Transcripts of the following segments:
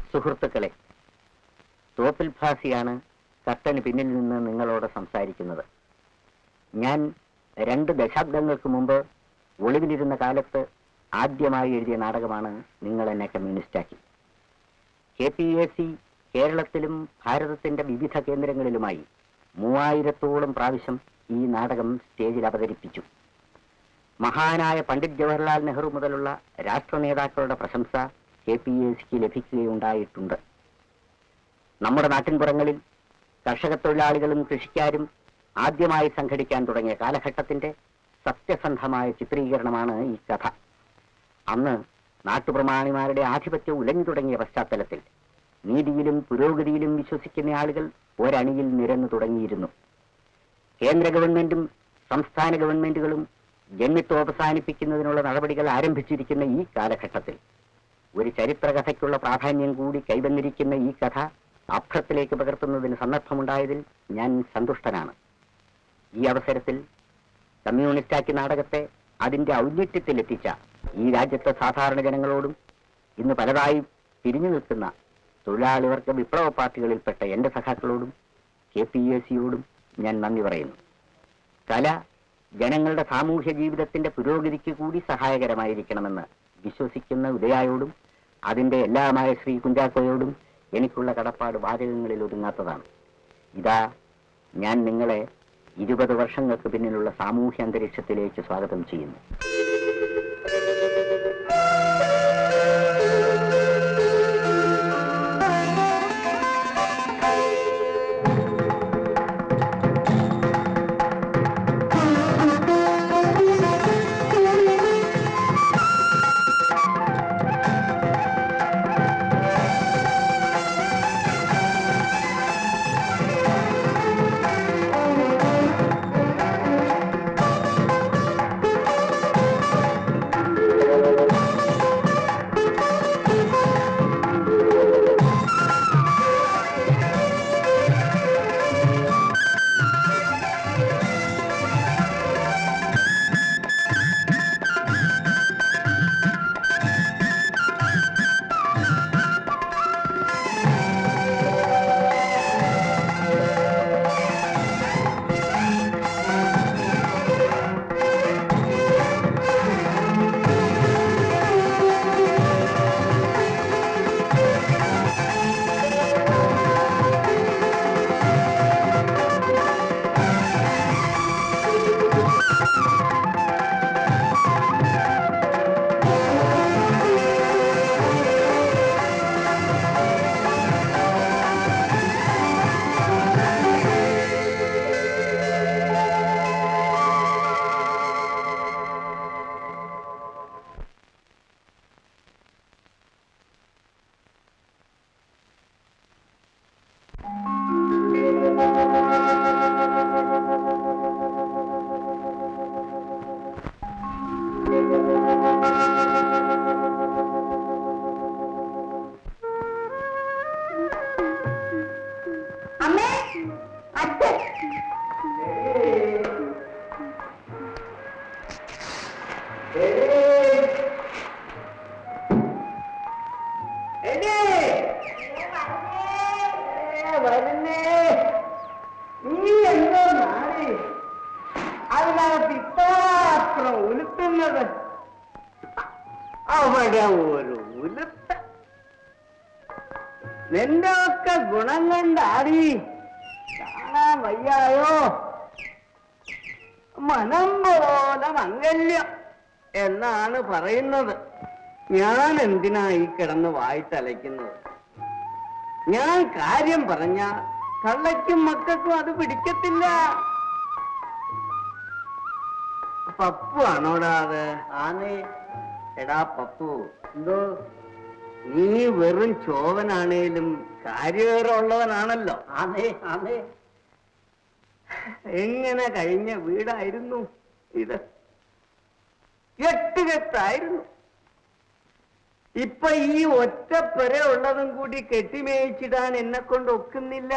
സുഹൃത്തുക്കളെ തോപ്പിൽ ഭാസിയാണ് കർട്ടന് പിന്നിൽ നിന്ന് നിങ്ങളോട് സംസാരിക്കുന്നത് ഞാൻ രണ്ട് ദശാബ്ദങ്ങൾക്ക് മുമ്പ് ഒളിവിലിരുന്ന കാലത്ത് ആദ്യമായി എഴുതിയ നാടകമാണ് നിങ്ങൾ എന്നെ കമ്മ്യൂണിസ്റ്റാക്കി കെ പി എ സി കേരളത്തിലും ഭാരതത്തിന്റെ വിവിധ കേന്ദ്രങ്ങളിലുമായി മൂവായിരത്തോളം പ്രാവശ്യം ഈ നാടകം സ്റ്റേജിൽ അവതരിപ്പിച്ചു മഹാനായ പണ്ഡിറ്റ് ജവഹർലാൽ നെഹ്റു മുതലുള്ള രാഷ്ട്ര നേതാക്കളുടെ പ്രശംസ കെ പി എ സിക്ക് ലഭിക്കുകയുണ്ടായിട്ടുണ്ട് നമ്മുടെ നാട്ടിൻപുറങ്ങളിൽ കർഷക തൊഴിലാളികളും കൃഷിക്കാരും ആദ്യമായി സംഘടിക്കാൻ തുടങ്ങിയ കാലഘട്ടത്തിന്റെ സത്യസന്ധമായ ചിത്രീകരണമാണ് ഈ കഥ അന്ന് നാട്ടുപ്രമാണിമാരുടെ ആധിപത്യം ഉലഞ്ഞു തുടങ്ങിയ പശ്ചാത്തലത്തിൽ നീതിയിലും പുരോഗതിയിലും വിശ്വസിക്കുന്ന ആളുകൾ ഒരണിയിൽ നിരന്നു തുടങ്ങിയിരുന്നു കേന്ദ്ര ഗവൺമെന്റും സംസ്ഥാന ഗവൺമെന്റുകളും ജന്മിത്വം അവസാനിപ്പിക്കുന്നതിനുള്ള നടപടികൾ ആരംഭിച്ചിരിക്കുന്ന ഈ കാലഘട്ടത്തിൽ ഒരു ചരിത്രകഥയ്ക്കുള്ള പ്രാധാന്യം കൂടി കൈവന്നിരിക്കുന്ന ഈ കഥ അഭ്രത്തിലേക്ക് പകർത്തുന്നതിന് സന്ദർഭമുണ്ടായതിൽ ഞാൻ സന്തുഷ്ടനാണ് ഈ അവസരത്തിൽ കമ്മ്യൂണിസ്റ്റാക്കി നാടകത്തെ അതിന്റെ ഔന്നിത്യത്തിലെത്തിച്ച ഈ രാജ്യത്തെ സാധാരണ ജനങ്ങളോടും ഇന്ന് പലതായി പിരിഞ്ഞു നിൽക്കുന്ന തൊഴിലാളി വർഗ വിപ്ലവ പാർട്ടികളിൽപ്പെട്ട എന്റെ സഖാക്കളോടും കെ പി എ സിയോടും ഞാൻ നന്ദി പറയുന്നു കല ജനങ്ങളുടെ സാമൂഹ്യ ജീവിതത്തിന്റെ പുരോഗതിക്ക് കൂടി സഹായകരമായിരിക്കണമെന്ന് വിശ്വസിക്കുന്ന ഉദയായോടും അതിന്റെ എല്ലാമായ ശ്രീ കുഞ്ചാക്കോയോടും എനിക്കുള്ള കടപ്പാട് വാചകങ്ങളിൽ ഒതുങ്ങാത്തതാണ് ഇതാ ഞാൻ നിങ്ങളെ ഇരുപത് വർഷങ്ങൾക്ക് പിന്നിലുള്ള സാമൂഹ്യ അന്തരീക്ഷത്തിലേക്ക് സ്വാഗതം ചെയ്യുന്നു അമ്മേ അച്ഛൻ നീ എന്തോ നാടി അതിനകത്ത് ഇത്രാത്രം ഉലുത്തുന്നത് അവിടെ ഒരു ഉലുത്ത നിന്റെ ഒക്കെ ഗുണം കൊണ്ടാടി കാണാൻ വയ്യായോ മനം പോലെ മംഗല്യം എന്നാണ് പറയുന്നത് ഞാൻ എന്തിനാ ഈ കിടന്ന് വായിട്ടലയ്ക്കുന്നത് ഞാൻ കാര്യം പറഞ്ഞ തള്ളയ്ക്കും മക്കൾക്കും അത് പിടിക്കത്തില്ല പപ്പു ആണോടാ അത് ആന്നേ എടാ പപ്പു എന്തോ നീ വെറും ചോവനാണേലും കാര്യകരമുള്ളവനാണല്ലോ ആന്നേ ആന്നേ എങ്ങനെ കഴിഞ്ഞ വീടായിരുന്നു ഇത് എട്ടുകെട്ടായിരുന്നു ഇപ്പൊ ഈ ഒറ്റപ്പെര ഉള്ളതും കൂടി കെട്ടിമേയിച്ചിടാൻ എന്നെ കൊണ്ട് ഒക്കുന്നില്ല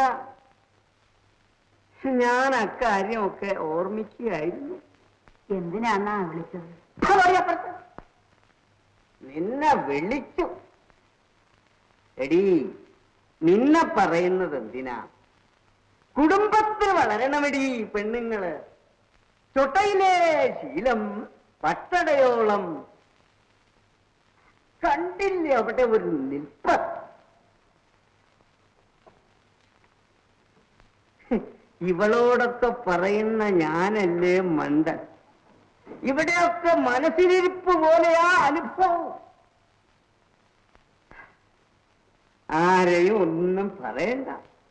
ഞാൻ അക്കാര്യമൊക്കെ ഓർമ്മിക്കുകയായിരുന്നു എന്തിനാന്നാ വിളിച്ചത് നിന്നെ വിളിച്ചു എടീ നിന്നെ പറയുന്നത് എന്തിനാ കുടുംബത്തിൽ വളരണമെടീ പെണ്ണുങ്ങള് ചൊട്ടയിലെ ശീലം പട്ടടയോളം കണ്ടില്ലേ അവിടെ ഒരു നിൽപ്പ് ഇവളോടൊക്കെ പറയുന്ന ഞാനല്ലേ മണ്ടൻ ഇവിടെയൊക്കെ മനസ്സിലിരിപ്പ് പോലെയാ അനുഭവം ആരെയും ഒന്നും പറയണ്ട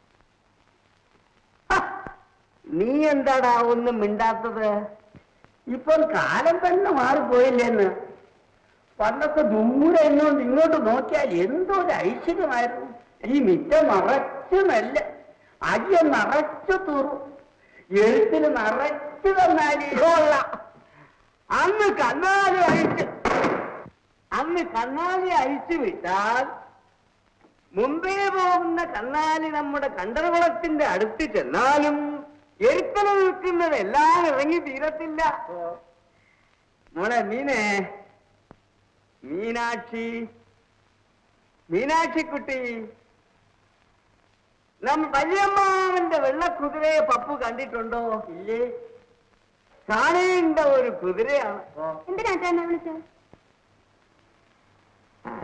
ഹ, നീ എന്താടാ ഒന്നും മിണ്ടാത്തത് ഇപ്പം കാലം തന്നെ മാറിപ്പോയില്ലേന്ന് പണ്ടൊക്കെ ദൂരെ ഇങ്ങോട്ട് ഇങ്ങോട്ട് നോക്കിയാൽ എന്തോ ഒരു ഐശ്വര്യമായിരുന്നു ഈ മിറ്റ നിറച്ച് നെല്ല് അയ്യ നിറച്ചു തൂറും എഴുത്തിന് നിറച്ചു തന്നാലിയോള്ള അന്ന് കണ്ണാലി അഴിച്ച് അന്ന് കണ്ണാലി അഴിച്ചു വിട്ടാൽ മുമ്പേ പോകുന്ന കണ്ണാലി നമ്മുടെ കണ്ടറകുളത്തിന്റെ അടുത്ത് ചെന്നാലും എഴുത്തല നിൽക്കുന്നത് എല്ലാം ഇറങ്ങി തീരത്തില്ല മോളെ മീനെ മീനാക്ഷി മീനാക്ഷിക്കുട്ടി നമ്മ വല്യമ്മാവന്റെ വെള്ളക്കുതിരയെ പപ്പു കണ്ടിട്ടുണ്ടോ ഇല്ലേ കാണേണ്ട ഒരു കുതിരയാണ് എന്തിനാ എന്നെ വിളിച്ചത് ആ,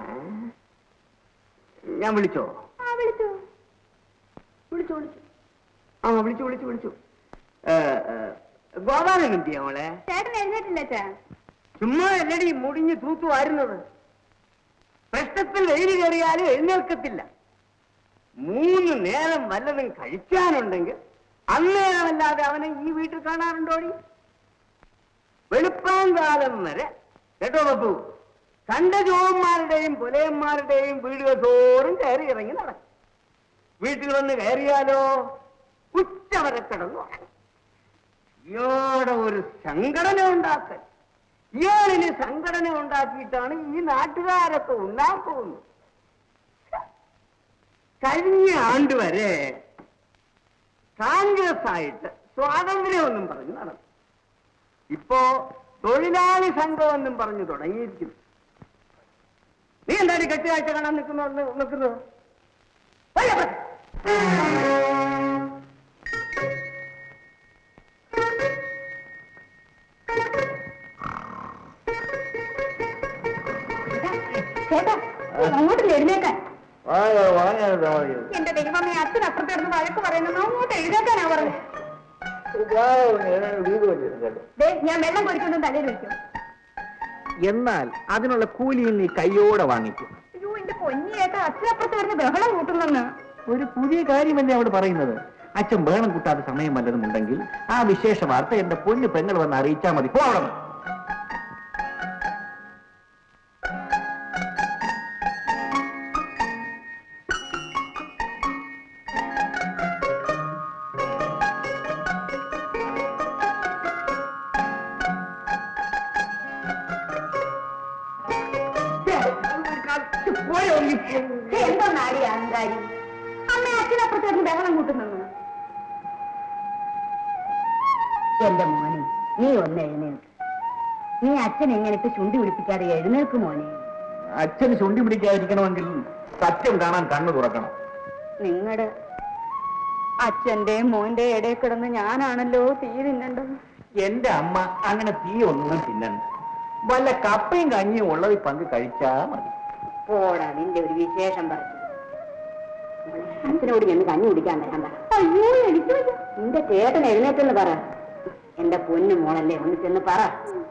ഞാൻ വിളിച്ചോ ആ വിളിച്ചു വിളിച്ചു വിളിച്ചു ആ വിളിച്ചു വിളിച്ചു വിളിച്ചു ഏ, ഏ, ഗോപാലൻ എന്തിയാ മോളെ ചേട്ടൻ എഴുന്നേറ്റില്ല ചാ ചുമ്മാ അല്ലടി മുടിഞ്ഞ് തൂത്തു വാരുന്നത് പ്രശ്നത്തിൽ വെയിൽ കയറിയാലും എഴുന്നേൽക്കത്തില്ല മൂന്ന് നേരം വല്ലതും കഴിക്കാനുണ്ടെങ്കിൽ അന്നേരമല്ലാതെ അവനെ ഈ വീട്ടിൽ കാണാറുണ്ടോടി വെളുപ്പാങ്കാലം വരെ കേട്ടോ ബപ്പു കണ്ട ജോന്മാരുടെയും പുലയന്മാരുടെയും വീടുകൾ തോറും കയറി ഇറങ്ങി നടക്കും വീട്ടിൽ വന്ന് കയറിയാലോ ഉച്ചവരെ കിടന്നു ഉറങ്ങും. ഇയാളുടെ ഒരു സംഘടന ഉണ്ടാക്കൽ ഇയാളിന് സംഘടന ഉണ്ടാക്കിയിട്ടാണ് ഈ നാട്ടുകാരൊക്കെ ഉണ്ണാൻ പോകുന്നത് കഴിഞ്ഞ ആണ്ട് വരെ കോൺഗ്രസ് ആയിട്ട് സ്വാതന്ത്ര്യമൊന്നും പറഞ്ഞു നടന്നു ഇപ്പോ തൊഴിലാളി സംഘം എന്നും പറഞ്ഞു തുടങ്ങിയിരിക്കുന്നു നീ എന്താണ് കെട്ടുകാഴ്ച കാണാൻ നിൽക്കുന്നു നിൽക്കുന്നത് വയ്യ, വയ്യ. ചേട്ടാ അങ്ങോട്ട് എഴുന്നേക്കാൻ വായോ, വായോ, വായോ. എന്റെ ദൈവമേ അച്ഛൻ അപ്പുറത്തിരുന്ന് വഴക്ക് പറയുന്നു അങ്ങോട്ട് എഴുന്നേക്കാനാ പറഞ്ഞു വായോ, ഞാൻ വീട് വെച്ചിരിക്കട്ടെ. ദേ ഞാൻ വെള്ളം കുടിക്കൊണ്ടും തലയിൽ വെക്കും എന്നാൽ അതിനുള്ള കൂലിയും നീ കയ്യോടെ വാങ്ങിക്കും അയ്യോ എന്റെ പൊന്നിയേട്ടാ അച്ഛനപ്പുറത്ത് വരുന്ന ബഹളം കൂട്ടുന്നെന്ന് ഒരു പുതിയ കാര്യമല്ലേ അവിടെ പറയുന്നത് അച്ഛൻ ബഹളം കൂട്ടാത്ത സമയം വല്ലതും ഉണ്ടെങ്കിൽ ആ വിശേഷ വാർത്ത എന്റെ പൊന്നു പെങ്ങൾ വന്ന് അറിയിച്ചാൽ മതി പോ അവിടെ നിന്ന്. പോയോ നീ? എന്തോ നാടി അഹങ്കാരി അമ്മ അച്ഛനപ്പുറത്ത് വരുന്ന ബഹളം കൂട്ടുന്നെന്ന് എന്റെ മോനെ നീ ഒന്ന് എഴുന്നേൽക്ക് നീ അച്ഛൻ എങ്ങനെ ഇപ്പൊ ചുണ്ടി പിടിപ്പിക്കാതെ എഴുന്നേൽക്ക് മോനെ അച്ഛന് ചുണ്ടി പിടിക്കാതിരിക്കണമെങ്കിൽ സത്യം കാണാൻ കണ്ണു തുറക്കണം നിങ്ങളുടെ അച്ഛന്റെയും മോന്റെ ഇടയിൽ കിടന്ന് ഞാനാണല്ലോ തീ തിന്നണ്ടത് എന്റെ അമ്മ അങ്ങനെ തീ ഒന്നും തിന്നണ്ട വല്ല കപ്പയും കഞ്ഞിയും ഉള്ളത് പങ്ക് കഴിച്ചാ മതി പോടാ നിന്റെ ഒരു വിശേഷം പറഞ്ഞു അച്ഛനോട് ചെന്ന് കഞ്ഞി കുടിക്കാൻ വരാൻ പറ അയ്യോ എനിക്ക് നിന്റെ ചേട്ടൻ എഴുന്നേറ്റെന്ന് പറ എന്റെ പൊന്നു മോളല്ലേ ഒന്ന് ചെന്ന് പറ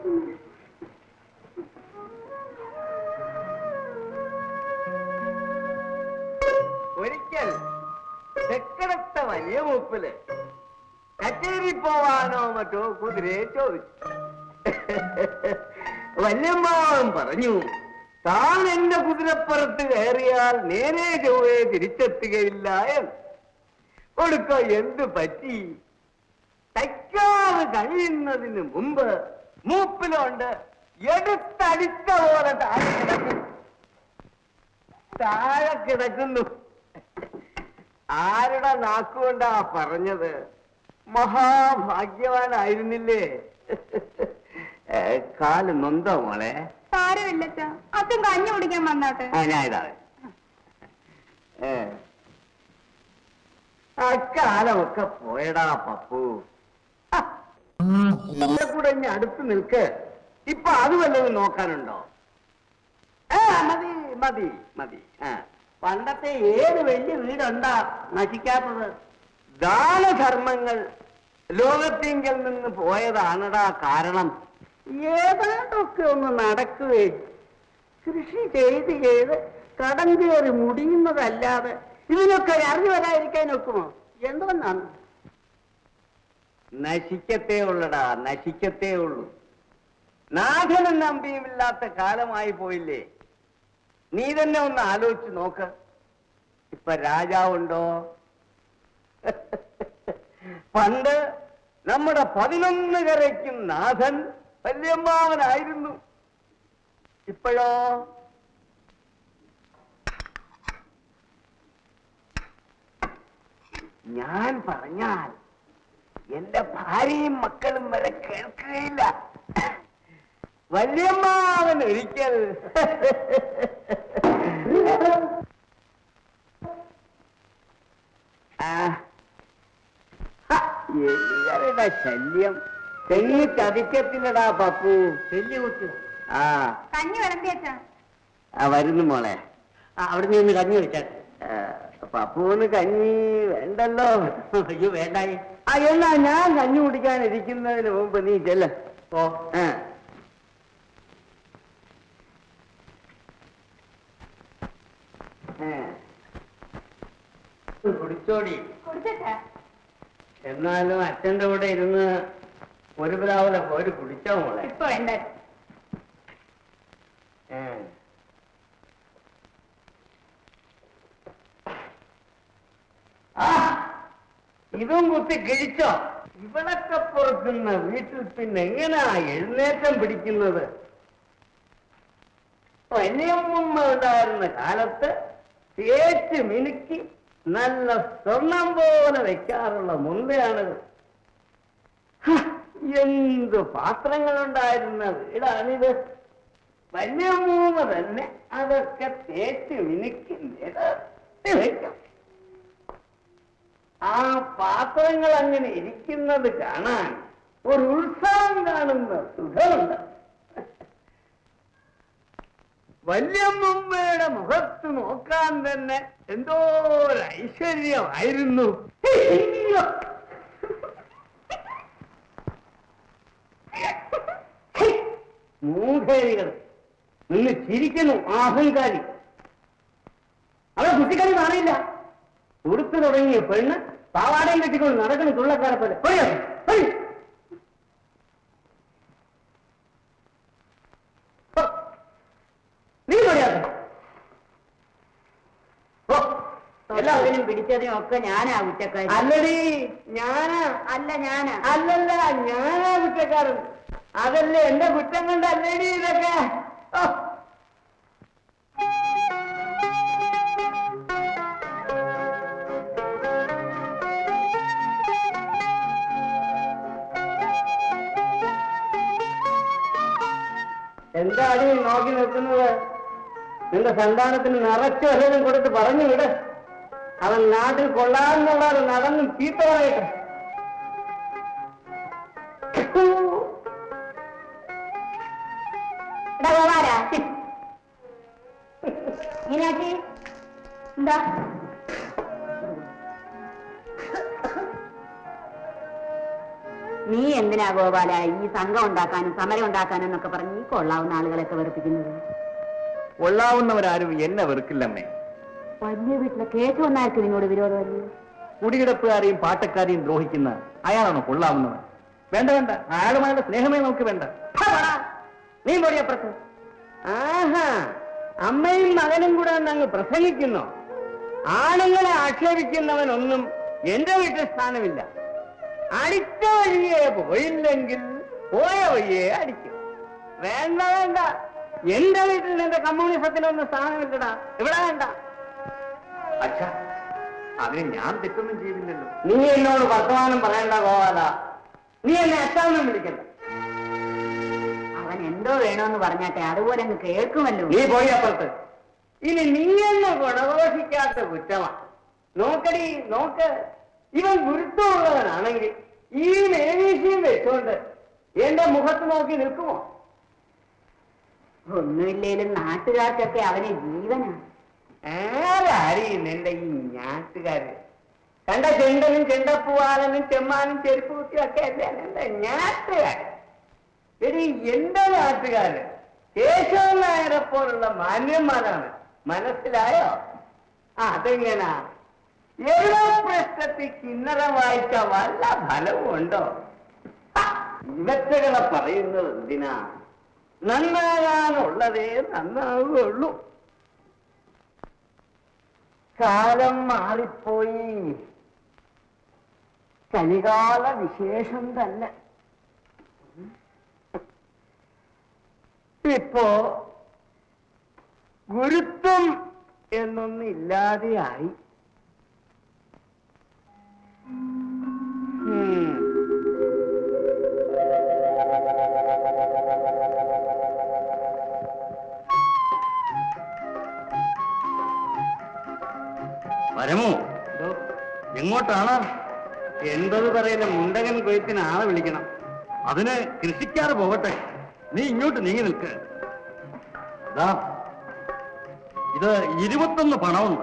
ഒരിക്കൽ തെക്കടത്ത വലിയ മൂപ്പില് കച്ചേരി പോവാനോ മറ്റോ കുതിരയെ ചോദിച്ചു വല്യമ്മാവൻ പറഞ്ഞു താൻ എന്റെ കുതിരപ്പുറത്ത് കയറിയാൽ നേരെ ചൊവ്വേ തിരിച്ചെത്തുകയില്ല എന്ന് കൊടുക്ക എന്തു പറ്റി തയ്ക്കാതെ കഴിയുന്നതിന് മുമ്പ് മൂപ്പിലുണ്ട് എടുത്തടിച്ച പോലെ താഴെ കിടക്കുന്നു താഴെ കിടക്കുന്നു ആരുടെ നാക്കുകൊണ്ടാ പറഞ്ഞത് മഹാഭാഗ്യവാനായിരുന്നില്ലേ ഏ, കാല് നൊന്തോ മോളെ സാരമില്ല അച്ഛൻ കഞ്ഞി കുടിക്കാൻ വന്നാട്ടെ ആ ഞാൻ ഇതാ കാലമൊക്കെ പോയടാ പപ്പു ഹ, ഇതിന്റെ കൂടെ ഇനി അടുത്ത് നിൽക്ക് ഇപ്പൊ അത് വല്ലതും നോക്കാനുണ്ടോ ആ മതി മതി മതി ആ പണ്ടത്തെ ഏത് വലിയ വീടുണ്ടാ നശിക്കാത്തത് ദാനധർമ്മങ്ങൾ ലോകത്തിങ്കിൽ നിന്ന് പോയതാണടാ കാരണം ഏതാണ്ടൊക്കെ ഒന്ന് നടക്കുകയെ കൃഷി ചെയ്ത് ചെയ്ത് കടം കയറി മുടിയുന്നതല്ലാതെ ഇതിനൊക്കെ അറിഞ്ഞു വരാതിരിക്കാൻ ഒക്കുമോ എന്തുകൊണ്ടാണ് നശിക്കത്തേ ഉള്ളടാ നശിക്കത്തേ ഉള്ളൂ നാഥനും നമ്പിയുമില്ലാത്ത കാലമായി പോയില്ലേ നീ തന്നെ ഒന്ന് ആലോചിച്ച് നോക്ക് ഇപ്പൊ രാജാവുണ്ടോ പണ്ട് നമ്മുടെ പതിനൊന്ന് കരയ്ക്കും നാഥൻ വല്യമ്മാവനായിരുന്നു ഇപ്പോഴോ ഞാൻ പറഞ്ഞാൽ എന്റെ ഭാര്യയും മക്കളും വരെ കേൾക്കുകയില്ല വല്യമ്മാവൻ ഒരിക്കൽ ആ, ഹ, എലികളുടെ ശല്യം തെങ്ങി ചതിക്കത്തില്ലടാ പപ്പു ചെല്ലികുത്തി ആ കഞ്ഞി വിളമ്പിയച്ചാ ആ വരുന്നു മോളെ അവിടെ നിന്ന് കഞ്ഞി വെച്ചാൽ ആ, പപ്പുവിന് കഞ്ഞി വേണ്ടല്ലോ അയ്യോ വേണ്ടായി ആ എന്നാ ഞാൻ കഞ്ഞി കുടിക്കാൻ ഇരിക്കുന്നതിന് മുമ്പ് നീ ചെല്ല ഓ ആ. ആ. കുടിച്ചോടി കുടിച്ചാ എന്നാലും അച്ഛന്റെ കൂടെ ഇരുന്ന് ഒരു പ്രാവലെ പോര് കുടിച്ചോ മോളെ ഇപ്പൊ വേണ്ട ഏ. ആ, ഇതും കുത്തി കിഴിച്ചോ ഇവളൊക്കെ പുറത്തുന്ന വീട്ടിൽ പിന്നെ എങ്ങനാ എഴുന്നേറ്റം പിടിക്കുന്നത് വന്യമ്മ ഉണ്ടായിരുന്ന കാലത്ത് തേച്ച് മിനുക്കി നല്ല സ്വർണം പോലെ വെക്കാറുള്ള മുന്തയാണിത് ഹ, എന്ത് പാത്രങ്ങളുണ്ടായിരുന്ന വീടാണിത് വന്യമൂന്ന് തന്നെ അതൊക്കെ തേച്ച് മിനുക്കി നിരത്തി വെക്കും ആ പാത്രങ്ങൾ അങ്ങനെ ഇരിക്കുന്നത് കാണാൻ ഒരു ഉത്സവം കാണുന്ന സുഖമുണ്ട് വല്യമ്മയുടെ മുഖത്ത് നോക്കാൻ തന്നെ എന്തോ ഒരു ഐശ്വര്യമായിരുന്നു അയ്യോ. മൂഢേരികൾ നിന്ന് ചിരിക്കുന്നു അഹങ്കാരി അവളെ കുട്ടിക്കളി കാണില്ല ഉടുത്തു തുടങ്ങിയ പെണ്ണ് പാവാടയും കെട്ടിക്കൊണ്ട് നടക്കുന്ന തുള്ളക്കാരെ പോലെ പോയോ? പോയി. ഹോ. നീ പറയാത്ത എല്ലാവരും പിടിച്ചതിനും ഒക്കെ ഞാനാ കുറ്റക്കാരി അല്ലടി ഞാനാ അല്ല ഞാനാ അല്ലല്ല ഞാനാ കുറ്റക്കാരൻ അതല്ലേ എന്റെ കുറ്റം കൊണ്ടല്ലേടി ഇതൊക്കെ ഓ. എന്താണ് ഈ നോക്കി നിൽക്കുന്നത് നിന്റെ സന്താനത്തിന് നിറച്ചു വല്ലതും കൊടുത്ത് പറഞ്ഞു വിട് അവൻ നാട്ടിൽ കൊള്ളാമെന്നുള്ളത് നടന്നും ചീത്ത പറയട്ടെ എടാ ഗോപാലാ മീനാക്ഷി എന്താ നീ എന്തിനാ ഗോപാല ഈ സംഘം ഉണ്ടാക്കാനും സമരം ഉണ്ടാക്കാനും എന്നൊക്കെ പറഞ്ഞ് ഈ കൊള്ളാവുന്ന ആളുകളെയൊക്കെ വെറുപ്പിക്കുന്നത് കൊള്ളാവുന്നവരാരും എന്നെ വെറുക്കില്ലമ്മേ വലിയ വീട്ടിലെ കേക്ക് വന്നായിരിക്കും നിന്നോട് വിരോധമല്ലേ കുടികിടപ്പുകാരെയും പാട്ടക്കാരെയും ദ്രോഹിക്കുന്ന അയാളാണോ കൊള്ളാവുന്നവൻ വേണ്ട വേണ്ട അയാളുമായുള്ള സ്നേഹമേ നമുക്ക് വേണ്ട പോടാ. നീ പൊടിയപ്പുറത്ത് ആഹാ അമ്മയും മകനും കൂടെ ഒന്ന് അങ്ങ് പ്രസംഗിക്കുന്നു ആണുങ്ങളെ ആക്ഷേപിക്കുന്നവനൊന്നും എന്റെ വീട്ടിൽ സ്ഥാനമില്ല അടിച്ച വഴിയെ പോയില്ലെങ്കിൽ പോയ വഴിയെ അടിക്കും വേണ്ട വേണ്ട എന്റെ വീട്ടിൽ നിന്റെ കമ്മ്യൂണിസത്തിനൊന്നും സ്ഥാനമില്ലടാ ഇവിടെ വേണ്ട അച്ഛ അതിന് ഞാൻ തെറ്റൊന്നും ചെയ്തില്ലല്ലോ നീ എന്നോട് വർത്തമാനം പറയണ്ട ഗോവാല നീ എന്നെ അച്ഛാവനം വിളിക്കണ്ട അവൻ എന്തോ വേണോന്ന് പറഞ്ഞാട്ടെ അതുപോലെ അങ്ങ് കേൾക്കുമല്ലോ നീ പോയി അപ്പുറത്ത് ഇനി നീ എന്നെ ഗുണദോഷിക്കാത്ത കുറ്റമാ നോക്കടി നോക്ക് ഇവൻ ഗുരുത്വമുള്ളവനാണെങ്കിൽ ഈ മേനീഷിയും വെച്ചോണ്ട് എന്റെ മുഖത്ത് നോക്കി നിൽക്കുമോ ഒന്നുമില്ലേലും നാട്ടുകാർക്കൊക്കെ അവന് ജീവനാണ് ആരാടി നിന്റെ ഈ ഞാട്ടുകാര് കണ്ട ചെണ്ടനും ചെണ്ടപ്പൂവാലനും ചെമ്മാനും ചെരുപ്പ് കുത്തിയൊക്കെ അല്ലേ നിന്റെ ഞാട്ടുകാര് എടി എന്റെ നാട്ടുകാര് കേശവൻ നായരെ പോലുള്ള മാന്യന്മാരാണ് മനസ്സിലായോ ആ, അതെങ്ങനാ ഏതോ പ്രശ്നത്തിൽ കിന്നരം വായിച്ച വല്ല ഫലവും ഉണ്ടോ ഹ, ഇവറ്റകളെ പറയുന്നത് എന്തിനാ നന്നാകാനുള്ളതേ നന്നാവുകയുള്ളൂ കാലം മാറിപ്പോയി കലികാല വിശേഷം തന്നെ ഇപ്പോ ഗുരുത്വം എന്നൊന്നും ഇല്ലാതെയായി ഉം. വരമോ എങ്ങോട്ടാണ് എൺപത് പറയുന്ന മുണ്ടകൻ കൊയ്ത്തിന് ആളെ വിളിക്കണം അതിന് കൃഷിക്കാർ പോകട്ടെ നീ ഇങ്ങോട്ട് നീങ്ങി നിൽക്ക് ദാ, ഇത് ഇരുപത്തൊന്ന് പണമുണ്ട്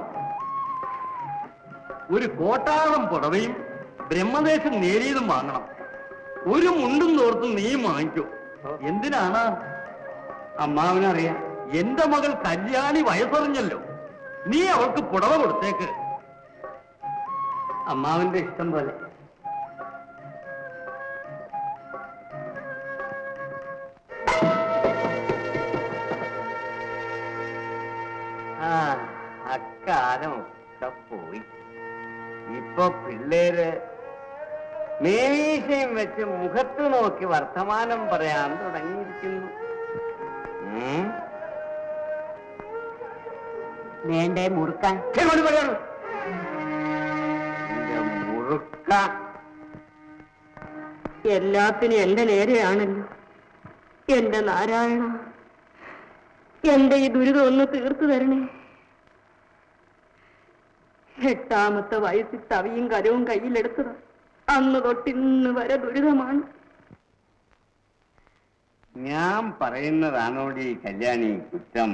ഒരു കോട്ടാളം പുടവയും ബ്രഹ്മദേശം നേരിയതും വാങ്ങണം ഒരു മുണ്ടും തോർത്തും നീയും വാങ്ങിക്കൂ എന്തിനാണ് അമ്മാവനറിയാം എന്റെ മകൾ കല്യാണി വയസ്സറിഞ്ഞല്ലോ നീ അവൾക്ക് പുടവ കൊടുത്തേക്ക് അമ്മാവന്റെ ഇഷ്ടം പോലെ ആ അക്കാലമൊക്കെ പോയി ഇപ്പൊ പിള്ളേര് മേവീശയും വെച്ച് മുഖത്ത് നോക്കി വർത്തമാനം പറയാൻ തുടങ്ങിയിരിക്കുന്നു ഉം. വേണ്ടേ മുറുക്കാൻ ഇങ്ങോട്ട് പറയണം. നിന്റെ മുറുക്ക എല്ലാത്തിനും എന്റെ നേരെയാണല്ലോ എന്റെ നാരായണ എന്റെ ഈ ദുരിതം ഒന്ന് തീർത്തു തരണേ എട്ടാമത്തെ വയസ്സിൽ തവിയും കരവും കയ്യിലെടുത്തത് അന്ന് തൊട്ടിന്ന് വരെ ദുരിതമാണ് ഞാൻ പറയുന്നതാണോടി കല്യാണി കുറ്റം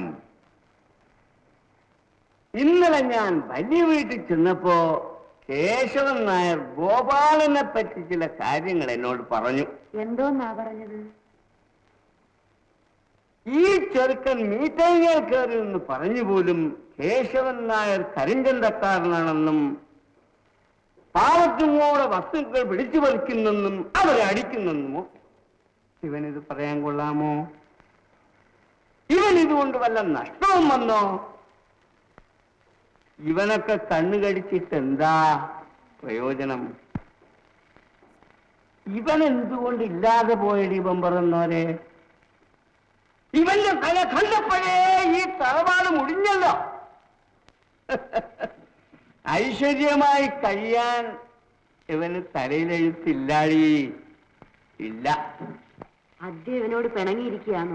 ഇന്നലെ ഞാൻ വലിയ വീട്ടിൽ ചെന്നപ്പോ കേശവൻ നായർ ഗോപാലനെ പറ്റി ചില കാര്യങ്ങൾ എന്നോട് പറഞ്ഞു എന്തോന്നാ പറഞ്ഞത് ഈ ചെറുക്കൻ മീറ്റങ്ങൾ കയറി എന്ന് പറഞ്ഞു പോലും കേശവൻ നായർ കരിഞ്ചന്തക്കാരനാണെന്നും പാവത്തുമോടെ വസ്തുക്കൾ പിടിച്ചു പറിക്കുന്നെന്നും അവരെ അടിക്കുന്നെന്നും ഇവനിത് പറയാൻ കൊള്ളാമോ ഇവൻ ഇതുകൊണ്ട് വല്ല നഷ്ടവും വന്നോ ഇവനൊക്കെ കണ്ണു കടിച്ചിട്ട് എന്താ പ്രയോജനം ഇവൻ എന്തുകൊണ്ട് ഇല്ലാതെ പോയടി ഇവൻ പറയുന്നവരെ ഇവന്റെ തല കണ്ടപ്പോഴേ ഈ തറവാട് മുടിഞ്ഞല്ലോ ഐശ്വര്യമായി കഴിയാൻ ഇവന് തലയിലെഴുത്തില്ലാടി ഇല്ല ആദ്യം ഇവനോട് പിണങ്ങിയിരിക്കുകയാണോ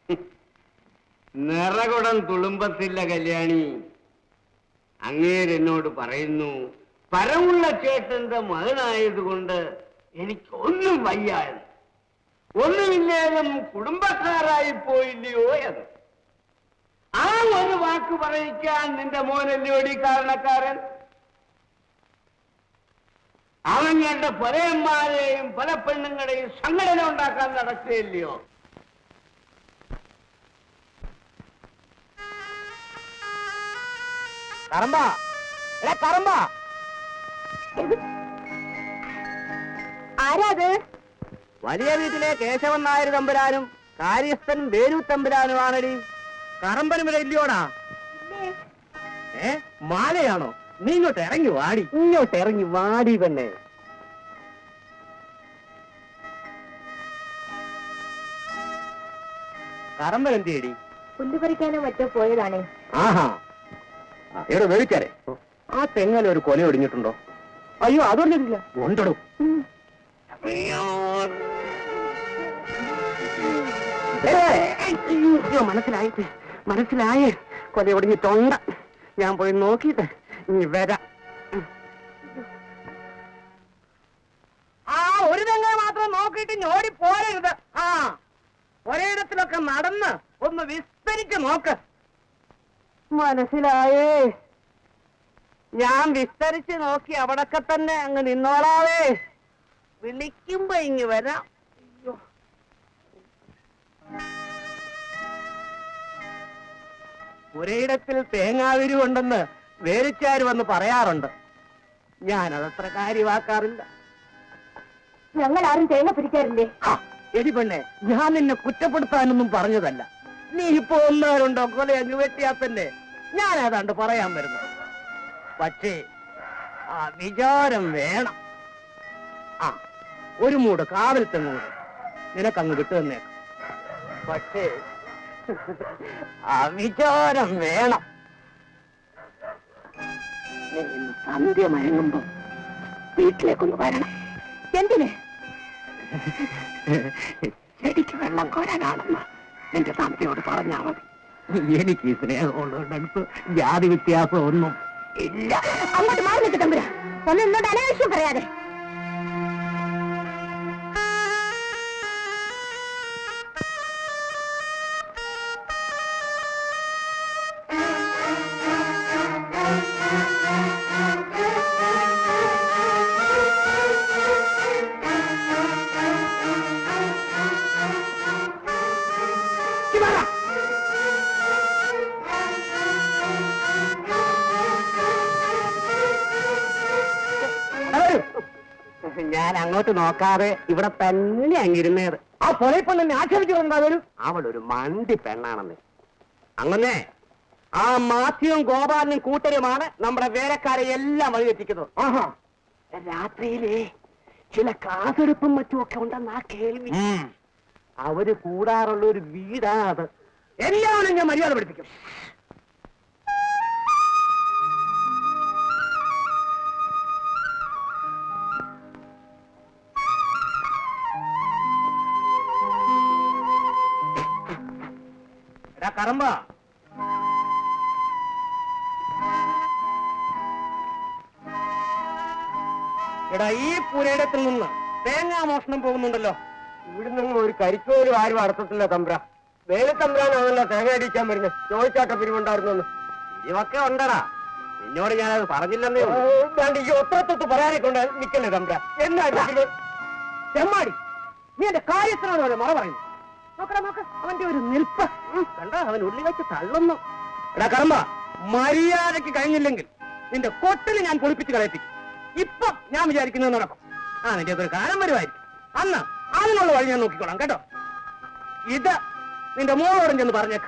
നിറകുടം തുളുമ്പത്തില്ല കല്യാണി അങ്ങേരെന്നോട് പറയുന്നു പരമുള്ള ചേട്ടന്റെ മകനായതുകൊണ്ട് എനിക്ക് ഒന്നും വയ്യായെന്ന് ഒന്നുമില്ലേലും കുടുംബക്കാരായി പോയില്ലയോ എന്ന് ആ ഒരു വാക്ക് പറയിക്കാൻ നിന്റെ മോനല്ലയോടി കാരണക്കാരൻ അവൻ എന്റെ പലയന്മാരെയും പല പെണ്ണുങ്ങളെയും സംഘടന ഉണ്ടാക്കാൻ നടക്കുകയില്ലയോ കറമ്പ എടാ കറമ്പ ആരാത് വലിയ വീട്ടിലെ കേശവൻ നായർ തമ്പുരാനും കാര്യസ്ഥൻ വേലു തമ്പുരാനുമാണടി കറമ്പനും ഇവിടെ ഇല്ലയോടാ ഏ മാലയാണോ നീ ഇങ്ങോട്ട് ഇറങ്ങി വാടി ഇങ്ങോട്ട് ഇറങ്ങി വാടി പെണ്ണെ കറമ്പൻ എന്തിയടി പുല്ല് പറിക്കാനോ മറ്റോ പോയതാണേ ആഹാ എവിടെ വേവിച്ചാരെ ആ തെങ്ങല ഒരു കൊല ഒടിഞ്ഞിട്ടുണ്ടോ അയ്യോ അതൊടിഞ്ഞിട്ടില്ല ഉണ്ടോ അയ്യോ മനസ്സിലായിട്ട് മനസ്സിലായേ കൊല ഒടിഞ്ഞിട്ടുണ്ട് ഞാൻ പോയി നോക്കിയിട്ട് നീ വരാം ഒരു തെങ്ങ മാത്രം നോക്കിയിട്ട് ഞോടി പോരരുത് ആ ഒരേയിടത്തിലൊക്കെ നടന്ന് ഒന്ന് വിസ്തരിച്ച് നോക്ക് മനസ്സിലായേ ഞാൻ വിസ്തരിച്ച് നോക്കി അവിടൊക്കെ തന്നെ അങ്ങ് നിന്നോളാവേ വിളിക്കുമ്പോ ഇങ്ങ് വരാം അയ്യോ. ഒരേയിടത്തിൽ തേങ്ങാവിരിവുണ്ടെന്ന് വേലിച്ചാര് വന്ന് പറയാറുണ്ട് ഞാനതത്ര കാര്യമാക്കാറില്ല ഞങ്ങൾ ആരും തേങ്ങ പിടിക്കാറില്ലേ ഹാ, എടി പെണ്ണെ ഞാൻ നിന്നെ കുറ്റപ്പെടുത്താനൊന്നും പറഞ്ഞതല്ല നീ ഇപ്പൊ ഒന്നാരുണ്ടോ കൊല അങ്ങ് വെട്ടിയാ തന്നെ ഞാൻ ഏതാണ്ട് പറയാൻ വരുന്നത് പക്ഷേ ആ വിചാരം വേണം ആ ഒരു മൂട് കാവൽ തെങ്ങൂട് നിനക്കങ്ങ് വിട്ടു തന്നേക്കാം പക്ഷേ ആ വിചാരം വേണം നീ ഇന്ന് സന്ധ്യ മയങ്ങുമ്പോ വീട്ടിലേക്കൊന്ന് വരണം എന്തിന് ചെടിക്ക് വെള്ളം കോരാനാണെന്ന് നിന്റെ തമ്പിയോട് പറഞ്ഞാ മതി എനിക്ക് ഈ സ്നേഹമുള്ളതുകൊണ്ട് ജാതി വ്യത്യാസം ഒന്നും ഇല്ല അങ്ങോട്ട് മാറി നിൽക്ക് തമ്പുരാ ഒന്ന് എന്നോട് അനാവശ്യം പറയാതെ ഞാൻ അങ്ങോട്ട് നോക്കാതെ ഇവിടെ തന്നെ അങ്ങിരുന്നേത് ആ പൊലയിപ്പൊന്നെ ആക്ഷേപിച്ചിട്ടുണ്ടാവരും അവൾ ഒരു മണ്ടി പെണ്ണാണെന്ന് അങ്ങനെ ആ മാത്യുവും ഗോപാലനും കൂട്ടരുമാണ് നമ്മുടെ വേലക്കാരെ എല്ലാം വഴിതെറ്റിക്കുന്നത് ആഹാ രാത്രിയിലെ ചില കാസെടുപ്പും മറ്റുമൊക്കെ ഉണ്ടെന്ന് ആ കേൾവി അവര് കൂടാറുള്ള ഒരു വീടാ അത് എല്ലാവരും ഞാൻ മര്യാദ പഠിപ്പിക്കും എടാ കറമ്പ എടാ ഈ പുരയിടത്തിൽ നിന്ന് തേങ്ങാ മോഷണം പോകുന്നുണ്ടല്ലോ ഇവിടുന്ന് ഒരു കരിക്കോലും ആരും അടത്തത്തില്ല തമ്പ്ര വേലത്തമ്പ്രാനാണല്ലോ തേങ്ങ അടിക്കാൻ വരുന്നത് ചോദിച്ചാട്ട പിരിവുണ്ടായിരുന്നു ഇവക്കെ ഉണ്ടടാ നിന്നോട് ഞാനത് പറഞ്ഞില്ലെന്നേ ഈ ഒത്രത്തൊട്ട് പറയാനൊക്കെ ഉണ്ട് നിക്കല്ലേ തമ്പ്ര എന്നാ ഇത്? ചെമ്മാടി നീ എന്റെ കാര്യത്തിനാണ് അവരെ മറ പറയുന്നത് നോക്കടാ നോക്ക അവന്റെ ഒരു നിൽപ്പ് ഉം, കണ്ടോ അവൻ ഉള്ളി വെച്ച് തള്ളുന്നു എടാ കർമ്മ മര്യാദയ്ക്ക് കഴിഞ്ഞില്ലെങ്കിൽ നിന്റെ കൊട്ടിൽ ഞാൻ പൊളിപ്പിച്ച് കളയിപ്പിക്കും ഇപ്പൊ ഞാൻ വിചാരിക്കുന്നത് നടക്കും ആ നിന്റെ ഒരു കാലം വരുമായിരിക്കും അന്ന് അതിനുള്ള വഴി ഞാൻ നോക്കിക്കോളാം കേട്ടോ ഇത് നിന്റെ മോളോടും ചെന്ന് പറഞ്ഞേക്ക്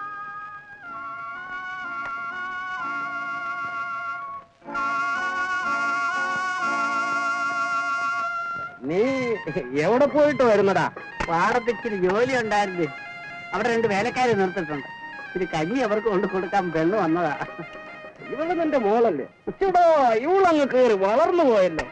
നീ എവിടെ പോയിട്ട് വരുന്നടാ പാടത്തിച്ചിരി ജോലി ഉണ്ടായിരുന്നു അവിടെ രണ്ട് വേലക്കാരെ നിർത്തിട്ടുണ്ട് ഇച്ചിരി കഞ്ഞി അവർക്ക് കൊണ്ട് കൊടുക്കാൻ പെണ്ണ് വന്നതാ ഇവള് നിന്റെ മോളല്ലേ ഉച്ചടോ ഇവളങ്ങ് കേറി വളർന്നു പോയല്ലോ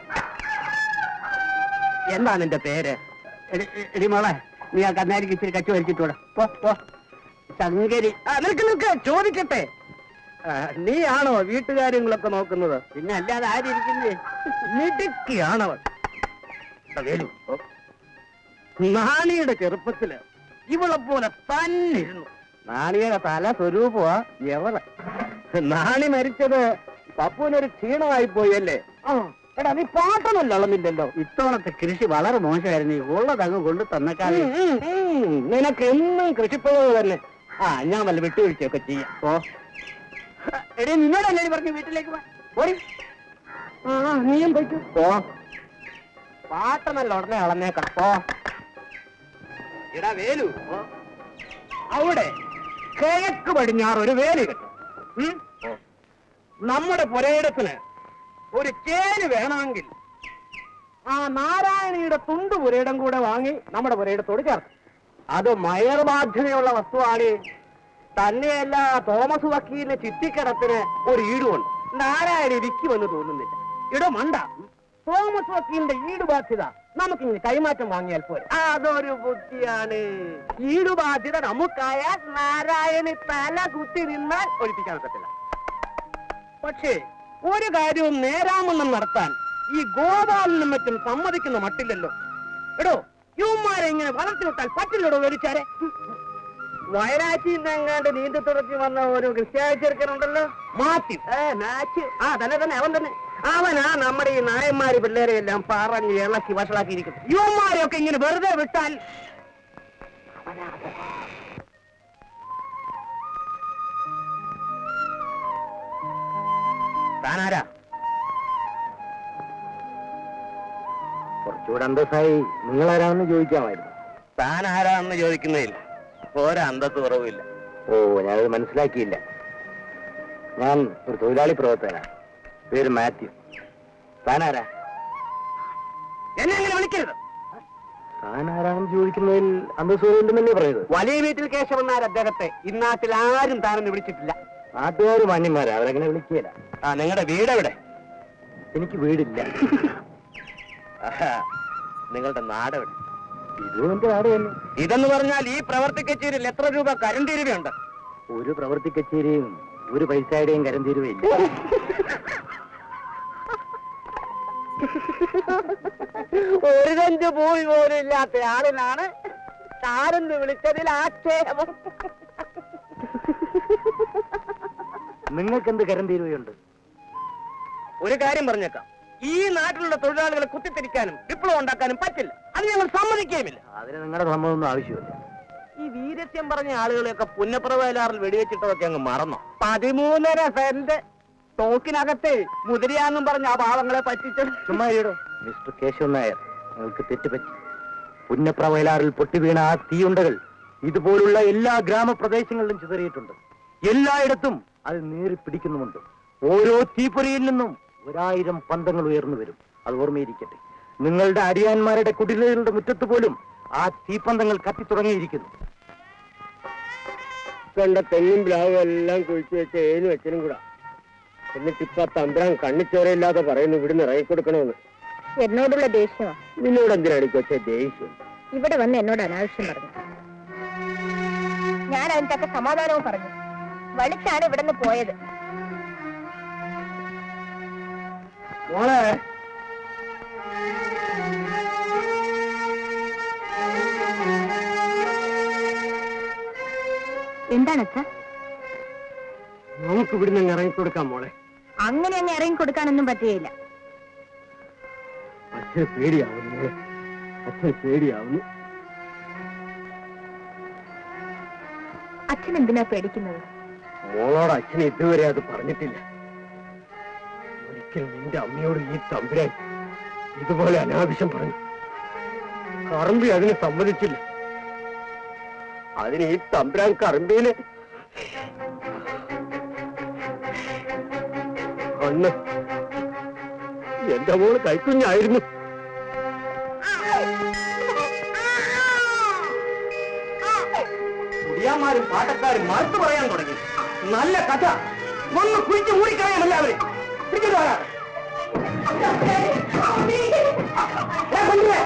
എന്താ നിന്റെ പേര് എടി- എ- എടി മോളെ നീ ആ കന്നാരിക്ക് ഇച്ചിരി കച്ചു വരച്ചിട്ടൂടെ പോ പോ ശങ്കരി ആ നിൽക്ക് നിൽക്ക് ചോദിക്കട്ടെ ആ, നീയാണോ വീട്ടുകാര്യങ്ങളൊക്കെ നോക്കുന്നത് പിന്നെ അല്ലാതെ ആരിയിരിക്കുന്നേ മിടുക്കിയാണവൾ എടാ വേലു നാണിയുടെ ചെറുപ്പത്തില് ഇവളെ പോലെ തന്നെ ഇരുന്നു നാണിയുടെ തല സ്വരൂപമാ എവളെ നാണി മരിച്ചത് പപ്പുവിനൊരു ക്ഷീണമായി പോയല്ലേ എടാ നീ പാട്ടൊന്നും അളന്നില്ലല്ലോ ഇത്തവണത്തെ കൃഷി വളരെ മോശമായിരുന്നു ഉള്ളതങ്ങ് കൊണ്ട് തന്നേക്കാതെ നിനക്ക് എന്നും കൃഷിപ്പുഴവ് തന്നെ ആ ഞാൻ വല്ല വിട്ടുവീഴ്ചയൊക്കെ ചെയ്യാം ഓ എടീ നിന്നോടല്ലേ നീ പറഞ്ഞു വീട്ടിലേക്ക് വാ. പോടി ആ ആ, നീയും പോയിക്കോ പോ പാട്ടനല്ല ഉടനെ അളന്നേക്കാം പോ ഇടാ വേലു അവിടെ കിഴക്ക് പടിഞ്ഞാറ് ഒരു വേലി കിട്ടും ഉം? നമ്മുടെ പുരയിടത്തിന് ഒരു ചേര് വേണമെങ്കിൽ ആ നാരായണിയുടെ തുണ്ട് പുരയിടം കൂടെ വാങ്ങി നമ്മുടെ പുരയിടത്തോട് ചേർക്കും അത് മയർ ബാധ്യതയുള്ള വസ്തുവാണ് തന്നെയല്ല തോമസ് വക്കീലിന് ചിറ്റിക്കടത്തിന് ഒരു ഈടുമുണ്ട് നാരായണി വിൽക്കുമെന്ന് തോന്നുന്നില്ല ഇടോ മണ്ട തോമസ് വക്കീലിന്റെ ഈട് ബാധ്യത നമുക്കിങ്ങനെ കൈമാറ്റം വാങ്ങിയാൽ പോരെ അതൊരു ബുദ്ധിയാണ് ഈട് ബാധ്യത നമുക്കായാൽ നാരായണി തല കുത്തി നിന്നാൽ ഒഴിപ്പിക്കാൻ പറ്റില്ല പക്ഷേ ഒരു കാര്യവും നേരാമെന്നും നടത്താൻ ഈ ഗോപാലനും മറ്റും സമ്മതിക്കുന്ന മട്ടില്ലല്ലോ എടോ യുവമാരെ ഇങ്ങനെ വളർത്തി വിട്ടാൽ പറ്റില്ലടോ വലിച്ചാരെ വയനാട്ടിൽ നിന്ന് എങ്ങാണ്ട് നീന്തി തുടച്ച് വന്ന ഒരു ക്രിസ്ത്യാനി ചെറുക്കനുണ്ടല്ലോ മാത്യു ഏ മാത്യു ആ തന്നെ തന്നെ അവൻ തന്നെ അവനാ നമ്മുടെ ഈ നായന്മാര് പിള്ളേരെ എല്ലാം പറഞ്ഞ് ഇളക്കി വഷളാക്കിയിരിക്കുന്നു യുവമാരെയൊക്കെ ഇങ്ങനെ വെറുതെ വിട്ടാൽ അവനാ താനാരാ കുറച്ചുകൂടെ അന്തസ്സായി നിങ്ങളാരാണെന്ന് ചോദിക്കാമായിരുന്നു താൻ ആരാണെന്ന് ചോദിക്കുന്നില്ല ഓരോ അന്തത്ത് കുറവില്ല ഓ ഞാനത് മനസ്സിലാക്കിയില്ല ഞാൻ ഒരു തൊഴിലാളി പ്രവർത്തകനാണ് പേര് മാത്യു താനാരാ എന്നെ അങ്ങനെ വിളിക്കരുത് താനാരാണെന്ന് ചോദിക്കുന്നതിൽ അന്തസ്സുണ്ടെന്നല്ലേ പറഞ്ഞത് വലിയ വീട്ടിൽ കേശവൻ നായർ അദ്ദേഹത്തെ ഇന്നാട്ടിൽ ആരും താനെന്ന് വിളിച്ചിട്ടില്ല നാട്ടുകാർ മാന്യന്മാരാ അവരങ്ങനെ വിളിക്കുകയില്ല ആ നിങ്ങളുടെ വീട് എവിടെ എനിക്ക് വീടില്ല ആഹാ, നിങ്ങളുടെ നാട് എവിടെ ഇതും എന്റെ നാട് തന്നെ ഇതെന്ന് പറഞ്ഞാൽ ഈ പ്രവർത്തി കച്ചേരിയിൽ എത്ര രൂപ കരണ്ട് രൂപയുണ്ട് ഒരു പ്രവൃത്തി കച്ചേരിയും ഒരു പൈസയുടെയും കരം തീരുവയില്ല ഒരു കഞ്ച് ഭൂമി പോലും ഇല്ലാത്ത ആളിനാണ് താരെന്ന് വിളിച്ചതിൽ ആക്ഷേപം നിങ്ങൾക്ക് എന്ത് കരം തീരുവയുണ്ട് ഒരു കാര്യം പറഞ്ഞേക്കാം ഈ നാട്ടിലുള്ള തൊഴിലാളികളെ കുത്തിത്തിരിക്കാനും വിപ്ലവം ഉണ്ടാക്കാനും പറ്റില്ല അത് ഞങ്ങൾ സമ്മതിക്കുകയുമില്ല അതിന് നിങ്ങളുടെ സമ്മതമൊന്നും ആവശ്യമില്ല ഈ വീരത്യം പറഞ്ഞ ആളുകളെയൊക്കെ പുന്നപ്രവയലാറിൽ വെടിവെച്ചിട്ടതൊക്കെ അങ്ങ് മറന്നോ പതിമൂന്നര സെന്റ് തോക്കിനകത്തെ മുതിരിയാന്നും പറഞ്ഞ ആ പാവങ്ങളെ പറ്റിച്ച് ചുമ്മാ ഇടോ മിസ്റ്റർ കേശവൻ നായർ നിങ്ങൾക്ക് തെറ്റുപറ്റി പുന്നപ്ര വയലാറിൽ പൊട്ടിവീണ ആ തീയുണ്ടകൾ ഇതുപോലുള്ള എല്ലാ ഗ്രാമപ്രദേശങ്ങളിലും ചിതറിയിട്ടുണ്ട് എല്ലായിടത്തും അത് നേറി പിടിക്കുന്നുമുണ്ട് ഓരോ തീപ്പൊരിയിൽ നിന്നും ഒരായിരം പന്തങ്ങൾ ഉയർന്നു വരും അത് ഓർമ്മയിരിക്കട്ടെ നിങ്ങളുടെ അരിയാന്മാരുടെ കുടിലുകളുടെ മുറ്റത്ത് പോലും ആ തീപ്പന്തങ്ങൾ കത്തിത്തുടങ്ങിയിരിക്കുന്നു കണ്ട തെങ്ങും പ്ലാവും എല്ലാം കുഴിച്ചു വെച്ച ഏഴ് വെച്ചനും കൂടാ എന്നിട്ട് ഇപ്പൊ തമ്പ്രാൻ കണ്ണിച്ചോരയില്ലാതെ പറയുന്നു ഇവിടുന്ന് ഇറങ്ങിക്കൊടുക്കണമെന്ന് എന്നോടുള്ള ദേഷ്യമാ നിന്നോട് എന്തിനാണ് കൊച്ചെ ദേഷ്യം ഇവിടെ വന്ന് എന്നോട് അനാവശ്യം പറഞ്ഞു ഞാൻ അതിന് തക്ക സമാധാനവും പറഞ്ഞു വളിച്ചാണ് ഇവിടെ നിന്ന് പോയത് മോളെ എന്താണ് അച്ഛ നമുക്ക് ഇവിടുന്ന് അങ്ങ് ഇറങ്ങിക്കൊടുക്കാം മോളെ അങ്ങനെ അങ്ങ് ഇറങ്ങി കൊടുക്കാനൊന്നും പറ്റുകയില്ല അച്ഛന് പേടിയാവുന്നു മോളെ അച്ഛന് പേടിയാവുന്നു അച്ഛൻ എന്തിനാ പേടിക്കുന്നത് മോളോട് അച്ഛൻ ഇതുവരെ അത് പറഞ്ഞിട്ടില്ല ഒരിക്കൽ നിന്റെ അമ്മയോട് ഈ തമ്പുരാൻ ഇതുപോലെ അനാവശ്യം പറഞ്ഞു കറമ്പി അതിന് സമ്മതിച്ചില്ല അതിന് ഈ തമ്പുരാൻ കറമ്പിയില് അന്ന് എന്റെ മോള് കൈക്കുഞ്ഞായിരുന്നു കുടിയാന്മാരും പാട്ടക്കാരും മറുത്തു പറയാൻ തുടങ്ങി നല്ല കഥ ഒന്ന് കുഴിച്ച് മൂടിക്കളയാം എല്ലാവരും പിടിച്ചിട്ട് വാ. ഏ, കൊണ്ടുവേ.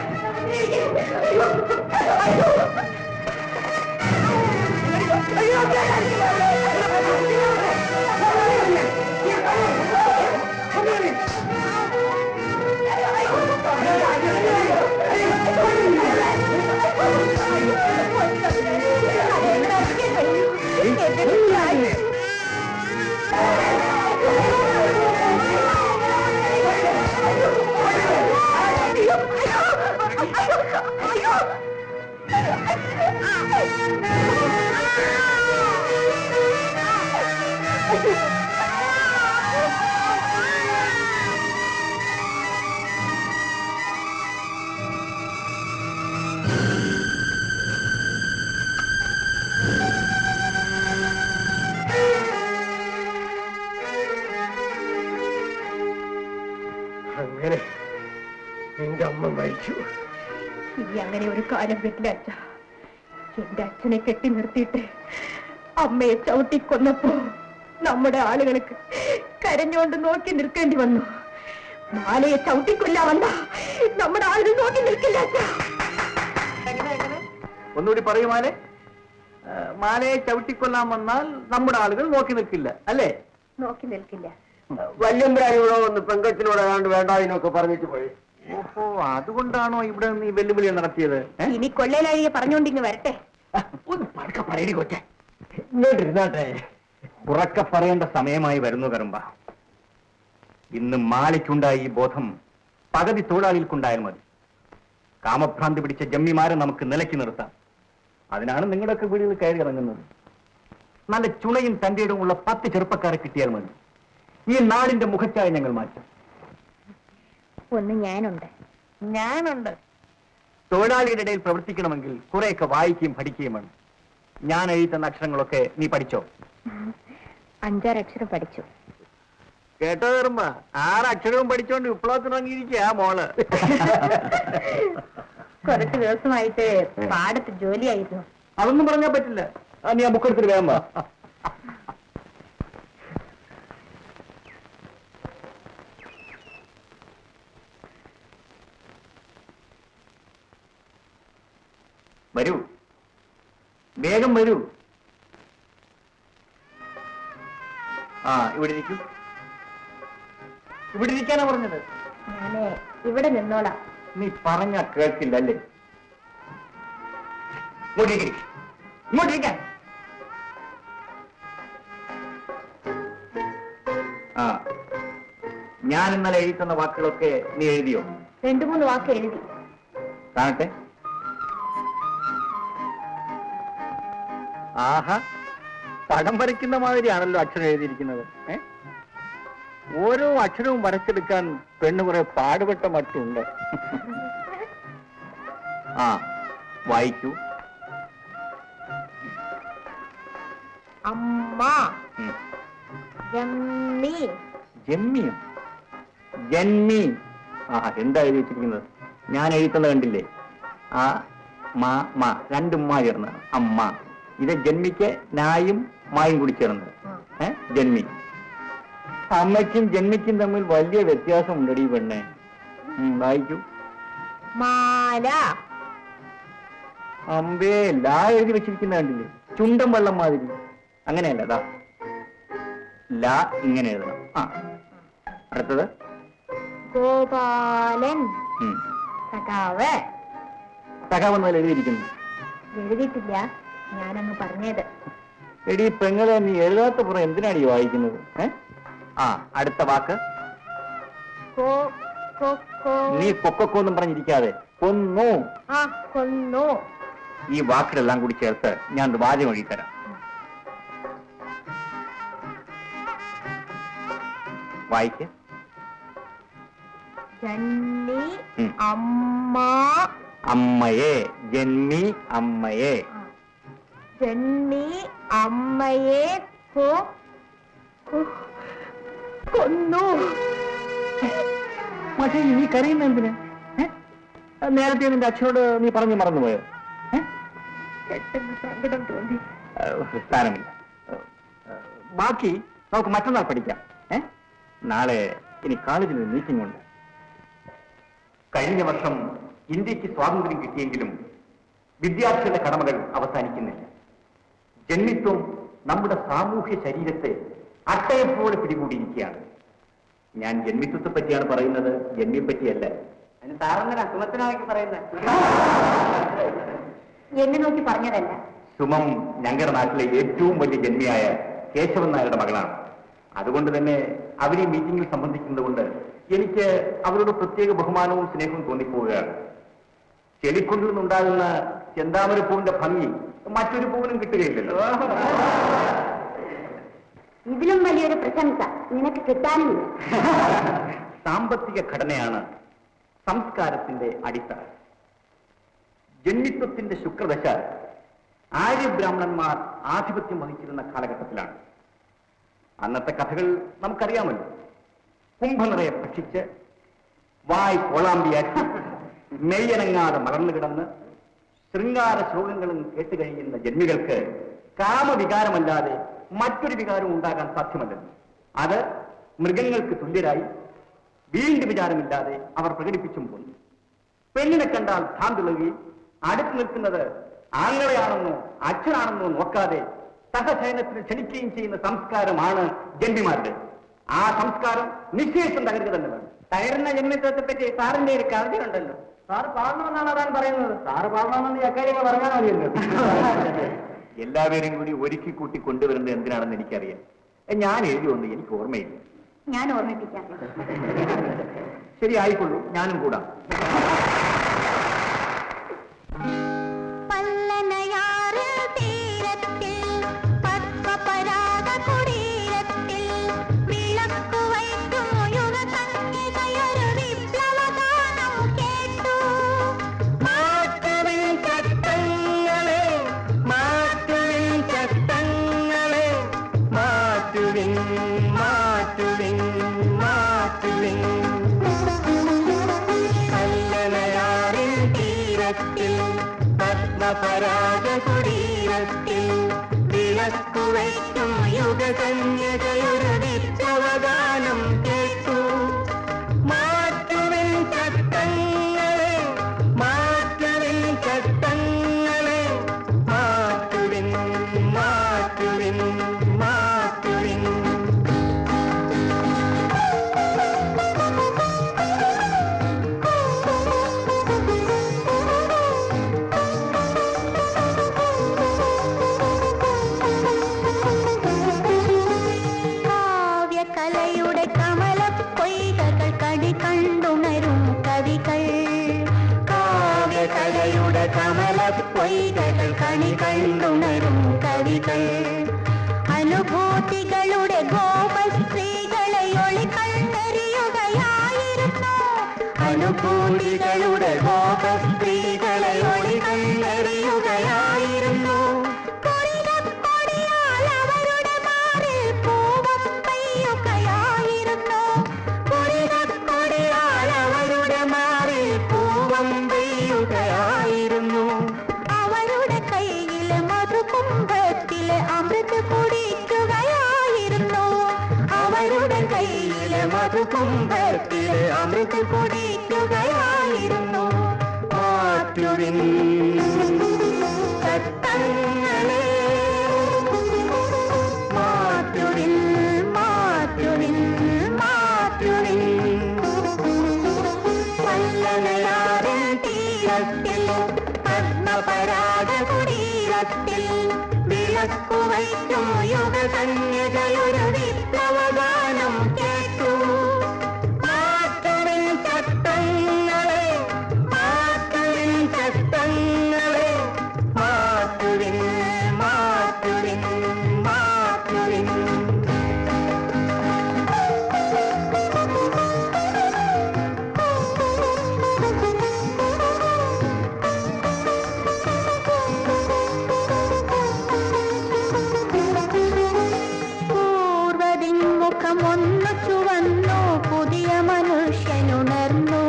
അങ്ങനെ നിന്റെ അമ്മ മരിച്ചു ഇനി അങ്ങനെ ഒരു കാലം വരില്ല അച്ഛ എന്റെ അച്ഛനെ കെട്ടി നിർത്തിയിട്ട് അമ്മയെ ചവിട്ടിക്കൊന്നപ്പോ നമ്മുടെ ആളുകൾക്ക് കരഞ്ഞുകൊണ്ട് നോക്കി നിൽക്കേണ്ടി വന്നു മാലയെ ചവിട്ടിക്കൊല്ലാ വന്ന നമ്മുടെ ആളുകൾ നോക്കി നിൽക്കില്ല അച്ഛ ഒന്നുകൂടി പറയൂ മാലെ ആ, മാലയെ ചവിട്ടിക്കൊല്ലാൻ വന്നാൽ നമ്മുടെ ആളുകൾ നോക്കി നിൽക്കില്ല അല്ലേ നോക്കി നിൽക്കില്ല വല്യമ്പരാനിവിടെ വന്ന് പെങ്കച്ചിനോട് ഏതാണ്ട് വേണ്ടാതിനൊക്കെ പറഞ്ഞിട്ട് പോയി ഓഹോ അതുകൊണ്ടാണോ ഇവിടെ നിന്ന് ഈ വെല്ലുവിളി നടത്തിയത് ഏ? ഇനി കൊള്ളയിലാഴിയെ പറഞ്ഞോണ്ടിങ്ങ് വരട്ടെ ഒന്ന് പതുക്കെ പറയടി കൊച്ചെ ഇങ്ങോട്ടിരുന്നാട്ടെ ഉറക്കെ പറയേണ്ട സമയമായി വരുന്നു കറുമ്പ ഇന്ന് മാലയ്ക്കുണ്ടായ ഈ ബോധം പകുതി തൊഴിലാളികൾക്കുണ്ടായാൽ മതി കാമഭ്രാന്തി പിടിച്ച ജമ്മിമാരെ നമുക്ക് നിലയ്ക്ക് നിർത്താം അതിനാണ് നിങ്ങളുടെയൊക്കെ വീടുകൾ കയറി ഇറങ്ങുന്നത് നല്ല ചുണയും തന്റെ ഉള്ള പത്ത് ചെറുപ്പക്കാരെ കിട്ടിയാൽ മതി ഈ നാടിന്റെ മുഖച്ചായ ഞങ്ങൾ മാറ്റും ഒന്ന് ഞാനുണ്ട് ഞാനുണ്ട് തൊഴിലാളിയുടെ ഇടയിൽ പ്രവർത്തിക്കണമെങ്കിൽ കുറെയൊക്കെ വായിക്കുകയും പഠിക്കുകയും വേണം ഞാൻ എഴുതി തന്ന അക്ഷരങ്ങളൊക്കെ നീ പഠിച്ചോ അഞ്ചാറക്ഷരം പഠിച്ചു കേട്ടോ കയറുമ്പ ആറ് അക്ഷരവും പഠിച്ചോണ്ട് വിപ്ലവത്തിന് ഇറങ്ങിയിരിക്കുക മോള് കുറച്ച് ദിവസമായിട്ട് പാടത്ത് ജോലിയായിരുന്നു അതൊന്നും പറഞ്ഞാൽ പറ്റില്ല ആ, നീ ആ ബുക്ക് എടുത്തിട്ട് വേഗം വാ. വരൂ വേഗം വരൂ ആ ഇവിടെ ഇരിക്കൂ ഇവിടെ ഇരിക്കാനാ പറഞ്ഞത് ഞാന് ഇവിടെ നിന്നോളാം നീ പറഞ്ഞ കേൾക്കില്ല അല്ലേ ഇങ്ങോട്ടിരിക്കടി. ഇങ്ങോട്ടിരിക്കാൻ ആ ഞാൻ ഇന്നലെ എഴുതി തന്ന വാക്കുകളൊക്കെ നീ എഴുതിയോ രണ്ടു മൂന്ന് വാക്ക് എഴുതി കാണട്ടെ ആഹാ പടം വരയ്ക്കുന്ന മാതിരിയാണല്ലോ അക്ഷരം എഴുതിയിരിക്കുന്നത് ഏ? ഓരോ അക്ഷരവും വരച്ചെടുക്കാൻ പെണ്ണ് കുറെ പാടുപെട്ട മട്ടുണ്ട് ആ വായിക്കൂ അമ്മ ഉം. ജമ്മി ജന്മിയും ജന്മി ആ എന്താ എഴുതി വെച്ചിരിക്കുന്നത് ഞാൻ എഴുതുന്നത് കണ്ടില്ലേ ആ മാ മാ രണ്ടും മാ ചേർന്ന് അമ്മ ഇത് ജന്മിക്ക് നായും മായും കൂടി ചേർന്ന് ഏ ജന്മി അമ്മയ്ക്കും ജന്മിക്കും തമ്മിൽ വലിയ വ്യത്യാസം ഉണ്ടടി പെണ്ണെ ഉം, വായിക്കൂ മാല അമ്പേ ലാ എഴുതി വെച്ചിരിക്കുന്ന കണ്ടില്ലേ ചുണ്ടൻ വെള്ളം മാതിരി അങ്ങനെയല്ല അതാ ലാ ഇങ്ങനെ എഴുതണം ആ അടുത്തത് ഗോപാലൻ ഉം. സഖാവ് സഖാവെന്നതിൽ എഴുതിയിരിക്കുന്നു എഴുതിയിട്ടില്ല ഞാനങ്ങ് പറഞ്ഞത് എടി പെങ്ങളെ നീ എഴുതാത്ത പുറം എന്തിനാണ് ഈ വായിക്കുന്നത് ഏ ആ അടുത്ത വാക്ക് കോ കോ കോ നീ കൊക്കൊന്നും പറഞ്ഞിരിക്കാതെ കൊന്നു ആ കൊന്നു ഈ വാക്കുകളെല്ലാം കൂടി ചേർത്ത് ഞാൻ ഒരു വാചകം എഴുതി തരാം വായിക്ക് ജന്മി ഉം. അമ്മ അമ്മയെ ജന്മി അമ്മയെ ആ. ജന്മി അമ്മയെ കൊ കൊ- കൊന്നു പക്ഷേ നീ കരയുന്ന എന്തിനാ ഏ? നേരത്തെ നിന്റെ അച്ഛനോട് നീ പറഞ്ഞു മറന്നുപോയോ ഏ? പെട്ടെന്ന് സങ്കടം തോന്നി ഏഹ്, സാരമില്ല ഏഹ്, ഏഹ്, ബാക്കി നമുക്ക് മറ്റന്നാൾ പഠിക്കാം ഏ നാളെ ഇനി കോളേജിൽ ഒരു മീറ്റിംഗ് ഉണ്ട് കഴിഞ്ഞ വർഷം ഇന്ത്യക്ക് സ്വാതന്ത്ര്യം കിട്ടിയെങ്കിലും വിദ്യാർത്ഥികളുടെ കടമകൾ അവസാനിക്കുന്നില്ല ജന്മിത്വം നമ്മുടെ സാമൂഹ്യ ശരീരത്തെ അട്ടയെപ്പോലെ പിടികൂടിയിരിക്കുകയാണ് ഞാൻ ജന്മിത്വത്തെ പറ്റിയാണ് പറയുന്നത് ജന്മിയെ പറ്റിയല്ല സാറെന്തിനാ സുമത്തിനാക്കി പറയുന്നത് എന്നെ നോക്കി പറഞ്ഞതല്ല സുമം ഞങ്ങളുടെ നാട്ടിലെ ഏറ്റവും വലിയ ജന്മിയായ കേശവൻ നായരുടെ മകളാണ് അതുകൊണ്ട് തന്നെ അവർ ഈ മീറ്റിംഗിൽ സംബന്ധിക്കുന്നത് കൊണ്ട് എനിക്ക് അവരോട് പ്രത്യേക ബഹുമാനവും സ്നേഹവും തോന്നിപ്പോവുകയാണ് ചെടിക്കൊണ്ടിൽ നിന്നുണ്ടാകുന്ന ചെന്താമര പൂവിന്റെ ഭംഗി മറ്റൊരു പൂവിനും കിട്ടുകയില്ലല്ലോ ഇതിലും വലിയൊരു പ്രശംസ നിനക്ക് കിട്ടാനുമില്ല സാമ്പത്തിക ഘടനയാണ് സംസ്കാരത്തിന്റെ അടിത്തറ ജന്മിത്വത്തിന്റെ ശുക്രദശ ആര്യബ്രാഹ്മണന്മാർ ആധിപത്യം വഹിച്ചിരുന്ന കാലഘട്ടത്തിലാണ് അന്നത്തെ കഥകൾ നമുക്കറിയാമല്ലോ കുംഭനിറയെ ഭക്ഷിച്ച് വായ് കോളാമ്പിയാക്കി മെയ്യനങ്ങാതെ മലർന്നു കിടന്ന് ശൃംഗാര ശ്ലോകങ്ങളും കേട്ടുകഴിയുന്ന ജന്മികൾക്ക് കാമവികാരമല്ലാതെ മറ്റൊരു വികാരവും ഉണ്ടാകാൻ സാധ്യമല്ലല്ലോ അത് മൃഗങ്ങൾക്ക് തുല്യരായി വീണ്ടും വിചാരമില്ലാതെ അവർ പ്രകടിപ്പിച്ചും പോന്നു പെണ്ണിനെ കണ്ടാൽ ഭ്രാന്തിളുകയും അടുത്ത് നിൽക്കുന്നത് ആങ്ങളെയാണെന്നോ അച്ഛനാണെന്നോ നോക്കാതെ സഹശയനത്തിന് ക്ഷണിക്കുകയും ചെയ്യുന്ന സംസ്കാരമാണ് ജന്മിമാരുടെ ആ സംസ്കാരം നിശ്ചയിച്ചും തകരുക തന്നെ വേണം തകരുന്ന ജന്മിത്വത്തെ പറ്റി സാറിന്റെ ഒരു കവിതയുണ്ടല്ലോ സാറ് പാടണമെന്നാണ് അതാണ് പറയുന്നത് സാറ് പാടണമെന്ന് അക്കാര്യങ്ങൾ പറഞ്ഞാൽ മതിയല്ലോ എല്ലാവരെയും കൂടി ഒരുക്കി കൂട്ടി കൊണ്ടുവരുന്നത് എന്തിനാണെന്ന് എനിക്കറിയാം ഏ, ഞാൻ എഴുതി വന്ന് എനിക്ക് ഓർമ്മയില്ല ഞാൻ ഓർമ്മിപ്പിക്കാം ശരി ആയിക്കൊള്ളൂ ഞാനും കൂടാം പല്ലനയാറ് തീരത്തിൽ പത്മപരാഗ കുടീരത്തിൽ വിളക്കു വയ്ക്കും യുഗസംഗീതയൊരു വിപ്ലവഗാനം കേട്ടു മാറ്റുവിൻ ചട്ടങ്ങളെ മാറ്റുവിൻ ചട്ടങ്ങളെ മാറ്റുവിൻ മാറ്റുവിൻ മാറ്റുവിൻ കല്ലനയാറിൻ തീരത്തിൽ പത്മപരാഗ കുടീരത്തിൽ വിളക്കു വയ്ക്കും യുഗകന്യകയൊരു വിപ്ലവഗാനം കേട്ടു മാറ്റുവിൻ ചട്ടങ്ങളെ മാറ്റുവിൻ ചട്ടങ്ങളെ മാറ്റുവിൻ മാറ്റുവിൻ മാറ്റുവിൻ കാവ്യകലയുടെ കമലപ്പൊയ്കകൾ കടി കണ്ടുണരും കവികൾ കാവ്യകലയുടെ കമലപ്പൊയ്കകൾ കണി കണ്ടുണരും കവികൾ അനുഭൂതികളുടെ ഗോപസ്ത്രീകളെ ഒളി കണ്ടെറിയുകയായിരുന്നു അനുഭൂതികളുടെ ഗോപസ്ത്രീകളെ ഒളി കണ്ടെറിയുകയായിരുന്നു കൊടിയാൽ അവരുടെ മാറിൽ പൂവം പെയ്യുകയായിരുന്നു കൊടിയാൽ അവരുടെ മാറിൽ പൂവം പെയ്യുകയായിരുന്നു അവരുടെ കയ്യിലെ മധുകുംഭത്തിലെ അമൃത് കുടിക്കുകയായിരുന്നു അവരുടെ കയ്യിലെ മധുകുംഭത്തിലെ അമൃത് കുടിക്കുകയായിരുന്നു മാറ്റുവിൻ ചട്ടങ്ങളെ മാറ്റുവിൻ മാറ്റുവിൻ മാറ്റുവിൻ പല്ലനയാറിൻ തീരത്തിൽ പത്മപരാഗ കുടീരത്തിൽ വിളക്കു വയ്ക്കും യുഗകന്യകയൊരു വിപ്ലവഗാനം കേട്ടു മാറ്റുവിൻ ചട്ടങ്ങളെ മാറ്റുവിൻ ചട്ടങ്ങളെ മാറ്റുവിൻ മാറ്റുവിൻ മാറ്റുവിൻ പൂർവതിമുഖം ഒന്ന് ചുവന്നു പുതിയ മനുഷ്യനുണർന്നു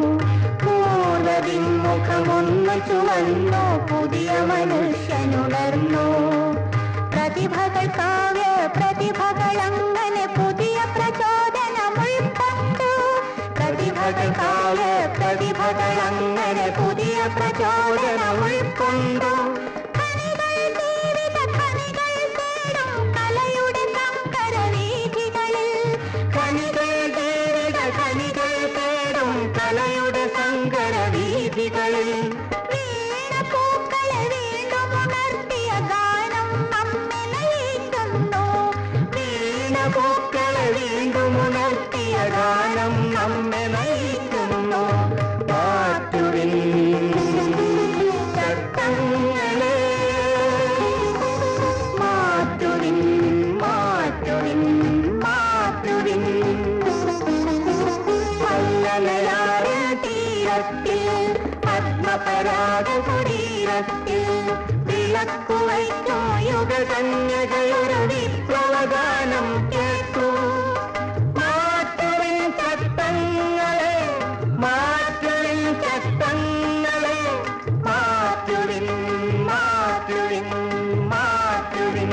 പൂർവതിമുഖം ഒന്ന് ചുവന്നു പുതിയ മനുഷ്യനുണർന്നു പ്രതിഭകൾ കാവ്യ പ്രതിഭകൾ അങ്ങനെ പുതിയ പ്രചോദനം ഉൾക്കൊണ്ടു പ്രതിഭകൾ കാവ്യ പ്രതിഭകൾ അങ്ങനെ പുതിയ പ്രചോദനം ഉൾക്കൊണ്ടു ഖനികൾ ജീവിത ഖനികൾ തേടും കലയുടെ സങ്കര വീഥികളിൽ ഖനികൾ ജീവിത ഖനികൾ തേടും കലയുടെ സങ്കര വീഥികളിൽ വീണ പൂക്കളെ വീണ്ടും ഉണർത്തിയ ഗാനം നമ്മെ നയിക്കുന്നു വീണ പൂക്കളെ വീണ്ടും ഉണർത്തിയ ഗാനം നമ്മെ നയിക്കുന്നു മാറ്റുവിൻ ചട്ടങ്ങളെ മാറ്റുവിൻ മാറ്റുവിൻ മാറ്റുവിൻ പല്ലനയാറിൻ തീരത്തിൽ പത്മപരാഗ കുടീരത്തിൽ വിളക്കു വയ്ക്കും യുഗകന്യകയൊരു വിപ്ലവഗാനം കേട്ടു മാറ്റുവിൻ ചട്ടങ്ങളെ മാറ്റുവിൻ ചട്ടങ്ങളെ മാറ്റുവിൻ മാറ്റുവിൻ മാറ്റുവിൻ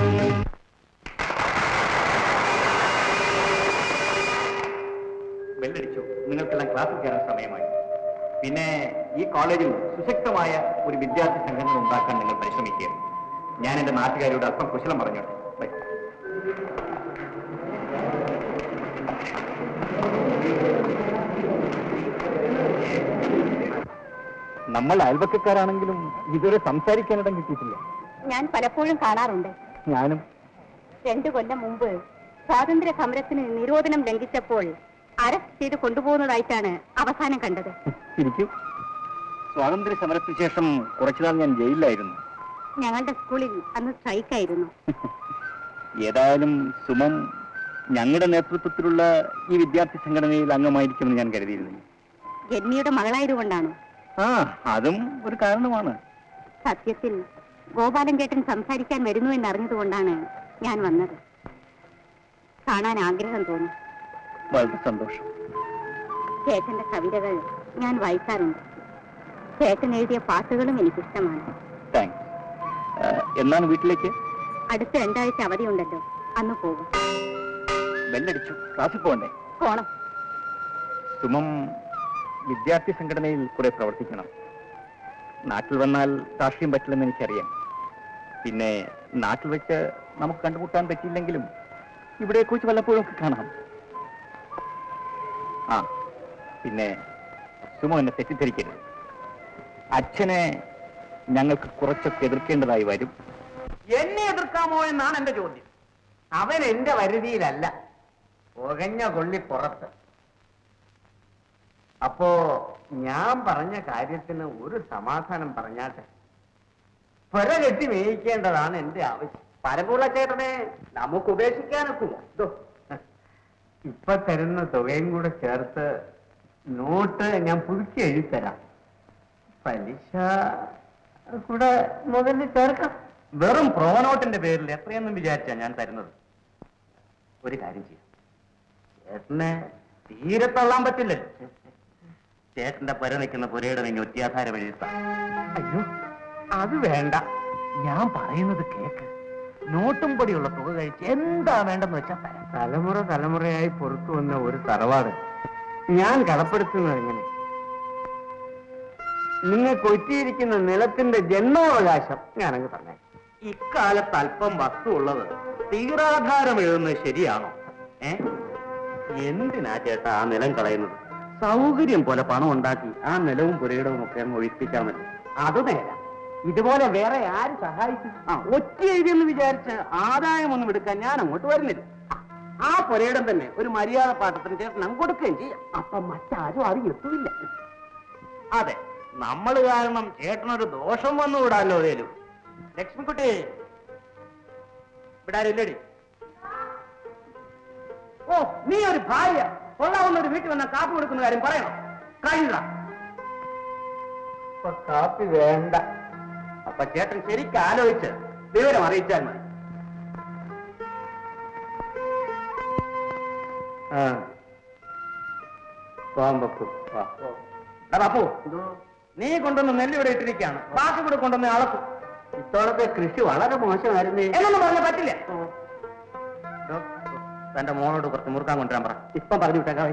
ബെല്ലടിച്ചു നിങ്ങൾക്കെല്ലാം ക്ലാസ്സിൽ കയറാൻ സമയമായി പിന്നെ ഈ കോളേജിൽ സുശക്തമായ ഒരു വിദ്യാർത്ഥി സംഘടന ഉണ്ടാക്കാൻ നിങ്ങൾ പരിശ്രമിക്കുക ഞാൻ എന്റെ നാട്ടുകാരോട് അല്പം കുശലം പറഞ്ഞോട്ടെ ബൈ നമ്മൾ അയൽപക്കക്കാരാണെങ്കിലും ഇതുവരെ സംസാരിക്കാനിടം കിട്ടിയിട്ടില്ല ഞാൻ പലപ്പോഴും കാണാറുണ്ട് ഞാനും രണ്ടു കൊല്ലം മുമ്പ് സ്വാതന്ത്ര്യ സമരത്തിന് നിരോധനം ലംഘിച്ചപ്പോൾ അറസ്റ്റ് ചെയ്ത് കൊണ്ടുപോകുന്നതായിട്ടാണ് അവസാനം കണ്ടത് ശരിക്കും സ്വാതന്ത്ര്യ സമരത്തിന് ശേഷം കുറച്ചുനാൾ ഞാൻ ജയിലിലായിരുന്നു ഞങ്ങളുടെ സ്കൂളിൽ അന്ന് സ്ട്രൈക്കായിരുന്നു ഏതായാലും സുമം ഞങ്ങളുടെ നേതൃത്വത്തിലുള്ള ഈ വിദ്യാർത്ഥി സംഘടനയിൽ അംഗമായിരിക്കുമെന്ന് ഞാൻ കരുതിയിരുന്നില്ല ജന്മിയുടെ മകളായതുകൊണ്ടാണ് ആ അതും ഒരു കാരണമാണ് സത്യത്തിൽ ഗോപാലൻ ചേട്ടൻ സംസാരിക്കാൻ വരുന്നു എന്നറിഞ്ഞതുകൊണ്ടാണ് ഞാൻ വന്നത് കാണാൻ ആഗ്രഹം തോന്നി വളരെ സന്തോഷം ചേട്ടന്റെ കവിതകൾ ഞാൻ വായിക്കാറുണ്ട് ചേട്ടൻ എഴുതിയ പാട്ടുകളും എനിക്കിഷ്ടമാണ് താങ്ക്സ് എന്നാണ് വീട്ടിലേക്ക് അടുത്ത രണ്ടാഴ്ച അവധിയുണ്ടല്ലോ അന്ന് പോകും ബെല്ലടിച്ചു ക്ലാസ്സിൽ പോകണ്ടേ പോണം സുമം വിദ്യാർത്ഥി സംഘടനയിൽ കുറെ പ്രവർത്തിക്കണം നാട്ടിൽ വന്നാൽ രാഷ്ട്രീയം പറ്റില്ലെന്ന് എനിക്കറിയാം പിന്നെ നാട്ടിൽ വെച്ച് നമുക്ക് കണ്ടുമുട്ടാൻ പറ്റിയില്ലെങ്കിലും ഇവിടെ കുറിച്ച് വല്ലപ്പോഴും ഒക്കെ കാണാം ആ പിന്നെ സുമ എന്നെ തെറ്റിദ്ധരിക്കരുത് അച്ഛനെ ഞങ്ങൾക്ക് കുറച്ചൊക്കെ എതിർക്കേണ്ടതായി വരും എന്നെ എതിർക്കാമോ എന്നാണ് എന്റെ ചോദ്യം അവൻ എന്റെ വരുതിയിലല്ല പുകഞ്ഞ കൊള്ളി പുറത്ത് അപ്പോ ഞാൻ പറഞ്ഞ കാര്യത്തിന് ഒരു സമാധാനം പറഞ്ഞാട്ടെ പുര കെട്ടി മേയിക്കേണ്ടതാണ് എന്റെ ആവശ്യം പരമ്പുള്ള ചേട്ടനെ നമുക്ക് ഉപേക്ഷിക്കാനൊക്കുമോ ദോ, ഇപ്പൊ തരുന്ന തുകയും കൂടെ ചേർത്ത് നോട്ട് ഞാൻ പുതുക്കി എഴുതിത്തരാം പലിശ കൂടെ മുതലിൽ ചേർക്കാം വെറും പ്രോനോട്ടിന്റെ പേരിൽ എത്രയെന്നും വിചാരിച്ചാ ഞാൻ തരുന്നത് ഒരു കാര്യം ചെയ്യാം ചേട്ടനെ തീരെ തള്ളാൻ പറ്റില്ലല്ലോ ചേട്ടന്റെ പുര നിൽക്കുന്ന പുരയുടെ നിങ്ങൾ ഒറ്റിയാധാരം എഴുതാം അയ്യോ അത് വേണ്ട ഞാൻ പറയുന്നത് കേക്ക് നോട്ടും പൊടിയുള്ള തുക കഴിച്ച് എന്താ വേണ്ടെന്ന് വെച്ചാൽ തരാം തലമുറ തലമുറയായി പുറത്തു വന്ന ഒരു തറവാട് ഞാൻ കടപ്പെടുത്തുന്നത് എങ്ങനെ നിങ്ങൾക്ക് ഒറ്റിയിരിക്കുന്ന നിലത്തിന്റെ ജന്മാവകാശം ഞാനങ്ങ് തന്നെ ഇക്കാലത്ത് അല്പം വസ്തു ഉള്ളത് തീരാധാരം എഴുതുന്നത് ശരിയാണോ ഏ എന്തിനാ ചേട്ടാ ആ നിലം കളയുന്നത് സൗകര്യം പോലെ പണം ഉണ്ടാക്കി ആ നിലവും പുരയിടവും ഒക്കെ അങ്ങ് ഒഴിപ്പിച്ചാൽ മതി അത് നേരാ ഇതുപോലെ വേറെ ആര് സഹായിക്കും ആ ഒറ്റ എഴുതിയെന്ന് വിചാരിച്ച് ആദായമൊന്നും എടുക്കാൻ ഞാൻ അങ്ങോട്ട് വരുന്നില്ല ആ പുരയിടം തന്നെ ഒരു മര്യാദ പാട്ടത്തിന് ചേട്ടൻ അങ്ങ് കൊടുക്കുകയും ചെയ്യാം അപ്പൊ മറ്റാരും അറിയത്തുമില്ല അതെ നമ്മൾ കാരണം ചേട്ടനൊരു ദോഷം വന്നുകൂടാല്ലോ അതേലും ലക്ഷ്മിക്കുട്ടി ഇവിടെ ആരും ഇല്ലേടി ഓ നീ ഒരു ഭാര്യ കൊള്ളാവുന്ന ഒരു വീട്ടിൽ വന്ന കാപ്പി കൊടുക്കുന്ന കാര്യം പറയണം കഴിയുക കാപ്പി വേണ്ട അപ്പൊ ചേട്ടൻ ശരിക്കും ആലോചിച്ച് വിവരം അറിയിച്ചാൽ മതി ആ പോവാൻ പപ്പു വാ എടാ ബാപ്പു നീ കൊണ്ടുവന്ന് നെല്ല് ഇവിടെ ഇട്ടിരിക്കുകയാണ് ബാക്കി കൂടെ കൊണ്ടുവന്ന് അളക്കും ഇത്തോളത്തെ കൃഷി വളരെ മോശമായിരുന്നേ എന്നൊന്നും പറഞ്ഞ പറ്റില്ല ദോ, തന്റെ മോളോട് കുറച്ച് മുറുക്കാൻ കൊണ്ടുവരാൻ പറ ഇപ്പം പറഞ്ഞു വിട്ടേക്കാവേ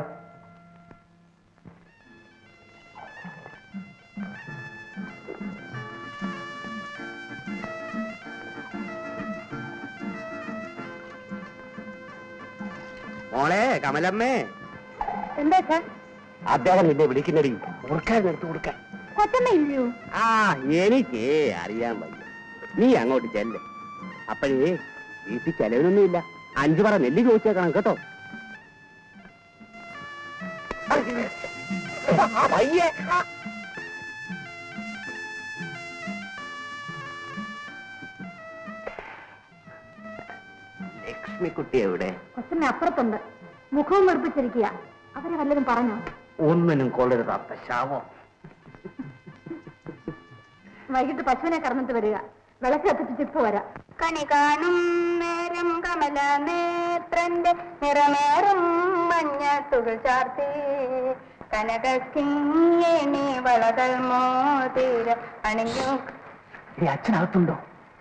മോളെ കമലമ്മേ എന്താ സാർ അദ്ദേഹം നിന്നെ വിളിക്കുന്നടി മുറുക്കാൻ എടുത്തു കൊടുക്കാൻ കൊച്ചമ്മ ഇല്ലയോ ആ എനിക്ക് അറിയാൻ വയ്യ നീ അങ്ങോട്ട് ചെല്ല് അപ്പോഴേ വീട്ടിൽ ചെലവിനൊന്നുമില്ല അഞ്ചു പറ നെല്ല് ചോദിച്ചേക്കണം കേട്ടോ വയ്യേ ലക്ഷ്മിക്കുട്ടി എവിടെ കൊച്ചമ്മ അപ്പുറത്തുണ്ട് മുഖവും വെറുപ്പിച്ചിരിക്കുക അവരെ വല്ലതും പറഞ്ഞോ ഒന്നിനും കൊള്ളരുതാത്ത ശാവം വൈകിട്ട് പശുവിനെ കറന്നിട്ട് വരിക വിളക്ക് കത്തിച്ചിട്ട് ഇപ്പൊ വരാം കണി കാണും നേരം കമല നേത്രന്റെ നിറമേറും മഞ്ഞ തുകൾ ചാർത്തി കനകിങ്ങേണി വളകൾ മോതിര അണിഞ്ഞു അച്ഛനകത്തുണ്ടോ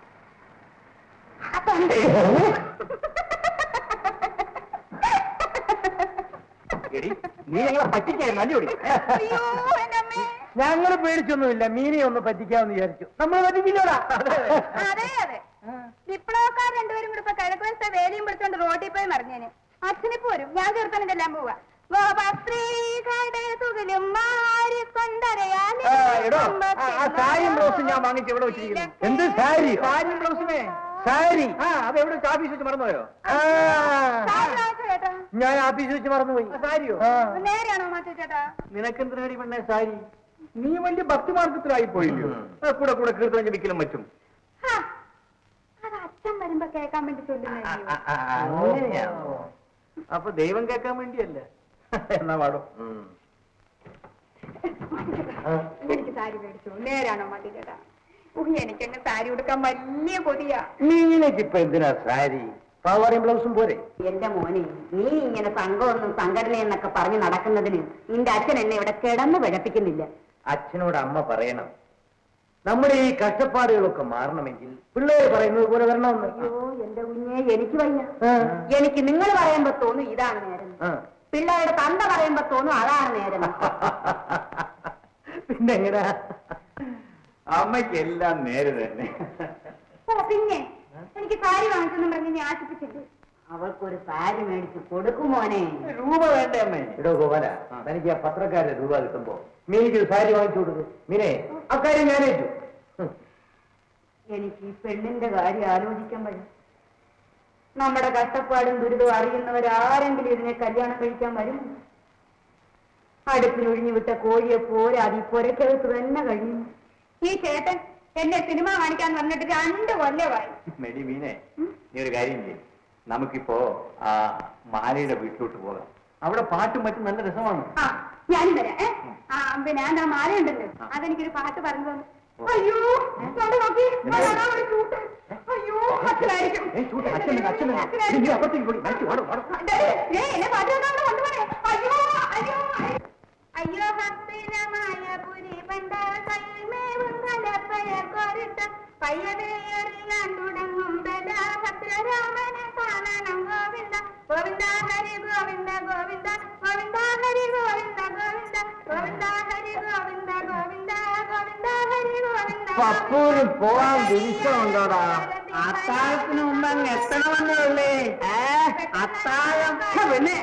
എടി നീ ഞങ്ങളെ പറ്റിക്കാൻ നല്ലോടി ഞങ്ങൾ പേടിച്ചൊന്നുമില്ല മീനെ ഒന്ന് പറ്റിക്കാമെന്ന് വിചാരിച്ചു നമ്മൾ പറ്റിക്കില്ലടാ അതെ അതെ വിപ്ലവക്കാർ രണ്ടുപേരും കൂടെ ഇപ്പൊ കിഴക്ക് വശത്തെ വേലിയും പിടിച്ചോണ്ട് റോഡിൽ പോയി മറിഞ്ഞേന് അച്ഛനെ പോരും ഞാൻ ചെറുത്തനെ എല്ലാം പോവാ ഗോപസ്ത്രീകളുടെ തുകലും മാറിക്കൊണ്ടരയാലേ ആ, എടോ സാരിയും ബ്ലൗസും ഞാൻ വാങ്ങിച്ച് എവിടെ വെച്ചിരിക്കുന്നു എന്ത് സാരി സാരിയും ബ്ലൗസുമേ സാരി ആ അത് എവിടെ ഓഫീസ് വെച്ച് മറന്നുപോയോ ആ, സാരി വാങ്ങിച്ചോ ചേട്ടാ ഞാൻ ആഫീസിൽ വെച്ച് മറന്നുപോയി സാരിയോ ആ. നേരെയാണോ മാറ്റോ ചേട്ടാ നിനക്കെന്തിനാടി പെണ്ണെ സാരി നീ വലിയ ഭക്തിമാർഗത്തിലായി പോയില്ലോ ആ, കൂടെ കൂടെ കീർത്തനം ജപിക്കലും മറ്റും ഹാ, അത് അച്ഛൻ വരുമ്പോ കേൾക്കാൻ വേണ്ടി ചൊല്ലുന്നതല്ലയോ അങ്ങനെയാണോ അപ്പൊ ദൈവം കേൾക്കാൻ വേണ്ടിയല്ല എന്നാ പാടും എനിക്ക് സാരി മേടിച്ചു നേരാണോ മതി ചേട്ടാ ഉഹ് എനിക്കങ്ങ് സാരി ഉടുക്കാൻ വലിയ കൊതിയാ നിനക്കിപ്പോ എന്തിനാ സാരി പാവാടയും ബ്ലൗസും പോരെ എന്റെ മോനെ നീ ഇങ്ങനെ സംഘമൊന്നും സംഘടനയെന്നൊക്കെ പറഞ്ഞ് നടക്കുന്നതിന് നിന്റെ അച്ഛൻ എന്നെ ഇവിടെ കിടന്ന് പിഴപ്പിക്കുന്നില്ല അച്ഛനോട് അമ്മ പറയണം നമ്മുടെ ഈ കഷ്ടപ്പാടുകളൊക്കെ മാറണമെങ്കിൽ പിള്ളേർ പറയുന്നത് പോലെ വരണമെന്ന് അയ്യോ എന്റെ കുഞ്ഞെ എനിക്ക് വയ്യ ആ. എനിക്ക് നിങ്ങൾ പറയുമ്പോ തോന്നും ഇതാണ് നേരം ആ. പിള്ളേരുടെ തന്ത പറയുമ്പോ തോന്നും അതാണ് നേരം പിന്നെ എങ്ങനെയാ അമ്മയ്ക്ക് എല്ലാം നേരെ തന്നെ ഓ പിന്നെ എനിക്ക് സാരി വാങ്ങിച്ചെന്നും പറഞ്ഞ് നീ ആശിപ്പിച്ചില്ലേ അവൾക്കൊരു സാരി മേടിച്ച് കൊടുക്കും മോനെ രൂപ വേണ്ടേ അമ്മേ എടോ ഗോപാല തനിക്ക് ആ പത്രക്കാരുടെ രൂപ കിട്ടുമ്പോ മീനിക്ക് ഒരു സാരി വാങ്ങിച്ചു കൊടുക്കും മീനെ അക്കാര്യം ഞാൻ ഏറ്റു ഹും. എനിക്ക് ഈ പെണ്ണിന്റെ കാര്യം ആലോചിക്കുമ്പോഴേ നമ്മുടെ കഷ്ടപ്പാടും ദുരിതവും അറിയുന്നവരാരെങ്കിലും ഇതിനെ കല്യാണം കഴിക്കാൻ വരും അടുപ്പിനൊഴിഞ്ഞു വിട്ട കോഴിയെ പോലെ അത് ഈ പുരക്കകത്ത് തന്നെ കഴിയുന്നു ഈ ചേട്ടൻ എന്നെ സിനിമ കാണിക്കാൻ വന്നിട്ട് രണ്ട് കൊല്ലമായി മെടി മീനെ നീ ഒരു കാര്യം ചെയ്യും നമുക്കിപ്പോ ആ മാലയുടെ വീട്ടിലോട്ട് പോകാം അവിടെ പാട്ടും മറ്റും നല്ല രസമാണ് ആ ഞാനും വരാം ഏ ആ പിന്നെ ഞാൻ ആ മാലയുണ്ടല്ലോ അതെനിക്കൊരു പാട്ട് പറഞ്ഞു തന്നു അയ്യോ കൊണ്ട് നോക്കി അതാ ഒരു ചൂട്ട് അയ്യോ അച്ഛനായിരിക്കും ഏയ്, ചൂട്, അച്ഛൻ, അച്ഛൻ, നീ അപ്പുറത്തേക്ക് പോയി, മാറ്റി, വാടോ, വാടോ. ദേ, ദേ, എന്നെ പാട്ട് കേൾക്കാൻ കൊണ്ടുപോണേ അയ്യോ അയ്യോ അയ്യോ ഭക്തിരമായ പുരി പണ്ടാര കൈമേവും കലപ്പയ കൊരുത്ത പയ്യതേറിയാൻ തുടങ്ങും ഭദ്രരാമനെ കാണണം ഗോവിന്ദ ഗോവിന്ദ ഹരി ഗോവിന്ദ ഗോവിന്ദ ഗോവിന്ദ ഹരി ഗോവിന്ദ ഗോവിന്ദ ഗോവിന്ദ ഹരി ഗോവിന്ദ ഗോവിന്ദ ഗോവിന്ദ ഹരി ഗോവിന്ദ പപ്പൂന് പോവാൻ ദിവസമുണ്ടോടാ അത്താഴത്തിന് മുമ്പ് അങ്ങ് എത്തണമെന്നേ ഉള്ളേ അത്താഴം പിന്നെ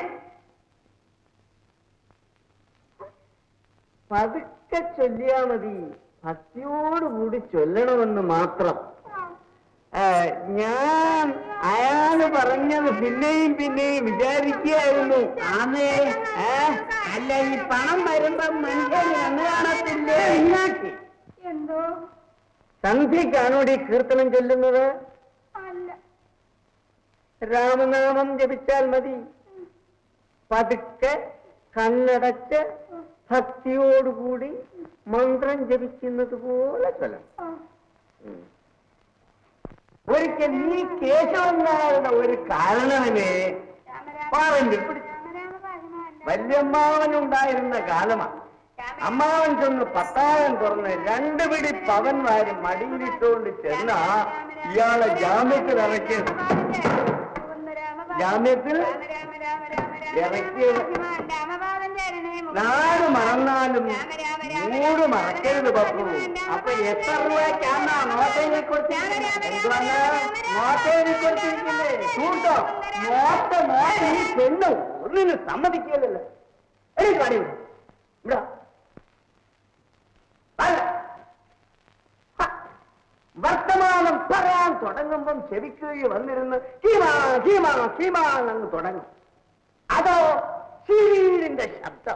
പതുക്കെ ചൊല്ലിയാ മതി ഭക്തിയോടുകൂടി ചൊല്ലണമെന്ന് മാത്രം ഏ, ഞാൻ അയാള് പറഞ്ഞത് പിന്നെയും പിന്നെയും വിചാരിക്കുകയായിരുന്നു ആന്നേ ഏ, അല്ല ഈ പണം വരുമ്പോ മനുഷ്യൻ കണ്ണു കാണത്തില്ലേ മീനാക്ഷി എന്തോ സന്ധ്യക്കാണോടി കീർത്തനം ചൊല്ലുന്നത് അല്ല രാമനാമം ജപിച്ചാൽ മതി പതുക്കെ കണ്ണടച്ച് ഭക്തിയോടുകൂടി മന്ത്രം ജപിക്കുന്നത് പോലെ ചൊല്ലണം ഉം. ഒരിക്കൽ ഈ കേശവൻ നായരുടെ ഒരു കാരണവനെ പാറമ്പിൽ പിടിച്ചു വല്യമ്മാവനുണ്ടായിരുന്ന കാലമാണ് അമ്മാവൻ ചെന്ന് പത്താഴം തുറന്ന് രണ്ട് പിടി പവൻ വാരി മടിയിലിട്ടുകൊണ്ട് ചെന്ന ഇയാളെ ജാമ്യത്തിൽ ഇറക്കിയത് ജാമ്യത്തിൽ ഇറക്കിയത് നാട് മറന്നാലും മൂട് മറക്കരുത് പപ്പു അപ്പൊ എത്ര രൂപയ്ക്കാണ് നോട്ടേനെ കൊടുത്തിരിക്കുന്നത് നോട്ടേനെ കൊടുത്തിരിക്കുന്നേ ചൂട്ടോ നോട്ട് നോട്ട് ഈ പെണ്ണു ഒന്നിനും സമ്മതിക്കില്ലല്ലോ എനിക്ക് പാടി ഇവിടെ ഇവിടെ വാ. അല്ല. ഹ. വർത്തമാനം പറയാൻ തുടങ്ങുമ്പം ചെവിക്കുകയും വന്നിരുന്ന് ഹീമാ ഹീമാ ഹീമാ എന്ന് തുടങ്ങും അതോ ശീലിന്റെ ശബ്ദം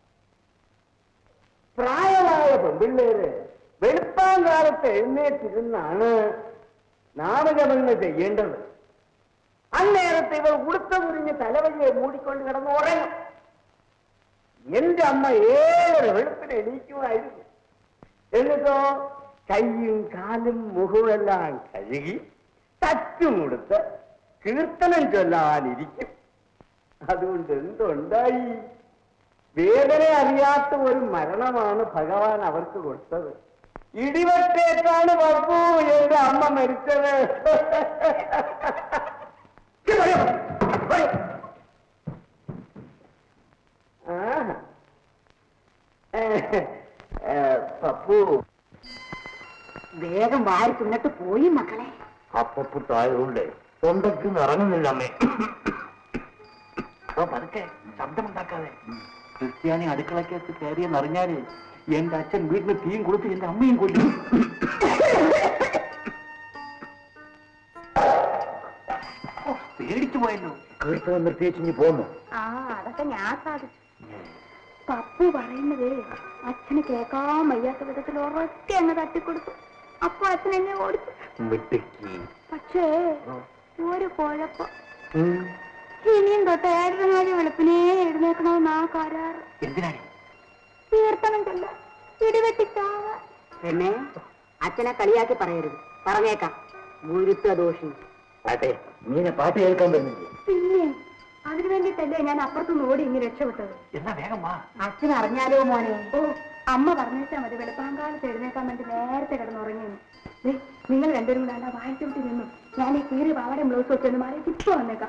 പ്രായമായ പെൺപിള്ളേര് വെളുപ്പാങ്കാലത്ത് എഴുന്നേറ്റിരുന്നാണ് നാമജപങ്ങൾ ചെയ്യേണ്ടത് അന്നേരത്ത് ഇവർ ഉടുത്ത മുറിഞ്ഞ് തലവഴിയെ മൂടിക്കൊണ്ട് കിടന്ന് ഉറങ്ങും എന്റെ അമ്മ ഏഴര വെളുപ്പിന് എണീക്കുമായിരുന്നു എന്നിട്ടോ കൈയും കാലും മുഖമെല്ലാം കഴുകി തച്ചുമുടുത്ത് കീർത്തനം ചൊല്ലാനിരിക്കും അതുകൊണ്ട് എന്തുണ്ടായി വേദന അറിയാത്ത ഒരു മരണമാണ് ഭഗവാൻ അവർക്ക് കൊടുത്തത് ഇടിവെട്ടേറ്റാണ് പപ്പു എന്റെ അമ്മ മരിച്ചത് പറയോ? പറയോ? ആഹാ. ഏ, ഏ, പപ്പു വേഗം വാരി തിന്നിട്ട് പോയി മക്കളെ അപ്പുത്തായതുകൊണ്ട് തൊണ്ടയ്ക്ക് ഇറങ്ങുന്നില്ല അമ്മേ ഓ പതുക്കെ ശബ്ദമുണ്ടാക്കാതെ ക്രിസ്ത്യാനി അടുക്കളക്കകത്ത് കയറിയെന്നറിഞ്ഞാല് എന്റെ അച്ഛൻ വീട്ടിന് തീയും കൊടുത്ത് എന്റെ അമ്മയും കൊല്ലും ഓ, പേടിച്ചു പോയല്ലോ കീർത്തനം നിർത്തിയേച്ചു പോന്നു ആ അതൊക്കെ ഞാൻ സാധിച്ചു പപ്പു പറയുന്നത് അച്ഛന് കേൾക്കാൻ വയ്യാത്ത വിധത്തിൽ ഉറച്ച അങ്ങ് തട്ടിക്കൊടുത്തു അപ്പൊ അച്ഛൻ എന്നെ ഓടിച്ചു മിടുക്കി പക്ഷേ ഒരു കുഴപ്പം ഇനിയും തൊട്ട് ഏഴരങ്ങാടി വെളുപ്പിനെ എഴുന്നേക്കണമെന്ന് ആ കരാറ് എന്തിനാണ് കീർത്തനം ചെല്ല ഇടിവെട്ടിച്ചാവാ പിന്നെ അച്ഛനെ കളിയാക്കി പറയരുത് പറഞ്ഞേക്കാം ഗുരുത്വദോഷി അതെ നീനെ പാട്ട് കേൾക്കാൻ വരുന്നില്ലേ പിന്നെ അതിനു വേണ്ടിയിട്ടല്ലേ ഞാൻ അപ്പുറത്തുനിന്ന് ഓടി ഇങ്ങനെ രക്ഷപ്പെട്ടത് എന്നാ വേഗം വാ അച്ഛൻ അറിഞ്ഞാലോ മോനെ ഓ അമ്മ പറഞ്ഞേച്ചാ മതി വെളുപ്പാങ്കാലത്ത് എഴുന്നേക്കാൻ വേണ്ടി നേരത്തെ കിടന്നുറങ്ങി നിങ്ങൾ രണ്ടുപേരും കൂടെ ആ വായിച്ചോട്ടി നിന്നു ഞാൻ ഈ കീറി പാവാടയും ബ്ലൗസ് വെച്ചൊന്ന് മാറി ഇപ്പൊ വന്നേക്കാം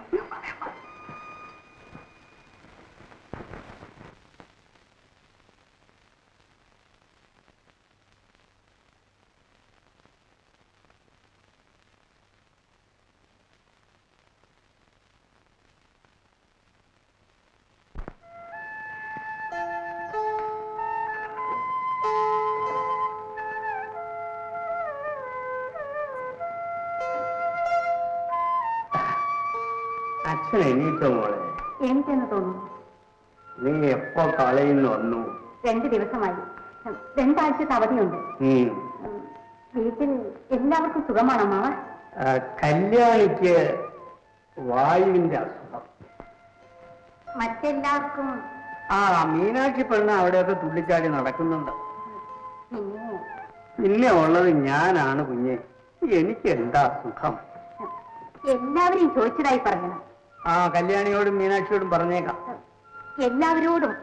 അച്ഛൻ എണീറ്റോ മോളെ എനിക്കെന്ന് തോന്നുന്നു നീ എപ്പോ കളയുന്നു വന്നു രണ്ട് ദിവസമായി രണ്ടാഴ്ചത്തെ അവധിയുണ്ട് ഉം. ഉം, വീട്ടിൽ എല്ലാവർക്കും സുഖമാണോ മാവ ആ, കല്യാണിക്ക് വായുവിന്റെ അസുഖം മറ്റെല്ലാവർക്കും ആ മീനാക്ഷി പെണ്ണ് അവിടെയൊക്കെ തുള്ളിച്ചാടി നടക്കുന്നുണ്ട് പിന്നെ പിന്നെ ഉള്ളത് ഞാനാണ് കുഞ്ഞെ എനിക്ക് എന്താ സുഖം എല്ലാവരെയും ചോദിച്ചതായി പറയണം ആ കല്യാണിയോടും മീനാക്ഷിയോടും പറഞ്ഞേക്കാം എല്ലാവരോടും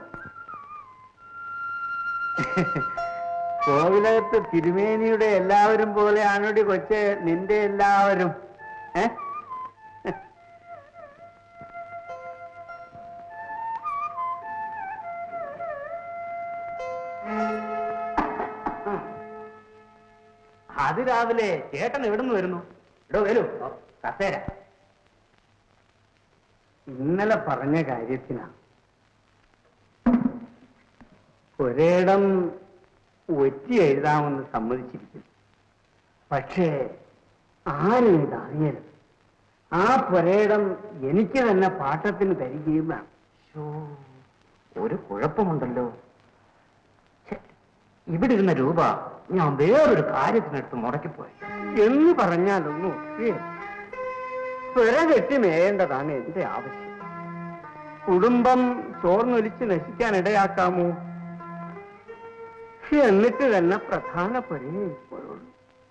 കോവിലകത്ത് തിരുമേനിയുടെ എല്ലാവരും പോലെ ആണോടി കൊച്ചെ നിന്റെ എല്ലാവരും ഏ അത് രാവിലെ ചേട്ടൻ എവിടുന്ന് വരുന്നു എടോ വരൂ കസേര ഇന്നലെ പറഞ്ഞ കാര്യത്തിനാ ഒരേടം ഒറ്റി എഴുതാമെന്ന് സമ്മതിച്ചിരിക്കുന്നു പക്ഷേ ആരും ഇത് അറിയരുത് ആ പുരയിടം എനിക്ക് തന്നെ പാട്ടത്തിന് തരികയും വേണം ഒരു കുഴപ്പമുണ്ടല്ലോ ഛെ, ഇവിടെ ഇരുന്ന രൂപ ഞാൻ വേറൊരു കാര്യത്തിനടുത്ത് മുടക്കിപ്പോയി എന്ന് പറഞ്ഞാലൊന്നും ഒക്കുകയില്ല. പുര കെട്ടി മേയേണ്ടതാണ് എന്റെ ആവശ്യം കുടുംബം ചോർന്നൊലിച്ച് നശിക്കാൻ ഇടയാക്കാമോ എന്നിട്ട് തന്നെ പ്രധാന പുരയെ ഇപ്പോഴുള്ളൂ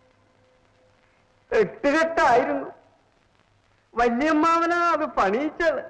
എട്ടുകെട്ടായിരുന്നു വല്യമ്മാവനാ അത് പണിയിച്ചത്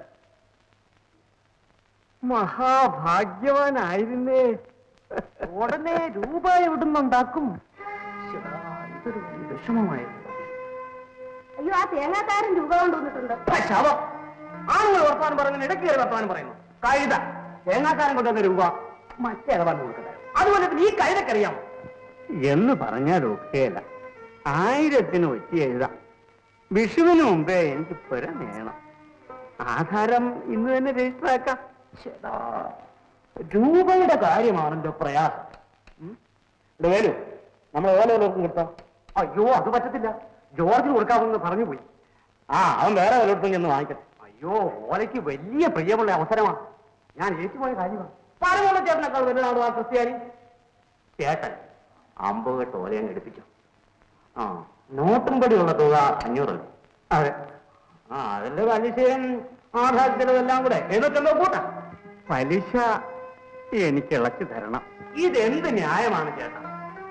മഹാഭാഗ്യവാനായിരുന്നേ ഉടനെ രൂപ എവിടുന്നുണ്ടാക്കും ശ്ശെടാ, ഇതൊരു വലിയ വിഷമമായിരുന്നു അയ്യോ ആ തേങ്ങാക്കാരൻ രൂപ കൊണ്ടുവന്നിട്ടുണ്ട് ആ ശവം ആണുങ്ങൾ വർത്താനം പറയുന്ന ഇടയ്ക്ക് കയറി വർത്താനം പറയുന്നു കഴുത തേങ്ങാക്കാരൻ കൊണ്ടുവന്ന രൂപ മറ്റേ ഇടപാട് കൊടുക്കട്ടെ അതുപോലെ തന്നെ ഈ കഴുതക്കറിയാം എന്ന് പറഞ്ഞാൽ ഒക്കെയല്ല ആയിരത്തിന് ഒറ്റി എഴുതാം വിഷുവിന് മുമ്പേ എനിക്ക് പുര വേണം ആധാരം ഇന്ന് തന്നെ രജിസ്റ്റർ ആക്കാം ശ്ശെടാ, രൂപയുടെ കാര്യമാണല്ലോ പ്രയാസം ഉം? ഇവിടെ വേലു നമ്മൾ ഓരോരുത്തർക്കും കൊടുത്താം അയ്യോ അത് പറ്റത്തില്ല ജോർജിന് കൊടുക്കാമെന്ന് പറഞ്ഞു പോയി ആ അവൻ വേറെ ഓരോരുത്തരും ചെന്ന് വാങ്ങിക്കട്ടെ അയ്യോ ഓലയ്ക്ക് വലിയ പ്രിയമുള്ള അവസരമാണ് ഞാൻ ഏറ്റുപോയ കാര്യമാണ് പറഞ്ഞുള്ള ചേട്ടനേക്കാൾ വലുതാണ് ആ ക്രിസ്ത്യാനി ചേട്ടൻ അമ്പത് കെട്ട് ഓലയും എടുപ്പിച്ചു ആ നോട്ടും പടിയുള്ള തുക അഞ്ഞൂറ് അതെ ആ അതിന്റെ പലിശയും ആധാരത്തിലും കൂടെ എഴുന്നൂറ്റമ്പത് കൂട്ടാം പലിശ എനിക്ക് ഇളച്ചു തരണം ഇതെന്ത് ന്യായമാണ് ചേട്ടാ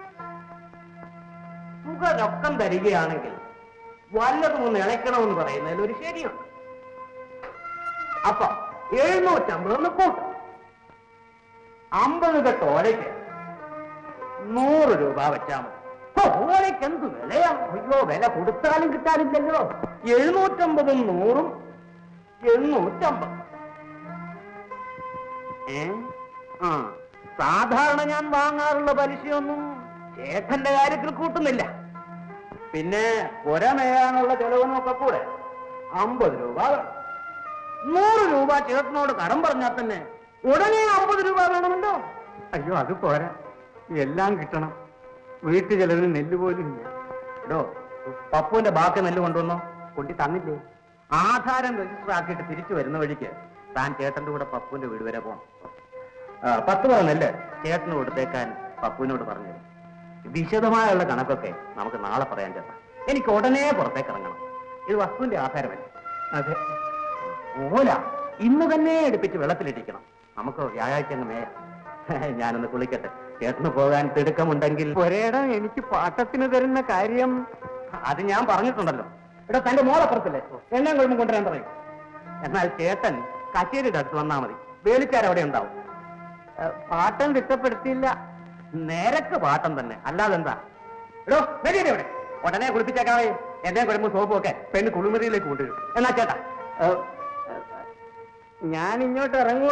തുക രൊക്കം തരികയാണെങ്കിൽ വല്ലതും ഒന്ന് ഇളയ്ക്കണമെന്ന് പറയുന്നതിൽ ഒരു ശരിയുണ്ട് അപ്പൊ എഴുന്നൂറ്റമ്പതൊന്ന് കൂട്ടും അമ്പത് കെട്ട് ഓലയ്ക്ക് നൂറ് രൂപ വെച്ചാ മതി ഓ, ഓലയ്ക്ക് എന്ത് വിലയാണ് അയ്യോ വില കൊടുത്താലും കിട്ടാനില്ലല്ലോ എഴുന്നൂറ്റമ്പതും നൂറും എണ്ണൂറ്റമ്പത് ഏ ആ സാധാരണ ഞാൻ വാങ്ങാറുള്ള പലിശയൊന്നും ചേട്ടന്റെ കാര്യത്തിൽ കൂട്ടുന്നില്ല പിന്നെ പുരമേയാനുള്ള ചെലവിനും ഒക്കെ കൂടെ അമ്പത് രൂപ വേണം. നൂറ് രൂപ ചേട്ടനോട് കടം പറഞ്ഞാൽ തന്നെ ഉടനെ അമ്പത് രൂപ വേണമല്ലോ അയ്യോ അത് പോരാ എല്ലാം കിട്ടണം വീട്ടു ചെലവിന് നെല്ല് പോലും ഇല്ല എടോ പപ്പുവിന്റെ ബാക്കി നെല്ല് കൊണ്ടുവന്നോ കൊണ്ടി തന്നില്ലേ ആധാരം രജിസ്റ്റർ ആക്കിയിട്ട് തിരിച്ചു വരുന്ന വഴിക്ക് താൻ ചേട്ടന്റെ കൂടെ പപ്പുവിന്റെ വീട് വരെ പോണം ആ, പത്ത് പറ നെല്ല് ചേട്ടന് കൊടുത്തേക്കാൻ പപ്പുവിനോട് പറഞ്ഞു വിശദമായുള്ള കണക്കൊക്കെ നമുക്ക് നാളെ പറയാൻ ചേട്ടാ എനിക്ക് ഉടനെ പുറത്തേക്ക് ഇറങ്ങണം ഇത് വസ്തുവിന്റെ ആധാരമല്ലേ അതെ ഓല ഇന്ന് തന്നെ എടുപ്പിച്ച് വെള്ളത്തിലിരിക്കണം നമുക്ക് വ്യാഴാഴ്ച അങ്ങ് മേയാം ഞാനൊന്ന് കുളിക്കട്ടെ ചേട്ടന് പോകാൻ തിടുക്കമുണ്ടെങ്കിൽ ഒരേടം എനിക്ക് പാട്ടത്തിന് തരുന്ന കാര്യം അത് ഞാൻ പറഞ്ഞിട്ടുണ്ടല്ലോ ഇവിടെ തന്റെ മോളപ്പുറത്തില്ലേ എണ്ണയും കുഴമ്പും കൊണ്ടുവരാൻ പറയും എന്നാൽ ചേട്ടൻ കച്ചേരിയുടെ അടുത്ത് വന്നാ മതി വേലിക്കാർ അവിടെ ഉണ്ടാവും ഏ, പാട്ടം തിട്ടപ്പെടുത്തിയില്ല നേരക്ക് പാട്ടം തന്നെ അല്ലാതെ എന്താ എടോ വരികയുടെ ഇവിടെ ഉടനെ കുളിപ്പിച്ചേക്കാവേ എന്റെ കുഴമ്പും സോപ്പും ഒക്കെ പെണ്ണ് കുളിമുറിയിലേക്ക് കൊണ്ടുവരും എന്നാ ചേട്ടാ ഏ, ഞാൻ ഇങ്ങോട്ട് ഇറങ്ങുക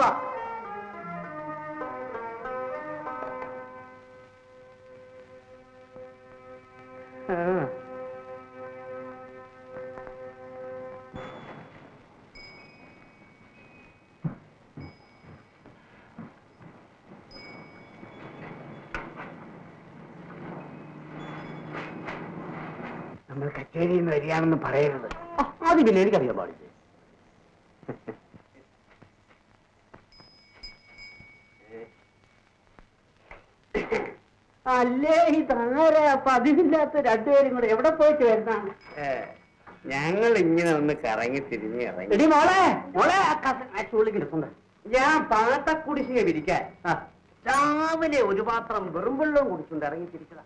നമ്മൾ കച്ചേരിയിൽ നിന്ന് വരികയാണെന്ന് പറയരുത് ആദ്യം പിന്നെ എനിക്കറിയാൻ പാടില്ലേ അല്ലേ ഈ താര പതിവില്ലാത്ത രണ്ടുപേരും കൂടെ എവിടെ പോയിട്ട് വരുന്നതാണ് ഞങ്ങൾ ഇങ്ങനെ ഒന്ന് കറങ്ങി തിരിഞ്ഞ് ഇറങ്ങി എടി മോളെ മോളെ ആ കസ- ആ ചുള്ളി കിടപ്പുണ്ട് ഞാൻ പാട്ടക്കുടിശ്ശിക വിരിക്കാൻ ആ, രാവിലെ ഒരു പാത്രം വെറും വെള്ളവും കുടിച്ചുകൊണ്ട് ഇറങ്ങി തിരിച്ചതാ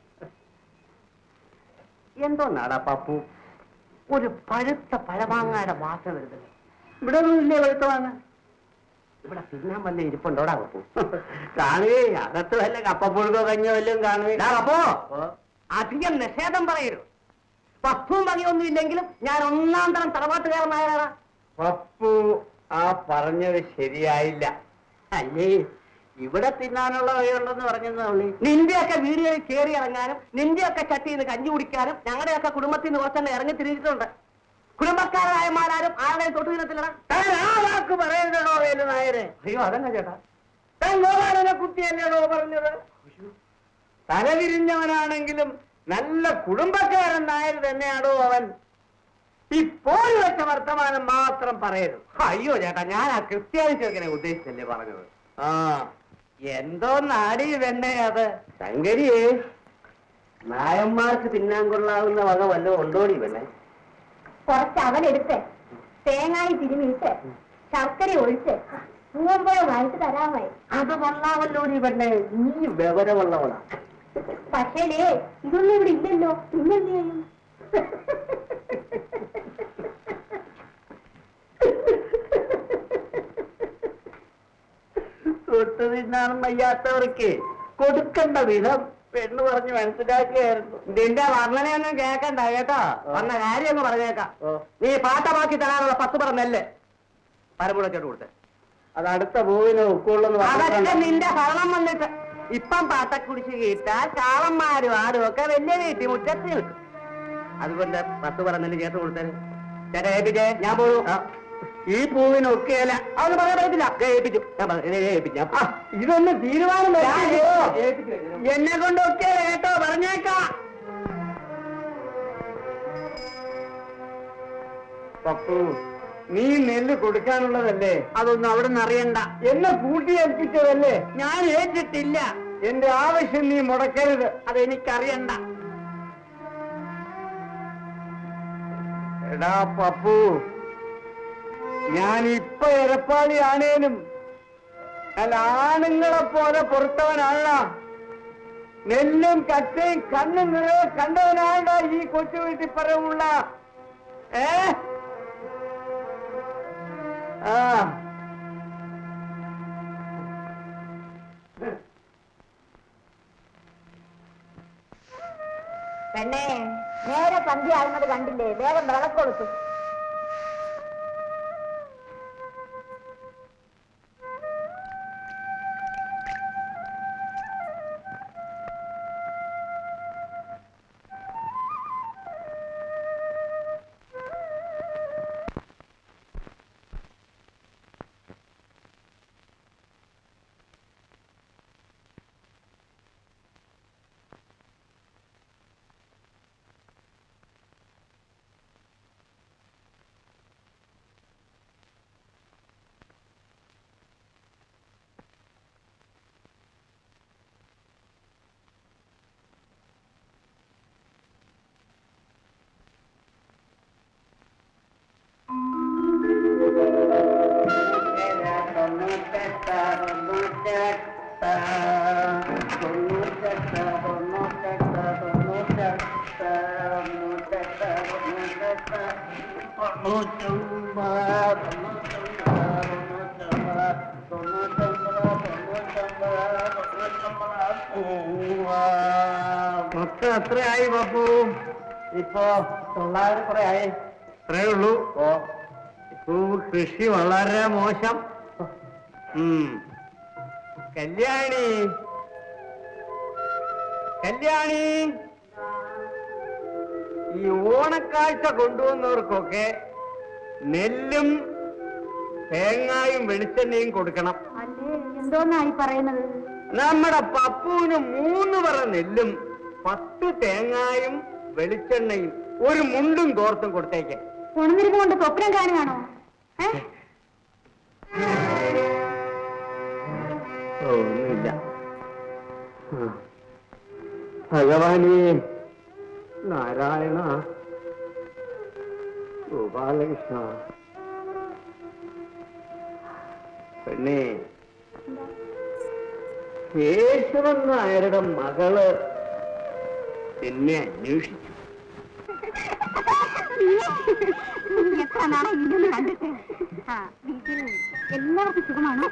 എന്തോ നാടാ പപ്പു ഒരു പഴുത്ത പഴമാങ്ങാടെ വാസന വരുന്നത് ഇവിടെ ഒന്നും ഇല്ലേ വെളുത്തമാണ് ഇവിടെ തിന്നാൻ വല്ല ഇരിപ്പുണ്ടോടാ പപ്പു കാണുകേ അകത്ത് വല്ല കപ്പപ്പുഴുക്കോ കഞ്ഞോ വല്ലതും കാണുകേ ഡാ പപ്പു അധികം നിഷേധം പറയരുത് വസ്തുവും വകയൊന്നും ഇല്ലെങ്കിലും ഞാൻ ഒന്നാം തരം തറവാട്ടുകാരനായതാ പപ്പു ആ പറഞ്ഞത് ശരിയായില്ല അല്ലേ ഇവിടെ തിന്നാനുള്ള വഴിയുണ്ടെന്ന് പറഞ്ഞെന്ന് ഉള്ളി നിന്റെയൊക്കെ വീടുകളിൽ കയറി ഇറങ്ങാനും നിന്റെയൊക്കെ ചട്ടിയിൽ നിന്ന് കഞ്ഞി കുടിക്കാനും ഞങ്ങളുടെയൊക്കെ കുടുംബത്തിൽ നിന്ന് കുറച്ചെണ്ണം ഇറങ്ങി തിരിച്ചിട്ടുണ്ട് കുടുംബക്കാരായമാരും ആരുടെയും തൊട്ടു തിന്നത്തില്ലടാ താൻ ആ വാക്ക് പറയരുതടോ വേലു നായരെ അയ്യോ അതന്നെ ചേട്ടാ താൻ ഗോപാലനെ കുത്തിയല്ലേടോ പറഞ്ഞത് തലവിരിഞ്ഞവനാണെങ്കിലും നല്ല കുടുംബക്കാരൻ നായർ തന്നെയാണോ അവൻ ഇപ്പോൾ വെച്ച വർത്തമാനം മാത്രം പറയരുത് അയ്യോ ചേട്ടാ ഞാൻ ആ ക്രിസ്ത്യാനി ചെറുക്കനെ ഉദ്ദേശിച്ചല്ലേ പറഞ്ഞത് ആ എന്തോ നാടി തന്നെ അത് ശങ്കരിയേ നായന്മാർക്ക് തിന്നാൻ കൊള്ളാവുന്ന വക വല്ലതും ഉണ്ടോടി പെണ്ണെ കുറച്ച് അവനെടുത്ത് തേങ്ങായി തിരുമിയിട്ട് ശർക്കര ഒഴിച്ച് പൂവമ്പഴമായിട്ട് തരാമായി അത് കൊള്ളാമല്ലോ നീ പെണ്ണെ നീ വിവരമുള്ളവളാ പക്ഷേലേ ഇതൊന്നും ഇവിടെ ഇല്ലല്ലോ പിന്നെന്ത് ചെയ്യും തൊട്ട് തിന്നാനും വയ്യാത്തവർക്ക് കൊടുക്കേണ്ട വിധം പെണ്ണ് പറഞ്ഞ് മനസ്സിലാക്കിയായിരുന്നു നിന്റെ വർണ്ണനയൊന്നും കേക്കണ്ട കേട്ടോ വന്ന കാര്യം ഒന്ന് പറഞ്ഞേക്കാം ഓ. നീ പാട്ടമാക്കി തരാനുള്ള പത്ത് പറ നെല്ല് പരമ്പുഴ ചേട്ട് കൊടുത്തേ അത് അടുത്ത പൂവിന് ഉൾക്കൊള്ളുന്നു അതൊക്കെ നിന്റെ ഭരണം വന്നിട്ട് ഇപ്പം പാട്ടക്കുടിച്ച് കിട്ടാൽ കാളന്മാരും ആരും ഒക്കെ വലിയ വീട്ടി മുറ്റത്ത് നിൽക്കും അതുകൊണ്ട് പത്ത് പറഞ്ഞതിന് ചേർത്ത് കൊടുത്തത് ചേട്ടാ ഏൽപ്പിച്ചേ ഞാൻ പോകും ഈ പൂവിനൊക്കെയല്ല അതൊന്നും പറയാൻ പറ്റത്തില്ല ദേ ഏൽപ്പിച്ചു ഞാൻ പറഞ്ഞു, ദേ ഏൽപ്പിച്ചു ഞാൻ ആ, ഇതൊന്ന് തീരുമാനം ഞാൻ വെച്ചില്ലയോ? ഏൽപ്പിച്ചു കഴിഞ്ഞു. എന്നെ കൊണ്ടൊക്കെ കേട്ടോ പറഞ്ഞേക്കാം പപ്പു നീ നെല്ല് കൊടുക്കാനുള്ളതല്ലേ അതൊന്നും അവിടെ നിന്ന് അറിയണ്ട എന്നെ കൂട്ടി ഏൽപ്പിച്ചതല്ലേ ഞാൻ ഏറ്റിട്ടില്ല എന്റെ ആവശ്യം നീ മുടക്കരുത് അതെനിക്കറിയണ്ട എടാ പപ്പു ഞാൻ ഇപ്പൊ എരപ്പാളിയാണേലും അല്ല ആണുങ്ങളെ പോലെ പൊറുത്തവനല്ല നെല്ലും കറ്റയും കണ്ണും നിറയെ കണ്ടവനാണ് ഈ കൊച്ചു വീട്ടിൽ പറയുള്ള ഏ ആ പെണ്ണേ നേരെ സന്ധ്യയാകുന്നത് കണ്ടില്ലേ വേഗം വിളക്കൊടുത്തു തൊണ്ണൂറ്റൊമ്പത് മൊത്തം എത്രയായി പപ്പു ഇപ്പോ തൊള്ളായിരം കുറെ ആയി അത്രേ ഉള്ളൂ ഓ ഇപ്പൊ കൃഷി വളരെ മോശം ഉം. കല്യാണി കല്യാണി ഈ ഓണക്കാഴ്ച കൊണ്ടുവന്നവർക്കൊക്കെ നെല്ലും തേങ്ങായും വെളിച്ചെണ്ണയും കൊടുക്കണം അല്ലേ എന്തോന്നായി പറയുന്നത് നമ്മുടെ പപ്പുവിന് മൂന്ന് പറ നെല്ലും പത്ത് തേങ്ങായും വെളിച്ചെണ്ണയും ഒരു മുണ്ടും തോർത്തും കൊടുത്തേക്ക് ഉണർന്നിരുന്നു കൊണ്ട് സ്വപ്നം കാണുകയാണോ ഏ? ഓ, ഒന്നുമില്ല ആ. ഭഗവാനേ നാരായണ ഗോപാലകൃഷ്ണ പെണ്ണേ കേശവൻ നായരുടെ മകള് എന്നെ അന്വേഷിച്ചു എത്ര നാളെ ഇല്ലെന്ന് കണ്ടിട്ട് ആ വീട്ടിൽ എല്ലാവർക്കും സുഖമാണോ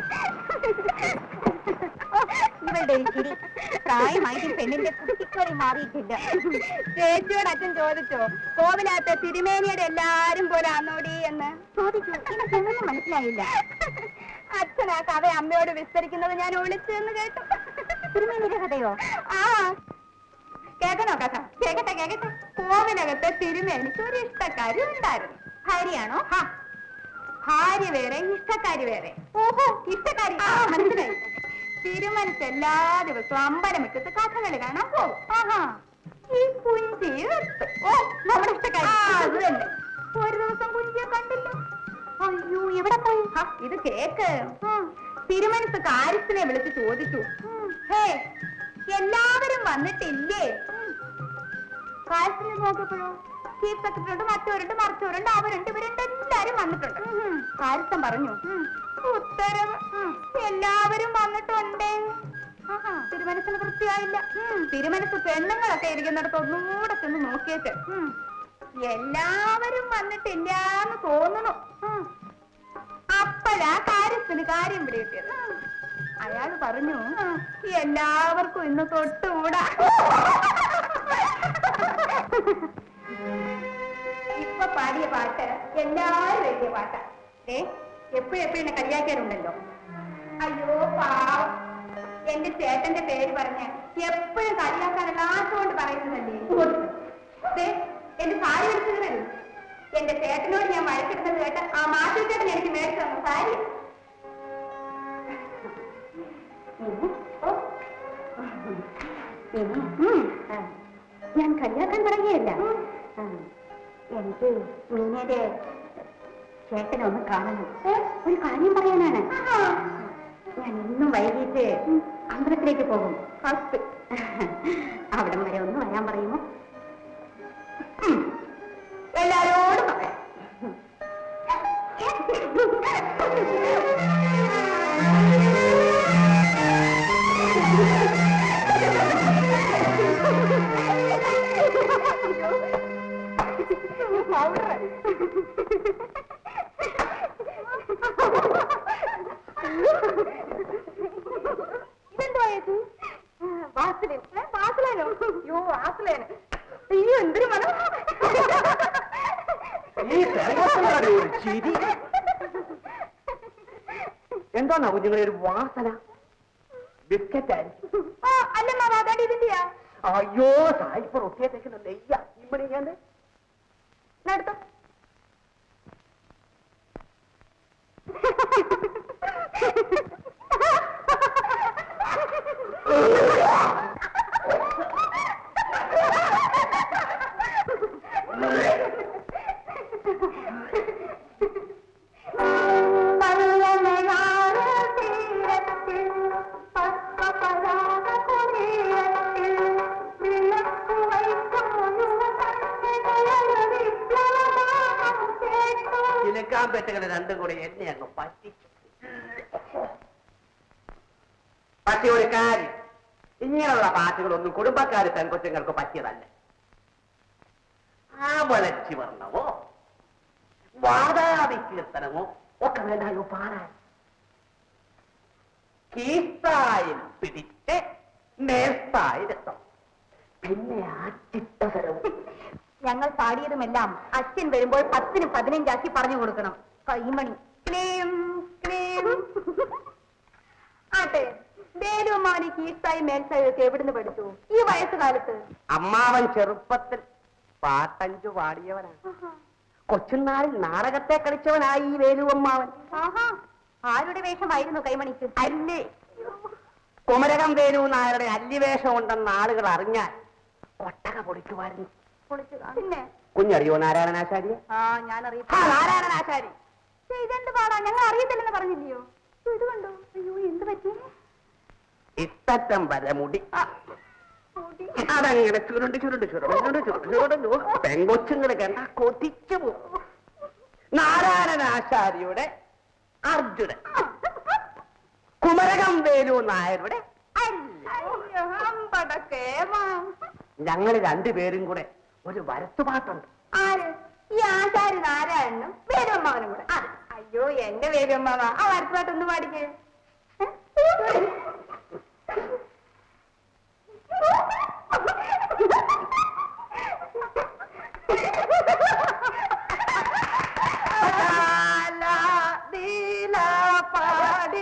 ഇവളുടെ ഒരു ചിരി പ്രായമായിട്ട് പെണ്ണിന്റെ കുട്ടിക്കളി മാറിയിട്ടില്ല ചേച്ചിയോട് അച്ഛൻ ചോദിച്ചോ കോവിലകത്തെ തിരുമേനിയുടെ എല്ലാരും പോലെ ആന്നോടി എന്ന് ചോദിച്ചു എനിക്കൊന്നും മനസ്സിലായില്ല അച്ഛൻ ആ കഥ അമ്മയോട് വിസ്തരിക്കുന്നത് ഞാൻ ഒളിച്ചു എന്ന് കേട്ടു തിരുമേനിയുടെ കഥയോ ആ കേൾക്കണോ കഥ കേക്കട്ടെ കേക്കട്ടെ കോവിലകത്തെ തിരുമേനിക്ക് ഒരു ഇഷ്ടക്കാരി ഉണ്ടായിരുന്നു ഭാര്യയാണോ ഭാര്യ വേറെ ഇഷ്ടക്കാരി വേറെ ഓഹോ ഇഷ്ടക്കാരി ആ മനസ്സിലായി തിരുമനസ് എല്ലാ ദിവസവും അമ്പലമുറ്റത്ത് കഥകളി കാണാൻ പോകും ആഹാ ഈ കുഞ്ചി നിർത്ത്. ഓ നമ്മുടെ ഇഷ്ടക്കാരി അത് തന്നെ ഒരു ദിവസം കുഞ്ചിയെ കണ്ടില്ല അയ്യോ എവിടെ പോയി ആ, ഇത് കേക്ക് തിരുമനസ് കാര്യസ്ഥനെ വിളിച്ച് ചോദിച്ചു ഹേ എല്ലാവരും വന്നിട്ടില്ലേ കാര്യസ്ഥനെ നോക്കിയപ്പോഴോ ചീഫ് സെക്രട്ടറി ഉണ്ട് മറ്റവരുണ്ട് മറിച്ചവരുണ്ട് അവരുണ്ട് ഇവരുണ്ട് എല്ലാരും വന്നിട്ടുണ്ട് കാര്യസ്ഥൻ പറഞ്ഞു ഉത്തരവ് എല്ലാവരും വന്നിട്ടുണ്ട് ആഹാ, തിരുമനസിന് വൃത്തിയായില്ല തിരുമനസ് പെണ്ണുങ്ങളൊക്കെ ഇരിക്കുന്നിടത്ത് ഒന്നുകൂടെ ചെന്ന് നോക്കിയിട്ട് എല്ലാവരും വന്നിട്ടില്ലാന്ന് തോന്നുന്നു അപ്പോഴാ കാര്യസ്ഥന് കാര്യം പിടികിട്ടിയത് അയാൾ പറഞ്ഞു എല്ലാവർക്കും ഇന്ന് തൊട്ടുകൂടാ ഇപ്പൊ പാടിയ പാട്ട് എല്ലാരും എഴുതിയ പാട്ടാ ഏ എപ്പോഴും എപ്പോഴും എന്നെ കളിയാക്കാറുണ്ടല്ലോ അയ്യോ പാവം എന്റെ ചേട്ടന്റെ പേര് പറഞ്ഞ് എപ്പോഴും കളിയാക്കാനുള്ള ആശ പറയുന്നതല്ലേ ദേ, എന്റെ സാരി എടുത്തത് വരും എന്റെ ചേട്ടനോട് ഞാൻ വഴക്കിടുന്നത് കേട്ട് ആ മാറ്റി ചേട്ടൻ എനിക്ക് മേടിച്ചു തന്ന സാരി ഞാൻ കളിയാക്കാൻ തുടങ്ങിയല്ല എനിക്ക് മീനയുടെ ചേട്ടനെ ഒന്ന് കാണണം ഒരു കാര്യം പറയാനാണ് ഞാൻ ഇന്നും വൈകിട്ട് അമ്പലത്തിലേക്ക് പോകും ഫസ്റ്റ് അവിടം വരെ ഒന്ന് വരാൻ പറയുമോ ഉം. എല്ലാരോടും പറയാം ഇതെന്തുവായത് വാസലിൻ ഏ, വാസലേനോ അയ്യോ വാസലേന് അയ്യോ എന്തൊരു മണം ഈ പെരങ്ങോട്ടുള്ളവരുടെ ഒരു ചിരി എന്താണോ കുഞ്ഞുങ്ങളെ ഒരു വാസന ബിസ്ക്കറ്റ് ആയിരിക്കും ആ അല്ല മാമ അതാണ്ട് ഇതിന്റെയാ അയ്യോ സായിപ്പ് റൊട്ടിയെ തേക്കുന്ന നെയ്യ ഇമ്മണി ഞാൻ നടത്തോ ചിലക്കാൻ പെട്ടുകൾ രണ്ടും കൂടെ എന്നെ അങ്ങ് പറ്റിച്ചു പക്ഷെ ഒരു കാര്യം ഇങ്ങനെയുള്ള പാട്ടുകളൊന്നും കുടുംബക്കാര് പെൺകൊച്ചുങ്ങൾക്ക് പറ്റിയതല്ല ആ വളച്ചി വർണ്ണമോ വാദാവി കീർത്തനമോ ഒക്കെ വേണ്ടായോ പാടാൻ കീസ്തായിൽ പിടിച്ച് നേർത്തായിരത്തം പിന്നെ ആറ്റിട്ടതരവും ഞങ്ങൾ പാടിയതുമെല്ലാം അച്ഛൻ വരുമ്പോൾ പത്തിന് പതിനഞ്ചാക്കി പറഞ്ഞു കൊടുക്കണം കൈമണി ക്ലീം ക്ലീം ആട്ടെ വേലുമാനി കീഴ്ത്തായി മേൽസായി ഒക്കെ എവിടുന്ന് പഠിച്ചു ഈ വയസ്സുകാലത്ത് അമ്മാവൻ ചെറുപ്പത്തിൽ പാട്ടഞ്ചു പാടിയവനാണ് കൊച്ചുനാളിൽ നാടകത്തെ കളിച്ചവനായി ഈ വേലുവമ്മാവൻ ആഹാ ആരുടെ വേഷമായിരുന്നു കൈമണിക്ക് അല്ലേ കുമരകം വേലു നായരുടെ അല്ലിവേഷം ഉണ്ടെന്ന് ആളുകൾ അറിഞ്ഞാൽ ഒട്ടക പൊളിക്കുമായിരുന്നു പൊളിച്ചു പിന്നെ കുഞ്ഞറിയോ നാരായണനാശാരിയെ ആ ഞാൻ അറിയാം ആ നാരായണനാശാരി ഇതെന്ത് പാടാ ഞങ്ങൾ അറിയത്തില്ലെന്ന് പറഞ്ഞില്ലയോ ഇത് ഇത് കണ്ടോ അയ്യോ എന്ത് പറ്റി ഇത്തറ്റം വരെ മുടി ആ, അതങ്ങനെ ചുരുണ്ട് ചുരുണ്ട് ചുരുണ്ട് ചുരുണ്ട് ചുരുണ്ട് ചുരുണ്ട് പെങ്കൊച്ചുങ്ങൾ കണ്ട കൊതിച്ചു പോകും നാരായണനാശാരിയുടെ അർജുനൻ കുമരകം വേലു നായരുടെ അയ്യോ അമ്പടക്കേമാ ഞങ്ങൾ രണ്ടുപേരും കൂടെ ഒരു വരത്തുപാട്ടുണ്ട് ആര് ഈ ആചാര്യ നാരായണനും വേലുമ്മവനും കൂടെ ആ, അയ്യോ എന്റെ വേലുമ്മവ ആ വരത്തുപാട്ടൊന്ന് പാടിക്കേ അകാല നീല പാടി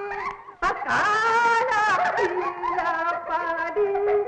അകാല നീല പാടി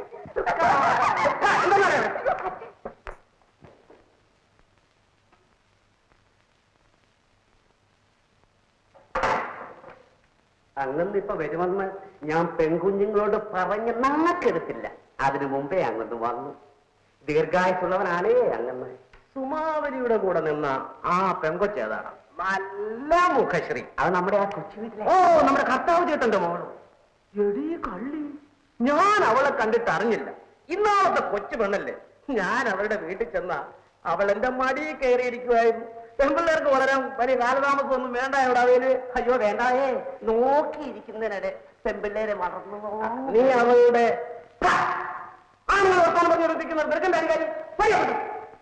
അങ്ങന്ന് ഇപ്പൊ വരുമെന്ന് ഞാൻ പെൺകുഞ്ഞുങ്ങളോട് പറഞ്ഞ് നാക്കെടുത്തില്ല അതിനു മുമ്പേ അങ്ങന്ന് വന്നു ദീർഘായുസുള്ളവനാണേ അങ്ങന്ന് സുമാവലിയുടെ കൂടെ നിന്ന ആ പെങ്കൊച്ചേതാണ് നല്ല മുഖശ്രീ അത് നമ്മുടെ ആ കൊച്ചു വീട്ടിലെ ഓ നമ്മുടെ കർത്താവ് ചേട്ടന്റെ മോള് എടീ കള്ളി ഞാൻ അവളെ കണ്ടിട്ട് അറിഞ്ഞില്ല ഇന്നാളത്തെ കൊച്ചു പെണ്ണല്ലേ ഞാൻ അവളുടെ വീട്ടിൽ ചെന്ന അവൾ എന്റെ മടിയിൽ കയറിയിരിക്കുമായിരുന്നു പെൺപിള്ളേർക്ക് വളരാൻ വലിയ കാലതാമസം ഒന്നും വേണ്ട ഇവിടെ അവയില് അയ്യോ വേണ്ടായേ നോക്കിയിരിക്കുന്നതിനിടെ പെൺപിള്ളേരെ വളർന്നു നീ അവളുടെ ആണുങ്ങൾ വർത്താനം പറഞ്ഞു നിർത്തിക്കുന്നത് നിനക്കെന്താ കാര്യം പോയി അങ്ങോട്ട്.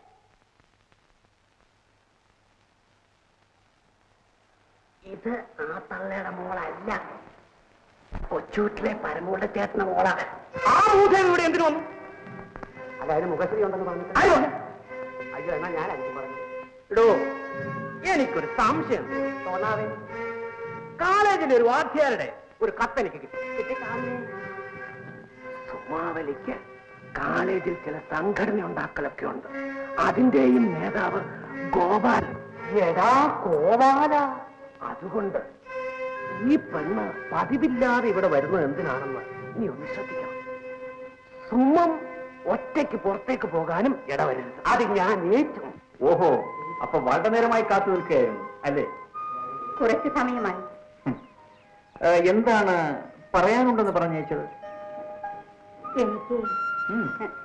ഇത് ആ തള്ളയുടെ മോളല്ല കൊച്ചൂട്ടിലെ പരമൂടെ ചേട്ടന്റെ മോളാ ആ മൂസം ഇവിടെ എന്തിനു വന്നു അതായത് മുഖശ്രീ ഉണ്ടെന്ന് പറഞ്ഞു അയ്യോ എന്നാ ഞാൻ അഞ്ചു പറഞ്ഞു ഇടോ എനിക്കൊരു സംശയം തോന്നാവേ കോളേജിലെ ഒരു വാദ്യാരുടെ ഒരു കത്തെനിക്ക് കിട്ടി കിട്ടി കാണുന്നേ സുമാവലിക്ക് കോളേജിൽ ചില സംഘടന ഉണ്ടാക്കലൊക്കെ ഉണ്ട് അതിന്റെയും നേതാവ് ഗോപാൽ എടാ ഗോപാല അതുകൊണ്ട് ഈ പെണ്ണ് പതിവില്ലാതെ ഇവിടെ വരുന്നത് എന്തിനാണെന്ന് നീ ഒന്ന് ശ്രദ്ധിക്കണം സുമം ഒറ്റയ്ക്ക് പുറത്തേക്ക് പോകാനും ഇടവരരുത് അത് ഞാൻ ഏറ്റു ഓഹോ അപ്പൊ വളരെ നേരമായി കാത്തു നിൽക്കുകയായിരുന്നു അല്ലേ കുറച്ച് സമയമായി ഹും. ഏ, എന്താണ് പറയാനുണ്ടെന്ന് പറഞ്ഞയച്ചത് എനിക്ക് ഉം.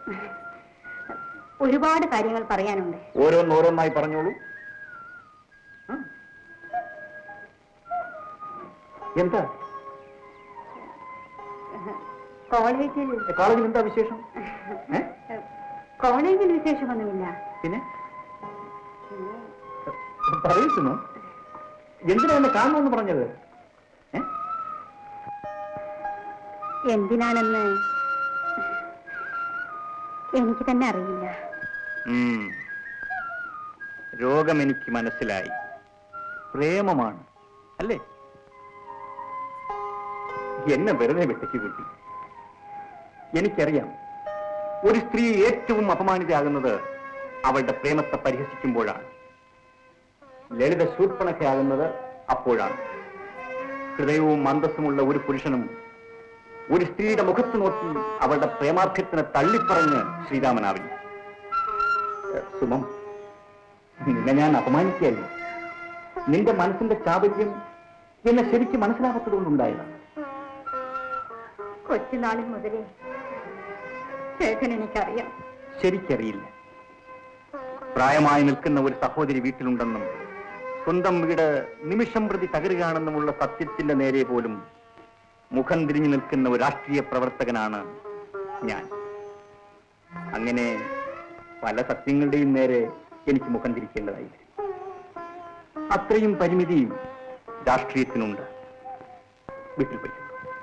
ഒരുപാട് കാര്യങ്ങൾ പറയാനുണ്ട് ഓരോന്നോരോന്നായി പറഞ്ഞോളൂ ഉം. എന്താ കോളേജിൽ കോളേജിൽ എന്താ വിശേഷം ഏ? കോളേജിൽ വിശേഷമൊന്നുമില്ല പിന്നെ പറയുന്നു എന്തിനാ എന്നെ കാണണമെന്ന് പറഞ്ഞത് ഏ? എന്തിനാണെന്ന് എനിക്ക് തന്നെ അറിയില്ല ഉം. രോഗം എനിക്ക് മനസ്സിലായി പ്രേമമാണ് അല്ലേ എന്നെ വെറുതെ വെട്ടിക്ക് കൂട്ടി എനിക്കറിയാം ഒരു സ്ത്രീ ഏറ്റവും അപമാനിതയാകുന്നത് അവളുടെ പ്രേമത്തെ പരിഹസിക്കുമ്പോഴാണ് ലളിത ശൂർപ്പണക്കയാകുന്നത് അപ്പോഴാണ് ഹൃദയവും മന്ദസ്സുമുള്ള ഒരു പുരുഷനും ഒരു സ്ത്രീയുടെ മുഖത്ത് നോക്കി അവളുടെ പ്രേമാഭ്യത്തിനെ തള്ളിപ്പറഞ്ഞ് ശ്രീരാമനാവില്ല ഏഹ്, സുമം നിന്നെ ഞാൻ അപമാനിക്കുകയല്ല നിന്റെ മനസ്സിന്റെ ചാബല്യം എന്നെ ശരിക്കും മനസ്സിലാകാത്തതുകൊണ്ടുണ്ടായതാണ് കൊച്ചുനാളിൽ മുതലേ ചേട്ടൻ എനിക്കറിയാം ശരിക്കറിയില്ല പ്രായമായി നിൽക്കുന്ന ഒരു സഹോദരി വീട്ടിലുണ്ടെന്നും സ്വന്തം വീട് നിമിഷം പ്രതി തകരുകയാണെന്നുമുള്ള സത്യത്തിന്റെ നേരെ പോലും മുഖം തിരിഞ്ഞു നിൽക്കുന്ന ഒരു രാഷ്ട്രീയ പ്രവർത്തകനാണ് ഞാൻ അങ്ങനെ പല സത്യങ്ങളുടെയും നേരെ എനിക്ക് മുഖം തിരിക്കേണ്ടതായി വരും. അത്രയും പരിമിതി രാഷ്ട്രീയത്തിനുണ്ട് വീട്ടിൽ പോയി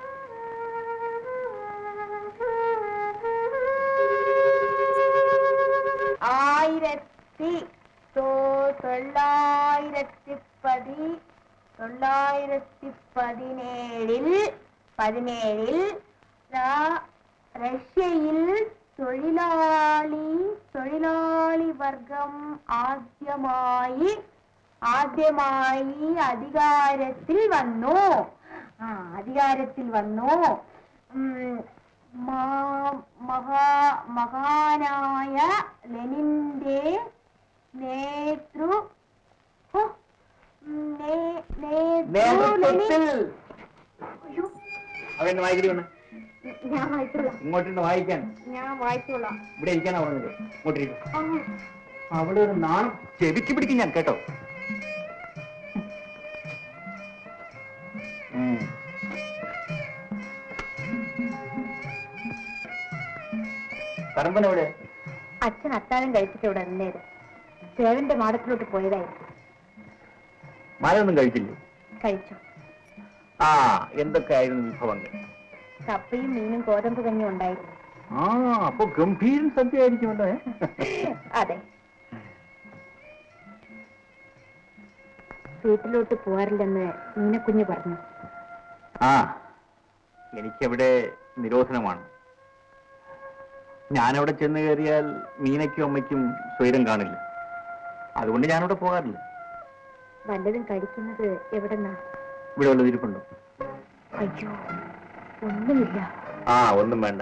ആയിരത്തി തൊ- തൊള്ളായിരത്തി പതി തൊള്ളായിരത്തി പതിനേഴിൽ പതിനേഴിൽ ര- റഷ്യയിൽ തൊഴിലാളി തൊഴിലാളി വർഗം ആദ്യമായി ആദ്യമായി അധികാരത്തിൽ വന്നു ആ അധികാരത്തിൽ വന്നു ഉം, മാ- മഹാ മഹാനായ ലെനിന്റെ നേതൃ ഓ, നേ- നേതൃ ലെനിൻ അയ്യോ, അവൻ വായിക്കടി വന്ന് ഞാൻ വായിച്ചോളാം ഇങ്ങോട്ടിരുന്ന് വായിക്കാൻ ഞാൻ വായിച്ചോളാം ഇവിടെ ഇരിക്കാനാ പറഞ്ഞത് ഇങ്ങോട്ടിരിക്കും ആ, അവിടെ ഒരു നാണം ചെവിക്ക് പിടിക്കും ഞാൻ കേട്ടോ ഉം. കറമ്പൻ എവിടെ അച്ഛൻ അത്താഴം കഴിച്ചിട്ട് ഇവിടെ നിന്നേര് സേവന്റെ മാടത്തിലോട്ട് പോയതായിരിക്കും മഴയൊന്നും കഴിച്ചില്ലേ കഴിച്ചു ആ എന്തൊക്കെയായിരുന്നു വിഭവങ്ങൾ കപ്പയും മീനും ഗോതമ്പ് കഞ്ഞിയും ഉണ്ടായിരുന്നു ആ അപ്പൊ ഗംഭീരൻ സദ്യ ആയിരിക്കുമല്ലോ ഏ? അതെ വീട്ടിലോട്ട് പോകാറില്ലെന്ന് മീനക്കുഞ്ഞ് പറഞ്ഞു ആ എനിക്കവിടെ നിരോധനമാണ് ഞാനവിടെ ചെന്ന് കയറിയാൽ മീനയ്ക്കും അമ്മയ്ക്കും സ്വൈരം കാണില്ല അതുകൊണ്ട് ഞാനവിടെ പോകാറില്ല വല്ലതും കഴിക്കുന്നത് എവിടെന്നാ ഇവിടെ വല്ലതും ഇരിപ്പുണ്ടോ അയ്യോ ഒന്നുമില്ല ആ ഒന്നും വേണ്ട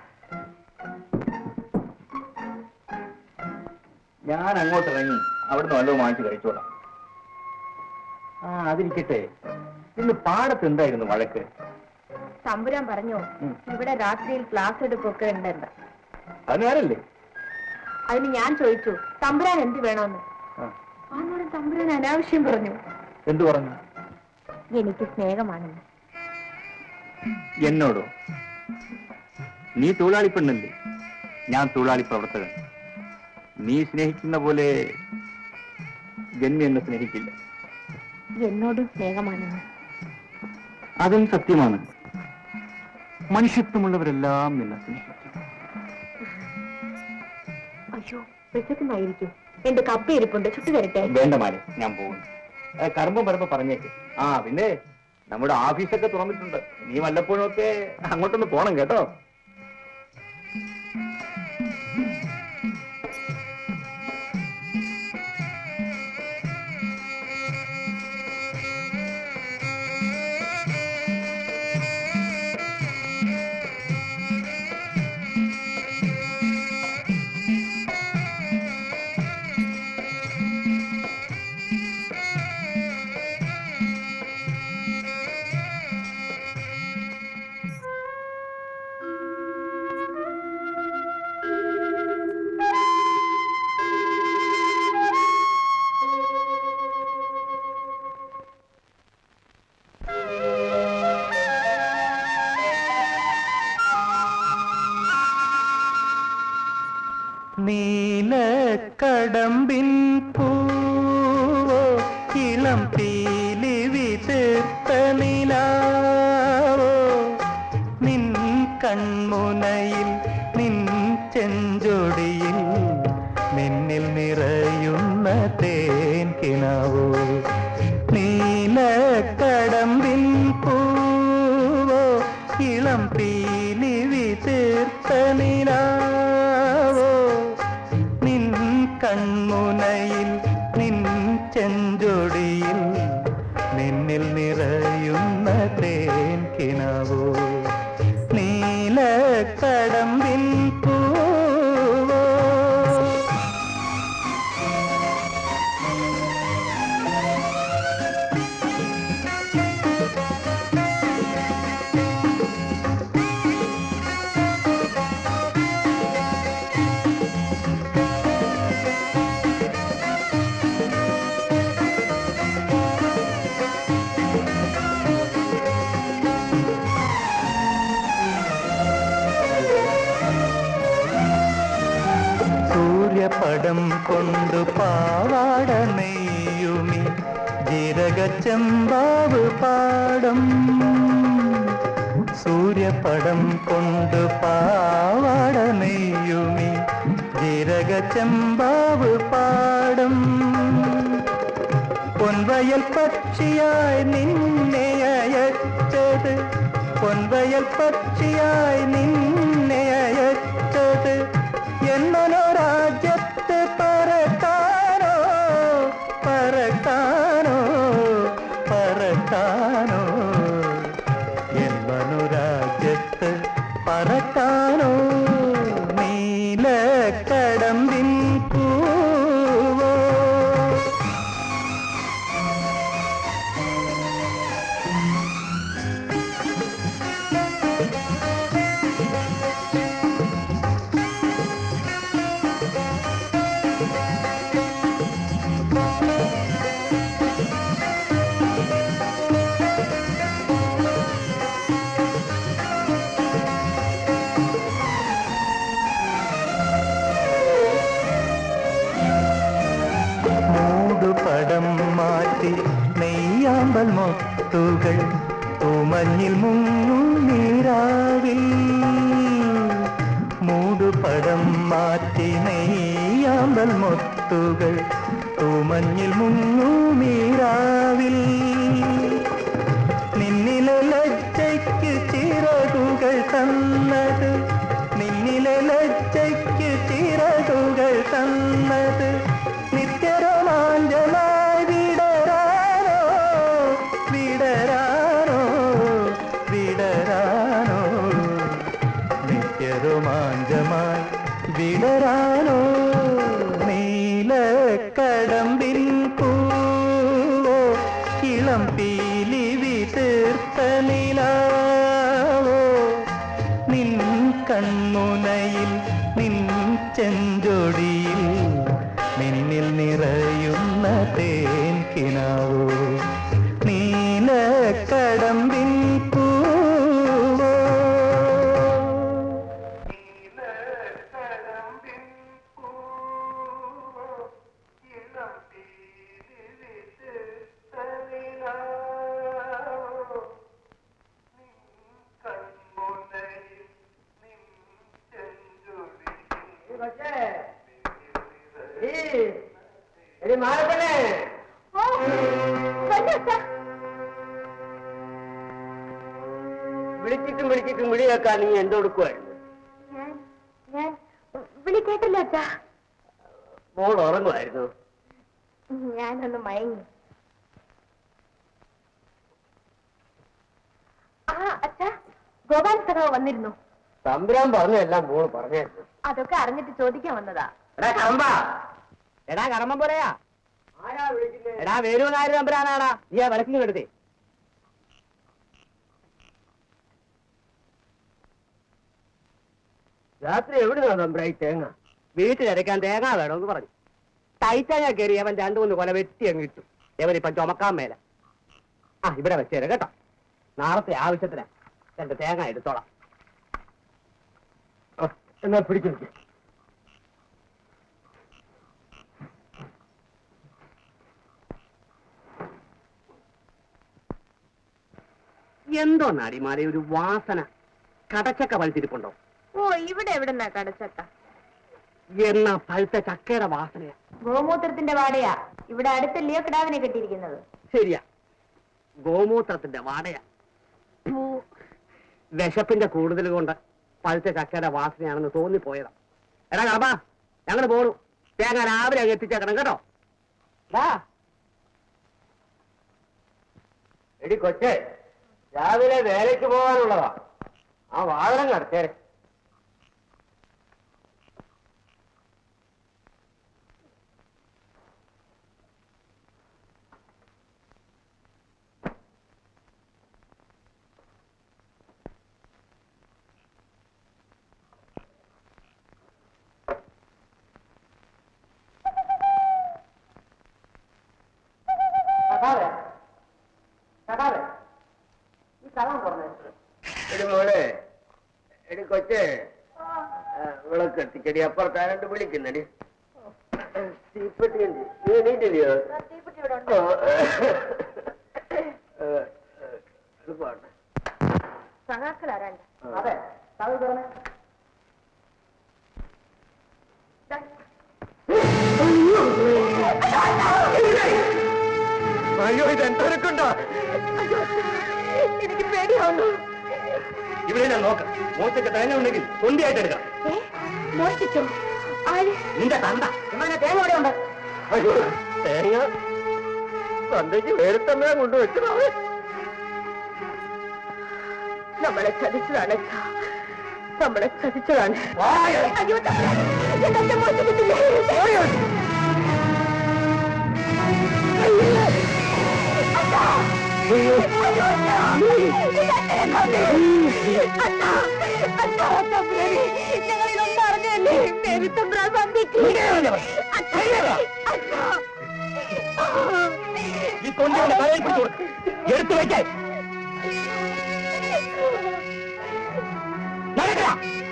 ഞാൻ അങ്ങോട്ട് ഇറങ്ങി അവിടുന്ന് വല്ലതും വാങ്ങിച്ച് കഴിച്ചോളാം ആ അതിരിക്കട്ടെ ഇന്ന് പാടത്ത് എന്തായിരുന്നു വഴക്ക് തമ്പുരാൻ പറഞ്ഞു ഉം. ഇവിടെ രാത്രിയിൽ ക്ലാസ് എടുപ്പൊക്കെ ഉണ്ടെന്ന് അത് നേരല്ലേ അതിന് ഞാൻ ചോദിച്ചു തമ്പുരാൻ എന്ത് വേണമെന്ന് ആ, അന്നോട് തമ്പുരാൻ അനാവശ്യം പറഞ്ഞു എന്തു പറഞ്ഞു എനിക്ക് സ്നേഹമാണെന്ന് എന്നോടോ നീ തൊഴിലാളി പെണ്ണല്ലേ ഞാൻ തൊഴിലാളി പ്രവർത്തകൻ നീ സ്നേഹിക്കുന്ന പോലെ ജന്മി എന്നെ സ്നേഹിക്കില്ല എന്നോടും സ്നേഹമാണെന്ന് അതും സത്യമാണ് മനുഷ്യത്വമുള്ളവരെല്ലാം നിന്നെ സ്നേഹിക്കും അയ്യോ വിശക്കുന്നായിരിക്കും എന്റെ കപ്പ ഇരിപ്പുണ്ട് ചുട്ടു തരട്ടെ വേണ്ട മാലെ ഞാൻ പോകുന്നു ഏ, കറമ്പം വരുമ്പോ പറഞ്ഞേക്ക് ആ പിന്നെ നമ്മുടെ ഓഫീസൊക്കെ തുറന്നിട്ടുണ്ട് നീ വല്ലപ്പോഴും ഒക്കെ അങ്ങോട്ടൊന്ന് പോണം കേട്ടോ നീലക്കടമ്പിൻ പൂവോ ഇളം പീലി വിതർത്ത നിലാവോ നിൻ കൺമുനയിൽ നിൻ ചെഞ്ചൊടിയിൽ നിന്നിൽ നിറയുന്ന തേൻ കിനാവോ നീലക്കടമ്പിൻ പൂവോ ഇളം പീലി വിതർത്ത നിലാവോ നിൻ കൺമുനയിൽ നിൻ ചെഞ്ചൊടിയിൽ നിന്നിൽ നിറയുന്ന തേൻ കിനാവോ നീലക്കടമ്പിൻ പൂവോ സൂര്യപടം കൊണ്ടു പാവാട നെയ്യുമി ജീരകച്ചെമ്പാവ് പാടം സൂര്യപടം കൊണ്ട് പാവാട നെയ്യുമി ജീരകച്ചെമ്പാവ് പാടം പൊൻവയൽ പക്ഷിയായി നിന്നെ അയച്ചത് പൊൻവയൽ പക്ഷിയായി നിന്നെ അയച്ചത് എന്നോ രാജ്യത്ത് പറക്കാനോ പറക്കാനോ പറക്കാനോ എന്നോ രാജ്യത്ത് പറക്കാനോ നീലക്കടമ്പിൻ പൂവോ മൂടുപടം മാറ്റി നെയ്യാമ്പൽ മൊട്ടുകൾ തൂമഞ്ഞിൽ മുങ്ങു നീരാവിൽ മൂടുപടം മാറ്റി നെയ്യാമ്പൽ മൊട്ടുകൾ തൂമഞ്ഞിൽ മുങ്ങു നീരാവിൽ നിന്നിലെ ലജ്ജയ്ക്ക് ചിറകുകൾ തന്നത് നിന്നിലെ ലജ്ജയ്ക്ക് ചിറകുകൾ തന്നത് നിത്യരോമാഞ്ചമായി വിടരാനോ വിടരാനോ വിടരാനോ നിത്യരോമാഞ്ചമായി വിടരാനോ നീലക്കടമ്പിൻ പൂവോ ഇളം പീലി വിതീർത്ത നിലാവോ നിൻ കൺമുനയിൽ നിൻ ചെഞ്ചൊടിയിൽ നിന്നിൽ നിറയുന്ന തേൻ കിനാവോ നീലക്കടമ്പിൻ പൂവോ ഓ വരൂ അച്ഛാ. വിളിച്ചിട്ടും വിളിച്ചിട്ടും വിളി കേൾക്കാൻ നീ എന്തെടുക്കുമായിരുന്നു ഞാൻ ഞാൻ വിളി കേട്ടില്ല അച്ഛാ മോൾ ഉറങ്ങുമായിരുന്നു ഞാനൊന്ന് മയങ്ങി ആ അച്ഛാ ഗോപാൽ സഖാവ് വന്നിരുന്നു തമ്പുരാൻ പറഞ്ഞെല്ലാം മോൾ പറഞ്ഞായിരുന്നു അതൊക്കെ അറിഞ്ഞിട്ട് ചോദിക്കാൻ വന്നതാ എടാ കറമ്പ എടാ കറമ്പം പോലെയാ എടാ വേരൂ നായർ തമ്പുരാനാടാ നീ ആ വിളക്കിന് എടുത്തേ രാത്രി എവിടുന്നാ തമ്പുരായി തേങ്ങ വീട്ടിലരയ്ക്കാൻ തേങ്ങ വേണമെന്ന് പറഞ്ഞു തൈത്തങ്ങ കയറി അവൻ രണ്ടു മൂന്ന് കൊല വെട്ടി അങ്ങ് ഇട്ടു ഇവനിപ്പം ചുമക്കാൻ മേല ആ ഇവിടെ വെച്ചേരെ കേട്ടോ നാളത്തെ ആവശ്യത്തിന് രണ്ട് തേങ്ങ എടുത്തോളാം ആ, എന്നാ പിടിക്കുന്നു എന്തോ നടിമാരെ ഒരു വാസന കടച്ചക്ക പഴുത്തിരിപ്പുണ്ടോ ഓ ഇവിടെ എവിടെന്നാ കടച്ചക്ക എന്നാ പഴുത്ത ചക്കയുടെ വാസനയാ ഗോമൂത്രത്തിന്റെ വാടയാ ഇവിടെ അടുത്തല്ലയോ കിടാവിനെ കെട്ടിയിരിക്കുന്നത് ശരിയാ ഗോമൂത്രത്തിന്റെ വാടയാ ഫൂ. വിശപ്പിന്റെ കൂടുതൽ കൊണ്ട് പഴുത്ത ചക്കയുടെ വാസനയാണെന്ന് തോന്നിപ്പോയതാ എടാ കടപ്പാ ഞങ്ങൾ പോണു തേങ്ങ രാവിലെ അങ്ങ് എത്തിച്ചേക്കണം കേട്ടോ വാ എടി കൊച്ചേ രാവിലെ വേലയ്ക്ക് പോകാനുള്ളതാ ആ വാഴം കടച്ചേരെ കഥാവേ കഥാവേ ഈ കഥം പറഞ്ഞു എടി മോളെ എടി കൊച്ചേ വിളക്ക് എത്തിക്കടി അപ്പുറത്താരണ്ട് വിളിക്കുന്നടി തീപ്പെട്ടി ഉണ്ട് നീ എണീറ്റില്ലയോ ഇവിടെ ഉണ്ടോ സഹാക്കളാരാണ്ട് അതെ താങ്കൾ പറഞ്ഞേ അയ്യോ ഇത് എന്തൊരുക്കുണ്ടോ എനിക്ക് പേടിയാവുന്നു ഇവിടെ ഞാൻ നോക്കാം മൂച്ചയ്ക്ക് തേങ്ങ ഉണ്ടെങ്കിൽ കൊണ്ടിയായിട്ട് എടുക്കാം ഏ മോഷ്ടിച്ചോ ആര് നിന്റെ തന്ത എന്നാ തേങ്ങ ഇവിടെ ഉണ്ട് അയ്യോ തേങ്ങ തന്തയ്ക്ക് വേറെ തന്നെ കൊണ്ടുവച്ചതാണ് നമ്മളെ ചതിച്ചതാണ് അച്ഛാ. നമ്മളെ ചതിച്ചതാണ് വായ. അയ്യോ തമ്പുരാനെ, എന്റെ അച്ഛൻ മോഷ്ടിച്ചിട്ടില്ലേ? അച്ഛാ. അയ്യോ, അച്ഛാ. എന്റെ അച്ഛനെ കൊന്നേ. അച്ഛാ, അച്ഛാ, തമ്പുരാനെ, ഞങ്ങളിതൊന്നും അറിഞ്ഞതല്ലേ? ദേവി തമ്പുരാൻ സന്ധിക്ക്. അച്ഛാ, അച്ഛാ. ഈ തൊണ്ടി കൊണ്ട് തലയിൽ പിടിച്ചു കൊടുക്ക്. എടുത്തു വയ്ക്കാൻ നടക്കടാ.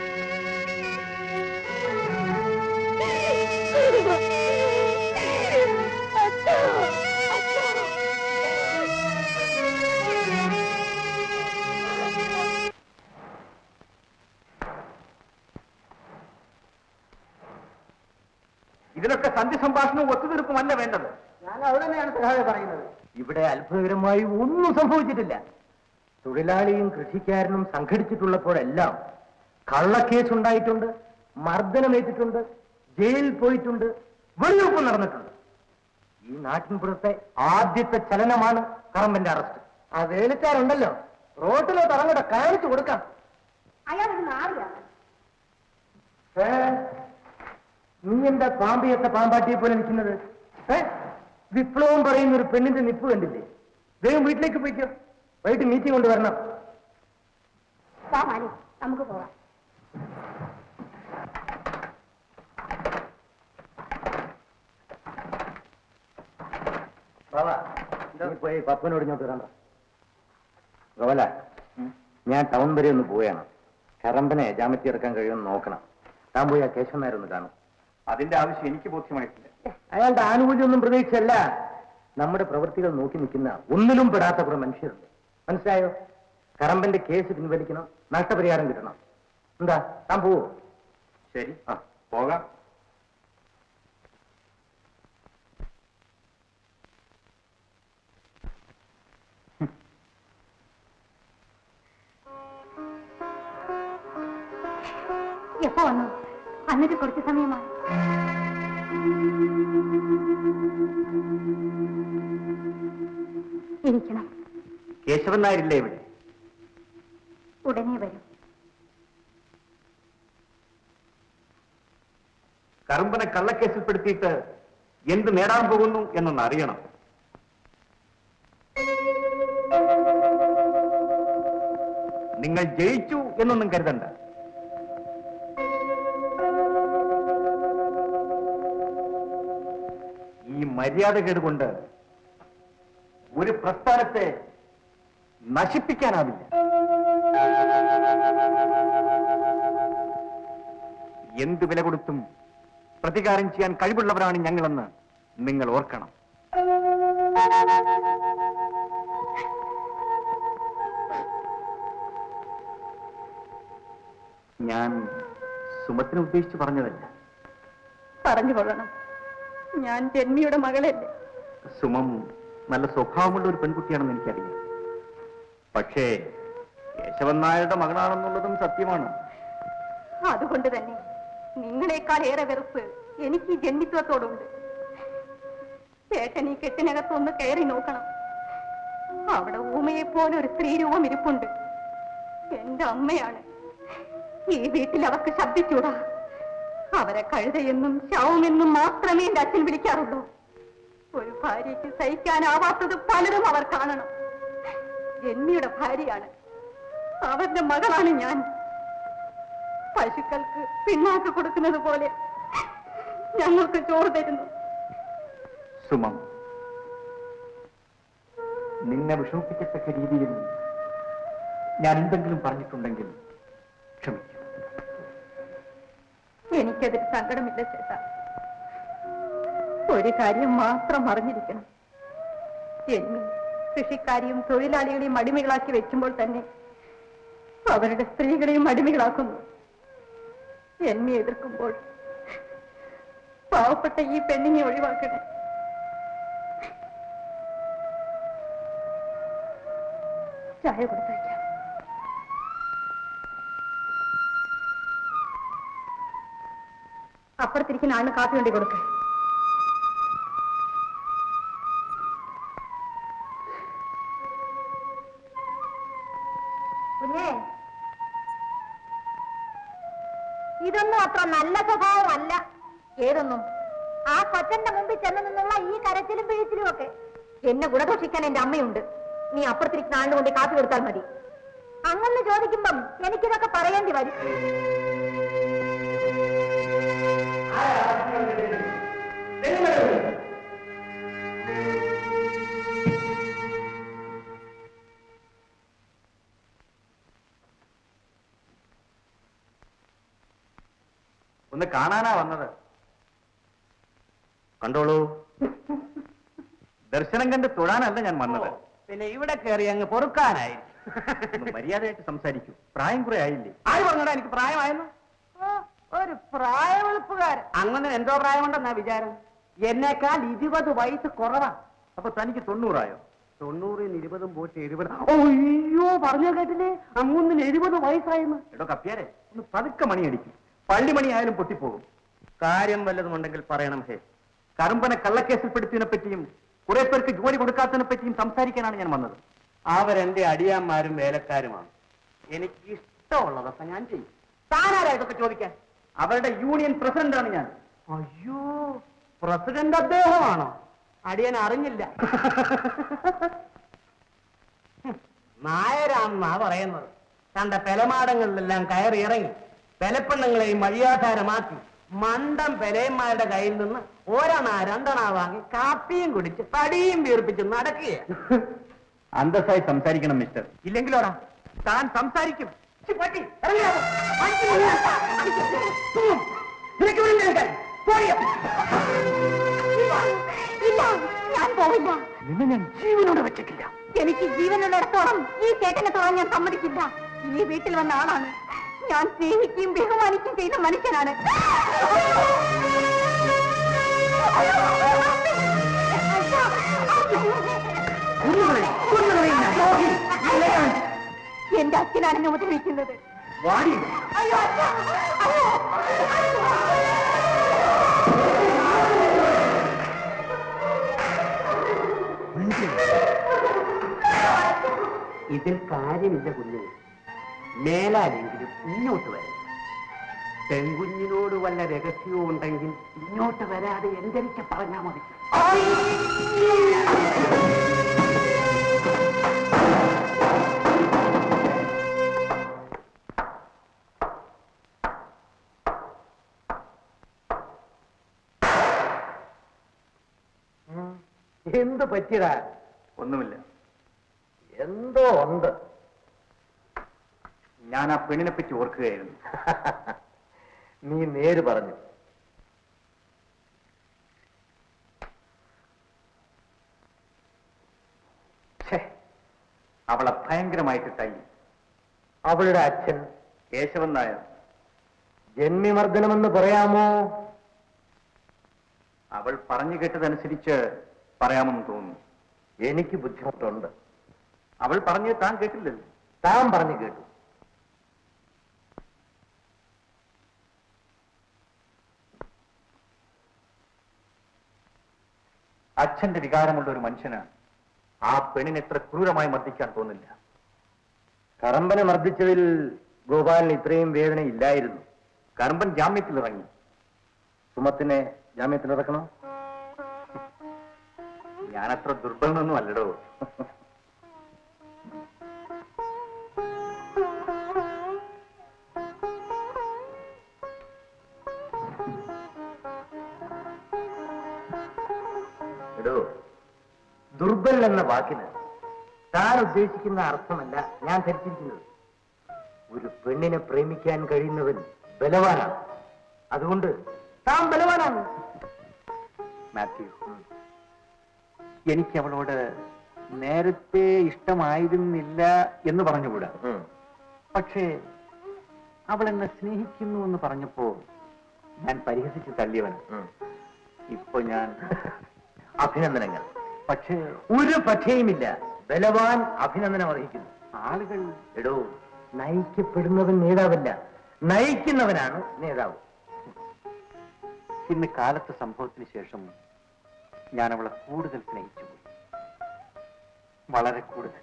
ഇതിനൊക്കെ സന്ധി സംഭാഷണവും ഒത്തുതീർപ്പുമല്ല വേണ്ടത് ഞാൻ അത് തന്നെയാണ് സഹായ പറയുന്നത് ഇവിടെ അത്ഭുതകരമായി ഒന്നും സംഭവിച്ചിട്ടില്ല തൊഴിലാളിയും കൃഷിക്കാരനും സംഘടിച്ചിട്ടുള്ളപ്പോഴെല്ലാം കള്ളക്കേസ് ഉണ്ടായിട്ടുണ്ട് മർദ്ദനമേറ്റിട്ടുണ്ട് ജയിലിൽ പോയിട്ടുണ്ട് വെടിവെപ്പ് നടന്നിട്ടുണ്ട് ഈ നാട്ടിൻപുറത്തെ ആദ്യത്തെ ചലനമാണ് കറമ്പന്റെ അറസ്റ്റ് ആ വേലിക്കാരുണ്ടല്ലോ റോട്ടിലോട്ട് ഇറങ്ങട്ടെ കാണിച്ചു കൊടുക്കാം അയാളൊരു നാറിയാണ് ഏ? നീ എന്താ പാമ്പിയത്തെ പാമ്പാട്ടിയെ പോലെ നിൽക്കുന്നത് ഏ വിപ്ലവം പറയുന്ന ഒരു പെണ്ണിന്റെ നിപ്പ് കണ്ടില്ലേ വേഗം വീട്ടിലേക്ക് പോയിക്കോ വൈകിട്ട് മീറ്റിംഗ് കൊണ്ട് വരണം വാ മാലി നമുക്ക് പോവാം ബാബാ നീ പോയി പപ്പനോട് ഇങ്ങോട്ട് വരണ്ട ഗോവല ഞാൻ ടൗൺ വരെ ഒന്ന് പോവുകയാണ് കറമ്പനെ ജാമറ്റി ഇറക്കാൻ കഴിയുമെന്ന് നോക്കണം താൻ പോയി ആ കേശവൻ നായർ ഒന്ന് കാണും അതിന്റെ ആവശ്യം എനിക്ക് ബോധ്യമായിട്ടില്ല അയാളുടെ ആനുകൂല്യമൊന്നും പ്രതീക്ഷയല്ല നമ്മുടെ പ്രവൃത്തികൾ നോക്കി നിൽക്കുന്ന ഒന്നിലും പെടാത്ത കുറെ മനുഷ്യരുണ്ട് മനസ്സിലായോ കറമ്പന്റെ കേസ് പിൻവലിക്കണം നഷ്ടപരിഹാരം കിട്ടണം എന്താ താൻ പോവോ ശരി ആ പോകാം എപ്പോ വന്നു അന്നിട്ട് കുറച്ച് സമയമായി ഇരിക്കണം കേശവൻ നായരില്ലേ ഇവിടെ ഉടനെ വരും കറുമ്പനെ കള്ളക്കേസിൽപ്പെടുത്തിയിട്ട് എന്ത് നേടാൻ പോകുന്നു എന്നൊന്ന് അറിയണം നിങ്ങൾ ജയിച്ചു എന്നൊന്നും കരുതണ്ട ഈ മര്യാദകേട് കൊണ്ട് ഒരു പ്രസ്ഥാനത്തെ നശിപ്പിക്കാനാവില്ല എന്ത് വില കൊടുത്തും പ്രതികാരം ചെയ്യാൻ കഴിവുള്ളവരാണ് ഞങ്ങളെന്ന് നിങ്ങൾ ഓർക്കണം ഞാൻ സുമത്തിനെ ഉദ്ദേശിച്ച് പറഞ്ഞതല്ല പറഞ്ഞു കൊള്ളണം ഞാൻ ജന്മിയുടെ മകളല്ലേ സുമം നല്ല സ്വഭാവമുള്ള ഒരു പെൺകുട്ടിയാണെന്ന് എനിക്കറിയാം പക്ഷേ കേശവൻ നായരുടെ മകളാണെന്നുള്ളതും സത്യമാണ് അതുകൊണ്ട് തന്നെ നിങ്ങളെക്കാൾ ഏറെ വെറുപ്പ് എനിക്ക് ഈ ജന്മിത്വത്തോടുണ്ട് ചേട്ടൻ ഈ കെട്ടിനകത്തൊന്ന് കയറി നോക്കണം അവിടെ ഊമയെ പോലെ ഒരു സ്ത്രീ രൂപം ഇരിപ്പുണ്ട് എന്റെ അമ്മയാണ് ഈ വീട്ടിൽ അവർക്ക് ശബ്ദിച്ചൂടാ അവരെ കഴുതയെന്നും ശവമെന്നും മാത്രമേ എന്റെ അച്ഛൻ വിളിക്കാറുള്ളൂ ഒരു ഭാര്യയ്ക്ക് സഹിക്കാനാവാത്തത് പലതും അവർ കാണണം ജന്മിയുടെ ഭാര്യയാണ് അവരുടെ മകളാണ് ഞാൻ പശുക്കൾക്ക് പിണ്ണാക്ക് കൊടുക്കുന്നത് പോലെ ഞങ്ങൾക്ക് ചോറ് തരുന്നു സുമം നിന്നെ വിഷമിപ്പിക്കത്തക്ക രീതിയിൽ ഞാൻ എന്തെങ്കിലും പറഞ്ഞിട്ടുണ്ടെങ്കിൽ ക്ഷമിക്കും എനിക്കതിൽ സങ്കടമില്ല ചേട്ടാ ഒരു കാര്യം മാത്രം അറിഞ്ഞിരിക്കണം എന്നെ കൃഷിക്കാരെയും തൊഴിലാളികളെയും അടിമകളാക്കി വെക്കുമ്പോൾ തന്നെ അവരുടെ സ്ത്രീകളെയും അടിമകളാക്കുന്നു എന്നെ എതിർക്കുമ്പോൾ പാവപ്പെട്ട ഈ പെണ്ണിനെ ഒഴിവാക്കണേ ചായ കൊടുത്തയക്കാം അപ്പുറത്തിരിക്കുന്ന ആളിന് കാപ്പി വേണ്ടി കൊടുക്ക കുഞ്ഞേ ഇതൊന്നും അത്ര നല്ല സ്വഭാവമല്ല ഏതൊന്നും ആ കൊച്ചന്റെ മുമ്പിൽ ചെന്ന് നിന്നുള്ള ഈ കരച്ചിലും പിഴിച്ചിലും ഒക്കെ എന്നെ ഗുണദോഷിക്കാൻ എന്റെ അമ്മയുണ്ട് നീ അപ്പുറത്തിരിക്കുന്ന ആളിന് കൊണ്ട് കാപ്പി കൊടുത്താൽ മതി അങ്ങനെ ചോദിക്കുമ്പം എനിക്കിതൊക്കെ പറയേണ്ടി വരും ഒന്ന് കാണാനാ വന്നത് കണ്ടോളൂ ദർശനം കണ്ട് തൊഴാനല്ല ഞാൻ വന്നത് പിന്നെ ഇവിടെ കയറി അങ്ങ് പൊറുക്കാനായി ഒന്ന് മര്യാദയായിട്ട് സംസാരിക്കൂ പ്രായം കുറെ ആയില്ലേ ആര് പറഞ്ഞടാ എനിക്ക് പ്രായമായെന്ന് ഓ, ഒരു പ്രായവെളുപ്പുകാരൻ അങ്ങനെ എന്തോ പ്രായമുണ്ടെന്നാ വിചാരം എന്നേക്കാൾ ഇരുപത് വയസ്സ് കുറവാ അപ്പൊ തനിക്ക് തൊണ്ണൂറായോ തൊണ്ണൂറിന് ഇരുപതും പോയിട്ട് എഴുപത് അയ്യോ പറഞ്ഞ കേട്ടില്ലേ അങ്ങൊന്നിന് എഴുപത് വയസ്സായെന്ന് എടോ കപ്പ്യാരെ ഒന്ന് പതുക്കെ മണിയടിക്കും പള്ളിമണി ആയാലും പൊട്ടിപ്പോകും കാര്യം വല്ലതും ഉണ്ടെങ്കിൽ പറയണം ഹേ കറുമ്പനെ കള്ളക്കേസിൽ പെടുത്തിയതിനെ പറ്റിയും കുറെ പേർക്ക് ജോലി കൊടുക്കാത്തതിനെ പറ്റിയും സംസാരിക്കാനാണ് ഞാൻ വന്നത് അവരെന്റെ അടിയാന്മാരും വേലക്കാരുമാണ് എനിക്ക് ഇഷ്ടമുള്ളതൊക്കെ ഞാൻ ചെയ്യും താനാരാ ഇതൊക്കെ ചോദിക്കാൻ അവരുടെ യൂണിയൻ പ്രസിഡന്റാണ് ഞാൻ അയ്യോ പ്രസിഡന്റ് അദ്ദേഹമാണോ അടിയൻ അറിഞ്ഞില്ല ഹും, നായരാണെന്നാ പറയുന്നത് കണ്ട പെലമാടങ്ങളിലെല്ലാം കയറി ഇറങ്ങി പെലപ്പെണ്ണുങ്ങളെയും വഴിയാധാരമാക്കി മണ്ടം പെലയന്മാരുടെ കയ്യിൽ നിന്ന് ഒരണ രണ്ടണ വാങ്ങി കാപ്പിയും കുടിച്ച് തടിയും വീർപ്പിച്ച് നടക്കുകയാണ് അന്തസ്സായി സംസാരിക്കണം മിസ്റ്റർ ഇല്ലെങ്കിലോടാ താൻ സംസാരിക്കും ഛി, പട്ടി, ഇറങ്ങിയാ പോ. അടിച്ച് കൊല്ലാ. അടിച്ച്. തുമ്മും. നിനക്ക് ഇവിടെ നിൽക്കാൻ. പോടിയോ. ഇല്ല ഞാൻ പോവില്ല നിന്നെ ഞാൻ ജീവനോടെ വെച്ചിട്ടില്ല എനിക്ക് ജീവനുള്ളിടത്തോളം ഈ ചേട്ടനെ തൊഴാൻ ഞാൻ സമ്മതിക്കില്ല ഈ വീട്ടിൽ വന്ന ആളാണ് ഞാൻ സ്നേഹിക്കുകയും ബഹുമാനിക്കുകയും ചെയ്യുന്ന മനുഷ്യനാണ് എന്റെ അച്ഛനാണ് എന്നെ ഉപദ്രവിക്കുന്നത് വാടി അയ്യോ അച്ഛാ അയ്യോ ഇതിൽ കാര്യമില്ല കുഞ്ഞു മേലാലെങ്കിലും ഇങ്ങോട്ട് വരും പെൺകുഞ്ഞിനോട് വല്ല രഹസ്യവും ഉണ്ടെങ്കിൽ ഇങ്ങോട്ട് വരാതെ എന്തെനിക്ക് പറഞ്ഞാൽ മതി എന്ത് പറ്റിയതാ ഒന്നുമില്ല എന്തോ ഉണ്ട് ഞാൻ ആ പെണ്ണിനെ പറ്റി ഓർക്കുകയായിരുന്നു നീ നേര് പറഞ്ഞു ഛേ, അവളെ ഭയങ്കരമായിട്ട് തല്ലി അവളുടെ അച്ഛൻ കേശവൻ നായർ ജന്മിമർദ്ദനമെന്ന് പറയാമോ അവൾ പറഞ്ഞു കേട്ടതനുസരിച്ച് പറയാമെന്ന് തോന്നുന്നു എനിക്ക് ബുദ്ധിമുട്ടുണ്ട് അവൾ പറഞ്ഞത് താൻ കേട്ടില്ലല്ലോ താൻ പറഞ്ഞു കേട്ടു അച്ഛന്റെ വികാരമുള്ള ഒരു മനുഷ്യന് ആ പെണ്ണിനെ എത്ര ക്രൂരമായി മർദ്ദിക്കാൻ തോന്നില്ല കറമ്പനെ മർദ്ദിച്ചതിൽ ഗോപാലിന് ഇത്രയും വേദന ഇല്ലായിരുന്നു കറമ്പൻ ജാമ്യത്തിൽ ഇറങ്ങി സുമത്തിനെ ജാമ്യത്തിൽ ഇറക്കണോ ഞാനത്ര ദുർബലനൊന്നും അല്ലടോ എടോ ദുർബൽ എന്ന വാക്കിന് താൻ ഉദ്ദേശിക്കുന്ന അർത്ഥമല്ല ഞാൻ ധരിച്ചിരിക്കുന്നത് ഒരു പെണ്ണിനെ പ്രേമിക്കാൻ കഴിയുന്നവൻ ബലവാനാണ് അതുകൊണ്ട് താൻ ബലവാനാണ് മാത്യു എനിക്ക് അവളോട് നേരത്തെ ഇഷ്ടമായിരുന്നില്ല എന്ന് പറഞ്ഞുകൂടാ പക്ഷേ അവൾ എന്നെ സ്നേഹിക്കുന്നു എന്ന് പറഞ്ഞപ്പോ ഞാൻ പരിഹസിച്ച് തള്ളിയവൻ ഇപ്പൊ ഞാൻ അഭിനന്ദനങ്ങൾ പക്ഷേ ഒരു പക്ഷേയുമില്ല ബലവാൻ അഭിനന്ദനം അർഹിക്കുന്നു ആളുകൾ എടോ നയിക്കപ്പെടുന്നവൻ നേതാവല്ല നയിക്കുന്നവനാണ് നേതാവ് ഇന്ന് കാലത്തെ സംഭവത്തിന് ശേഷം ഞാൻ അവളെ കൂടുതൽ സ്നേഹിച്ചു പോയി വളരെ കൂടുതൽ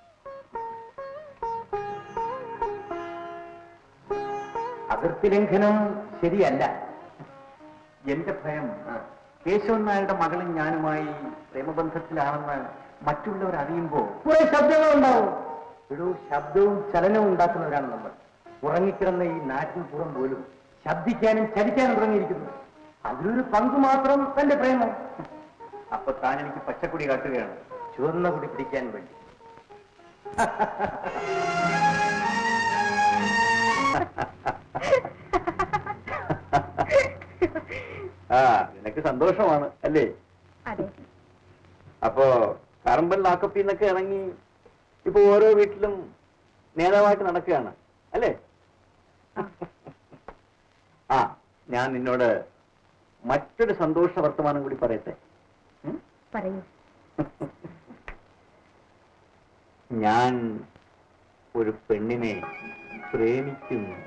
അതിർത്തി ലംഘനം ശരിയല്ല എന്റെ ഭയം കേശവൻ നായരുടെ മകളും ഞാനുമായി പ്രേമബന്ധത്തിലാണെന്ന് മറ്റുള്ളവർ അറിയുമ്പോ കുറെ ശബ്ദങ്ങളുണ്ടാവും ഒരു ശബ്ദവും ചലനവും ഉണ്ടാക്കുന്നവരാണ് നമ്മൾ ഉറങ്ങിക്കിടന്ന ഈ നാട്ടിൻ പുറം പോലും ശബ്ദിക്കാനും ചലിക്കാനും തുടങ്ങിയിരിക്കുന്നു അതിലൊരു പങ്ക് മാത്രം തന്റെ പ്രേമം അപ്പൊ താൻ എനിക്ക് പച്ചക്കുടി കാട്ടുകയാണ് ചുവന്ന കുടി പിടിക്കാൻ വേണ്ടി ആ നിനക്ക് സന്തോഷമാണ് അല്ലേ അതെ അപ്പോ കറമ്പൻ ലാക്കപ്പിൽ നിന്നൊക്കെ ഇറങ്ങി ഇപ്പൊ ഓരോ വീട്ടിലും നേതാവായിട്ട് നടക്കുകയാണ് അല്ലേ ആ ഞാൻ നിന്നോട് മറ്റൊരു സന്തോഷ വർത്തമാനം കൂടി പറയട്ടെ ഉം? പറയൂ ഞാൻ ഒരു പെണ്ണിനെ പ്രേമിക്കുന്നു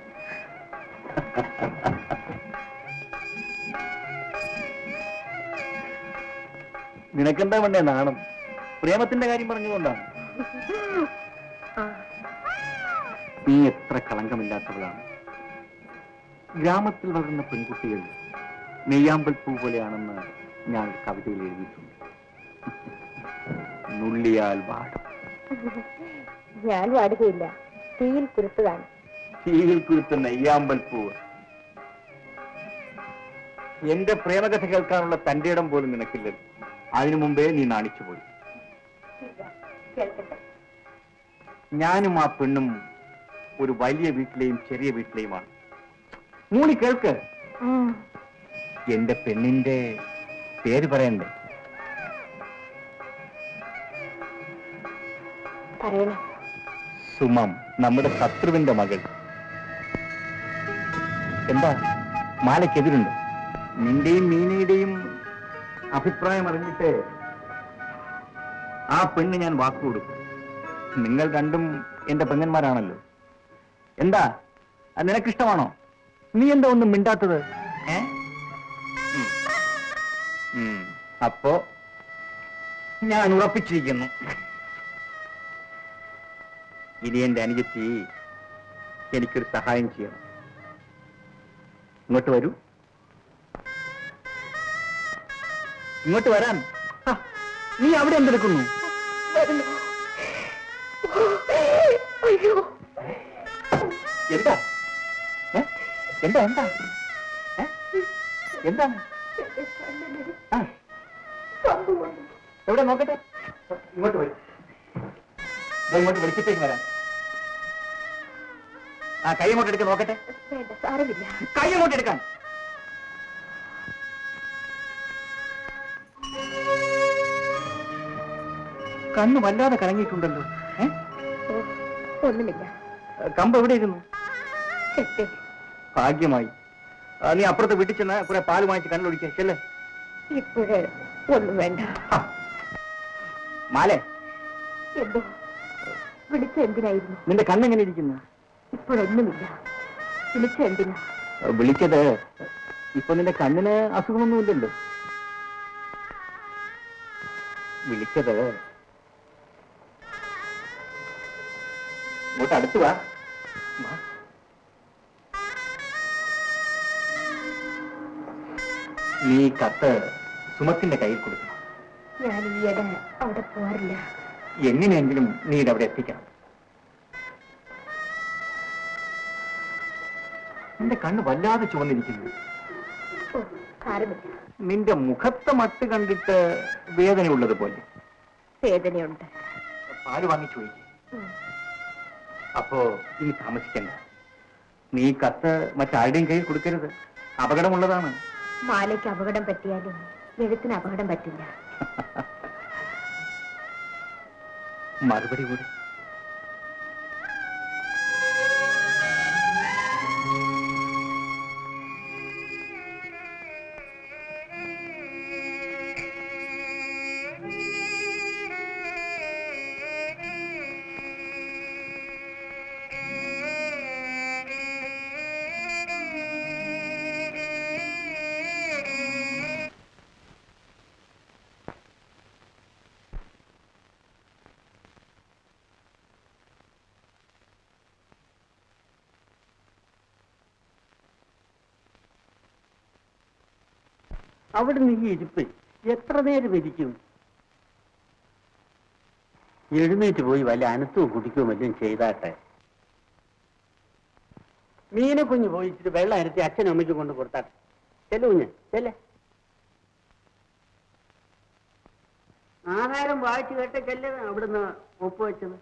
നിനക്കെന്താ വേണ്ടേ നാണം പ്രേമത്തിന്റെ കാര്യം പറഞ്ഞതുകൊണ്ടാണ് ആ നീ എത്ര കളങ്കമില്ലാത്തവളാണ് ഗ്രാമത്തിൽ വളരുന്ന പെൺകുട്ടികൾ നെയ്യാമ്പൽ പൂ പോലെയാണെന്ന് ഞാൻ ഒരു കവിതയിൽ എഴുതിയിട്ടുണ്ട് നുള്ളിയാൽ വാടും ഞാൻ പാടുകയില്ല തീയിൽ കുരുത്തതാണ് തീയിൽ കുരുത്ത നെയ്യാമ്പൽ പൂവ് എന്റെ പ്രേമകഥ കേൾക്കാനുള്ള തന്റെ ഇടം പോലും നിനക്കില്ലല്ലോ അതിനു മുമ്പേ നീ നാണിച്ചുപോയി കേൾക്കട്ടെ ഞാനും ആ പെണ്ണും ഒരു വലിയ വീട്ടിലെയും ചെറിയ വീട്ടിലെയുമാണ് മൂളി കേൾക്ക് എന്റെ പെണ്ണിന്റെ പേര് പറയണ്ടേ പറയണം സുമം നമ്മുടെ ശത്രുവിന്റെ മകൾ എന്താ മാലയ്ക്കെതിരുണ്ട് നിന്റെയും മീനയുടെയും അഭിപ്രായം അറിഞ്ഞിട്ട് ആ പെണ്ണ് ഞാൻ വാക്കു കൊടുക്കും നിങ്ങൾ രണ്ടും എന്റെ പെങ്ങന്മാരാണല്ലോ എന്താ അത് നിനക്കിഷ്ടമാണോ നീ എന്താ ഒന്നും മിണ്ടാത്തത് ഏ ഉം. ഉം. അപ്പോ ഞാൻ ഉറപ്പിച്ചിരിക്കുന്നു ഇനി എന്റെ അനുജത്തി എനിക്കൊരു സഹായം ചെയ്യണം ഇങ്ങോട്ട് വരൂ ഇങ്ങോട്ട് വരാൻ ആ, നീ അവിടെ എന്തെടുക്കുന്നു വരുന്നു അയ്യോ എന്താ ഏ? എന്താ എന്താ ഏ? എന്താണ് ആ, എവിടെ നോക്കട്ടെ ഇങ്ങോട്ട് വരും ഇങ്ങോട്ട് വെളിച്ചത്തേക്ക് വരാൻ ആ കൈ അങ്ങോട്ട് എടുക്കാൻ നോക്കട്ടെ വേണ്ട സാരമില്ല കൈ അങ്ങോട്ട് എടുക്കാൻ കണ്ണ് വല്ലാതെ കലങ്ങിയിട്ടുണ്ടല്ലോ ഏ? ഓ, ഒന്നുമില്ല കമ്പ് എവിടെ ഇരുന്നു ചെത്തേ ഭാഗ്യമായി ആ, നീ അപ്പുറത്ത് വീട്ടിൽ ചെന്ന് കുറെ പാല് വാങ്ങിച്ച് കണ്ണൊടിക്കുക ചെല്ലേ ഇപ്പോഴേ ഒന്നും വേണ്ട മാലേ എന്തോ വിളിച്ച എന്തിനായിരുന്നു നിന്റെ കണ്ണെങ്ങനെ ഇരിക്കുന്നു ഇപ്പോഴൊന്നുമില്ല വിളിച്ച എന്തിനാ വിളിച്ചത് ഇപ്പൊ നിന്റെ കണ്ണിന് അസുഖമൊന്നുമില്ലല്ലോ വിളിച്ചത് ഇങ്ങോട്ട് അടുത്ത് വാ വാ. നീ ഈ കത്ത് സുമത്തിന്റെ കയ്യിൽ കൊടുക്കണം ഞാൻ ഈയിടെ അവിടെ പോവാറില്ല എങ്ങനെയെങ്കിലും നീ ഇതവിടെ എത്തിക്കണം നിന്റെ കണ്ണ് വല്ലാതെ ചുവന്നിരിക്കുന്നു ഓ സാരമില്ല നിന്റെ മുഖത്തെ മട്ട് കണ്ടിട്ട് വേദനയുള്ളത് പോലെ വേദനയുണ്ട് പാല് വാങ്ങിച്ചു ചോദിക്കും ഉം. അപ്പോ ഇനി താമസിക്കണ്ട നീ ഈ കത്ത് മറ്റാരുടെയും കയ്യിൽ കൊടുക്കരുത് അപകടമുള്ളതാണ് മാലയ്ക്ക് അപകടം പറ്റിയാലും എഴുത്തിന് അപകടം പറ്റില്ല മറുപടി കൂടി അവിടെ നീ ഇരിപ്പ് എത്ര നേരം ഇരിക്കും എഴുന്നേറ്റ് പോയി വല്ല അനത്തവും കുടിക്കുകയോ വല്ലതും ചെയ്താട്ടെ മീനെ കുഞ്ഞ് പോയി ഇച്ചിരി വെള്ളം അനത്തി അച്ഛനും അമ്മയ്ക്കും കൊണ്ട് കൊടുത്താട്ടെ ചെല്ലു കുഞ്ഞ് ചെല്ലേ ആഹാരം വായിച്ചു കേട്ടൊക്കെയല്ലേ അവിടുന്ന് ഒപ്പുവെച്ചത്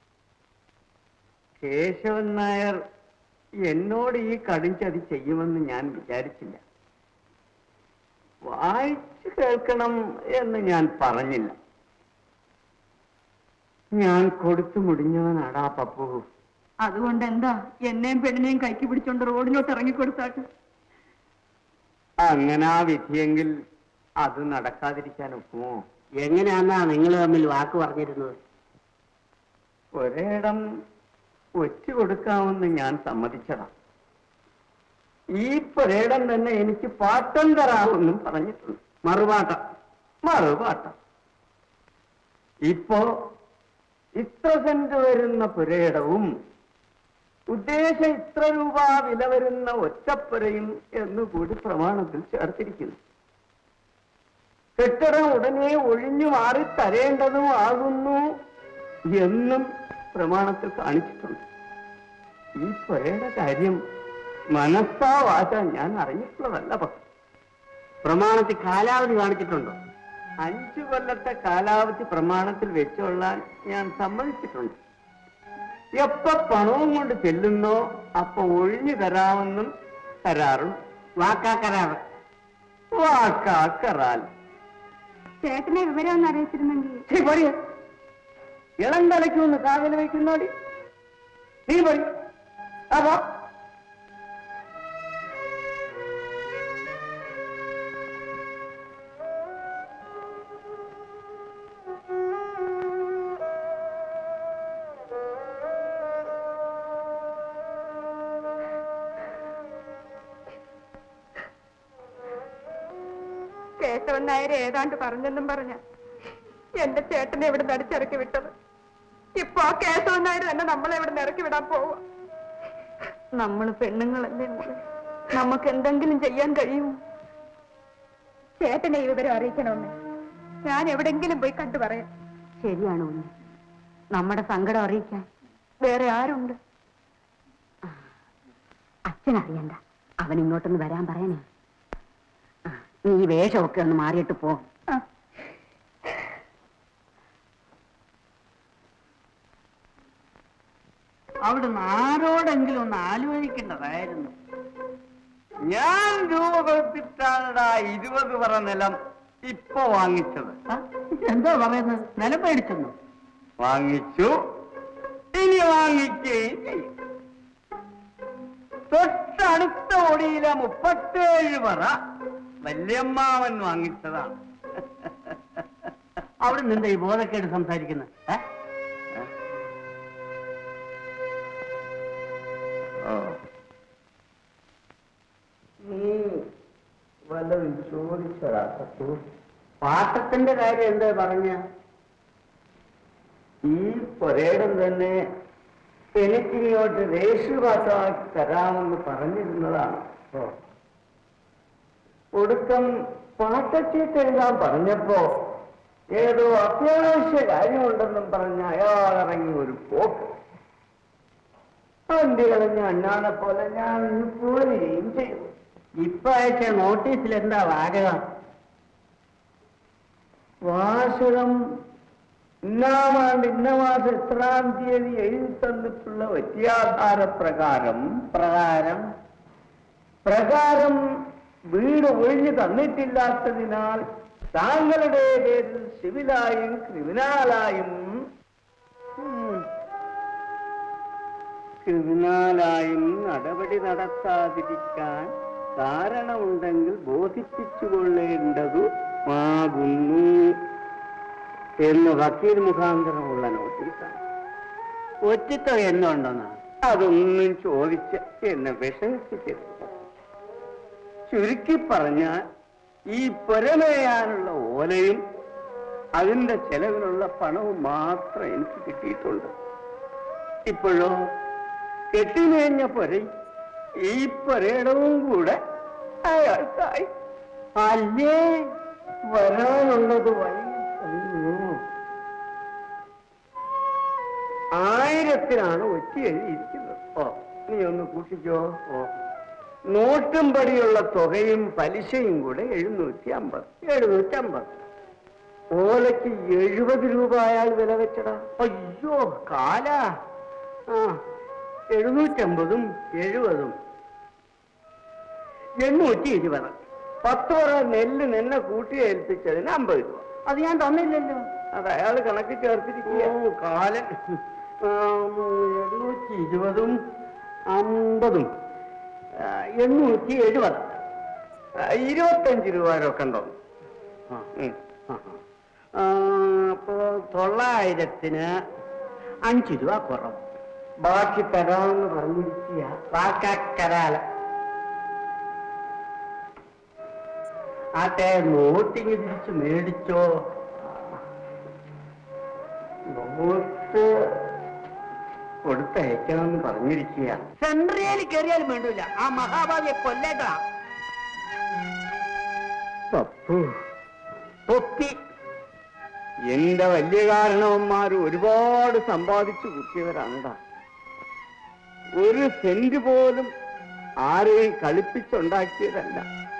കേശവൻ നായർ എന്നോട് ഈ കടുംചതി ചെയ്യുമെന്ന് ഞാൻ വിചാരിച്ചില്ല വായിച്ചു കേൾക്കണം എന്ന് ഞാൻ പറഞ്ഞില്ല ഞാൻ കൊടുത്തു മുടിഞ്ഞവനാടാ പപ്പു അതുകൊണ്ട് എന്താ എന്നെയും പെണ്ണിനെയും കൈക്ക് പിടിച്ചോണ്ട് റോഡിലോട്ട് ഇറങ്ങിക്കൊടുത്താട്ട് അങ്ങനെ ആ വിധിയെങ്കിൽ അത് നടക്കാതിരിക്കാൻ ഒക്കുമോ എങ്ങനെയാന്നാ നിങ്ങൾ തമ്മിൽ വാക്ക് പറഞ്ഞിരുന്നത് ഒരേടം ഒറ്റ കൊടുക്കാമെന്ന് ഞാൻ സമ്മതിച്ചതാ ഈ പുരേടം തന്നെ എനിക്ക് പാട്ടം തരാമെന്നും പറഞ്ഞിട്ടുണ്ട് മറുപാട്ടം മറുപാട്ടം ഇപ്പോ ഇത്ര സെന്റ് വരുന്ന പുരയിടവും ഉദ്ദേശം ഇത്ര രൂപ വില വരുന്ന ഒറ്റപ്പുരയും എന്നുകൂടി പ്രമാണത്തിൽ ചേർത്തിരിക്കുന്നു കെട്ടിടം ഉടനെ ഒഴിഞ്ഞു മാറി തരേണ്ടതും ആകുന്നു എന്നും പ്രമാണത്തിൽ കാണിച്ചിട്ടുണ്ട് ഈ പുരയുടെ കാര്യം മനസ്സാ വാച ഞാൻ അറിഞ്ഞിട്ടുള്ളതല്ല പക്ഷെ പ്രമാണത്തിൽ കാലാവധി കാണിച്ചിട്ടുണ്ടോ അഞ്ചു കൊല്ലത്തെ കാലാവധി പ്രമാണത്തിൽ വെച്ചുകൊള്ളാൻ ഞാൻ സമ്മതിച്ചിട്ടുണ്ട് എപ്പ പണവും കൊണ്ട് ചെല്ലുന്നോ അപ്പൊ ഒഴിഞ്ഞു തരാമെന്നും കരാറുണ്ട് വാക്കാ കരാറ് വാക്കാ കരാൽ ചേട്ടനെ വിവരം ഒന്ന് അറിയിച്ചിരുന്നെങ്കിൽ ശരി, പോടിയെ. ഇളം തലയ്ക്ക് ഒന്ന് കാവൽ വയ്ക്കുന്നോടി നീ പോയി അപ്പോ കേശവൻ നായർ ഏതാണ്ട് പറഞ്ഞെന്നും പറഞ്ഞ എന്റെ ചേട്ടനെ ഇവിടെ നടിച്ചിറക്കി വിട്ടത് ഇപ്പൊ ആ കേശവൻ നായർ തന്നെ നമ്മളെ ഇവിടെ ഇറക്കി വിടാൻ പോവുക നമ്മൾ പെണ്ണുങ്ങളല്ലേ മോളെ നമുക്ക് എന്തെങ്കിലും ചെയ്യാൻ കഴിയുമോ ചേട്ടനെ ഈ വിവരം അറിയിക്കണമെന്ന് ഞാൻ എവിടെങ്കിലും പോയി കണ്ടു പറയാം ശരിയാണ് ഉണ്ണി നമ്മുടെ സങ്കടം അറിയിക്കാൻ വേറെ ആരുണ്ട് അച്ഛൻ അറിയണ്ട അവൻ ഇങ്ങോട്ടൊന്ന് വരാൻ പറയണേ ആ, നീ ഈ വേഷമൊക്കെ ഒന്ന് മാറിയിട്ട് പോ അവിടുന്ന് ആരോടെങ്കിലും ഒന്ന് ആലോചിക്കേണ്ടതായിരുന്നു ഞാൻ രൂപ കൊടുത്തിട്ടാണ് ഇരുപത് പറ നിലം ഇപ്പൊ വാങ്ങിച്ചത് എന്താ പറയുന്നത് നിലം മേടിച്ചെന്നു വാങ്ങിച്ചു ഇനി വാങ്ങിക്കുകയും ചെയ്യും തൊട്ടടുത്ത ഒടിയിലെ മുപ്പത്തേഴ് പറ വല്യമ്മാവൻ വാങ്ങിച്ചതാണ് അവിടെ നിന്റെ ഈ ബോധക്കേട് സംസാരിക്കുന്നത് ഏ? നീ വല്ലതും ചോദിച്ചതാ സത്തു പാട്ടത്തിന്റെ കാര്യം എന്താ പറഞ്ഞ ഈ പൊരേടം തന്നെ എനിക്കിങ്ങോട്ട് ദേശീയപാത്രമാക്കി തരാമെന്ന് പറഞ്ഞിരുന്നതാണ് ഒടുക്കം പാട്ടച്ചീട്ട് എഴുതാൻ പറഞ്ഞപ്പോ ഏതോ അത്യാവശ്യ കാര്യമുണ്ടെന്നും പറഞ്ഞ് അയാൾ ഇറങ്ങി ഒരു പോക്ക് വണ്ടി കളഞ്ഞ അണ്ണാനെ പോലെ ഞാൻ ഇന്ന് പോരുകയും ചെയ്തു ഇപ്പൊ അയച്ച നോട്ടീസിൽ എന്താ വാചകം വാചകം ഇന്നാമാണ്ട് ഇന്ന മാസം എത്രാം തീയതി എഴുതി തന്നിട്ടുള്ള വ്യത്യാധാര പ്രകാരം പ്രകാരം പ്രകാരം വീട് ഒഴിഞ്ഞു തന്നിട്ടില്ലാത്തതിനാൽ താങ്കളുടെ പേരിൽ സിവിലായും ക്രിമിനലായും ഇതിനാലായും നടപടി നടത്താതിരിക്കാൻ കാരണമുണ്ടെങ്കിൽ ബോധിപ്പിച്ചുകൊള്ളേണ്ടതുമാകുന്നു എന്ന് വക്കീൽ മുഖാന്തരമുള്ള നോട്ടീസാണ് ഒറ്റിത്തം എന്നുണ്ടെന്ന് അതൊന്നും ചോദിച്ച് എന്നെ വിഷമിപ്പിക്കരുത് ചുരുക്കി പറഞ്ഞാൽ ഈ പുരമേയാനുള്ള ഓലയും അതിന്റെ ചെലവിനുള്ള പണവും മാത്രം എനിക്ക് കിട്ടിയിട്ടുണ്ട് ഇപ്പോഴോ കെട്ടിമേഞ്ഞ പുരയും ഈ പുരയിടവും കൂടെ അയാൾക്കായി അല്ലേ വരാനുള്ളത് വഴി കഴിഞ്ഞു ആയിരത്തിനാണ് ഒറ്റി എഴുതിയിരിക്കുന്നത് ഓ നീ ഒന്ന് കൂട്ടിക്കോ ഓ നോട്ടും പടിയുള്ള തുകയും പലിശയും കൂടെ എഴുന്നൂറ്റി അമ്പത് എഴുന്നൂറ്റി അമ്പത് ഓലയ്ക്ക് എഴുപത് രൂപ അയാൾ വില വെച്ചടാ അയ്യോ കാല ആ എഴുന്നൂറ്റമ്പതും എഴുപതും എണ്ണൂറ്റി ഇരുപത് പത്ത് പറ നെല്ല് നിന്നെ കൂട്ടി ഏൽപ്പിച്ചതിന് അമ്പത് രൂപ അത് ഞാൻ തന്നില്ലല്ലോ അത് അയാൾ കണക്ക് ചേർത്തിരിക്കുക കാലൻ ആ, എണ്ണൂറ്റി ഇരുപതും അമ്പതും ആ, എണ്ണൂറ്റി എഴുപത് ആ, ഇരുപത്തഞ്ച് രൂപ വരെയൊക്കെ ഉണ്ടോ ആ, ഉം, ആ, ആ. ആ, അപ്പോ തൊള്ളായിരത്തിന് അഞ്ച് രൂപ കുറവ് ബാക്കി തരാമെന്ന് പറഞ്ഞിരിക്കുക വാക്കാക്കരാല ആട്ടെ നോട്ടിങ് തിരിച്ച് മേടിച്ചോ നോട്ട് കൊടുത്തയക്കണമെന്ന് പറഞ്ഞിരിക്കുക സെൻട്രിയയിൽ കയറിയാലും വേണ്ടില്ല ആ മഹാഭാവിയെ കൊല്ലേട്ടാ പപ്പു പൊത്തി എന്റെ വലിയ കാരണവന്മാർ ഒരുപാട് സമ്പാദിച്ചു കുത്തിയവരാണടാ ഒരു സെന്റ് പോലും ആരെയും കളിപ്പിച്ചുണ്ടാക്കിയതല്ല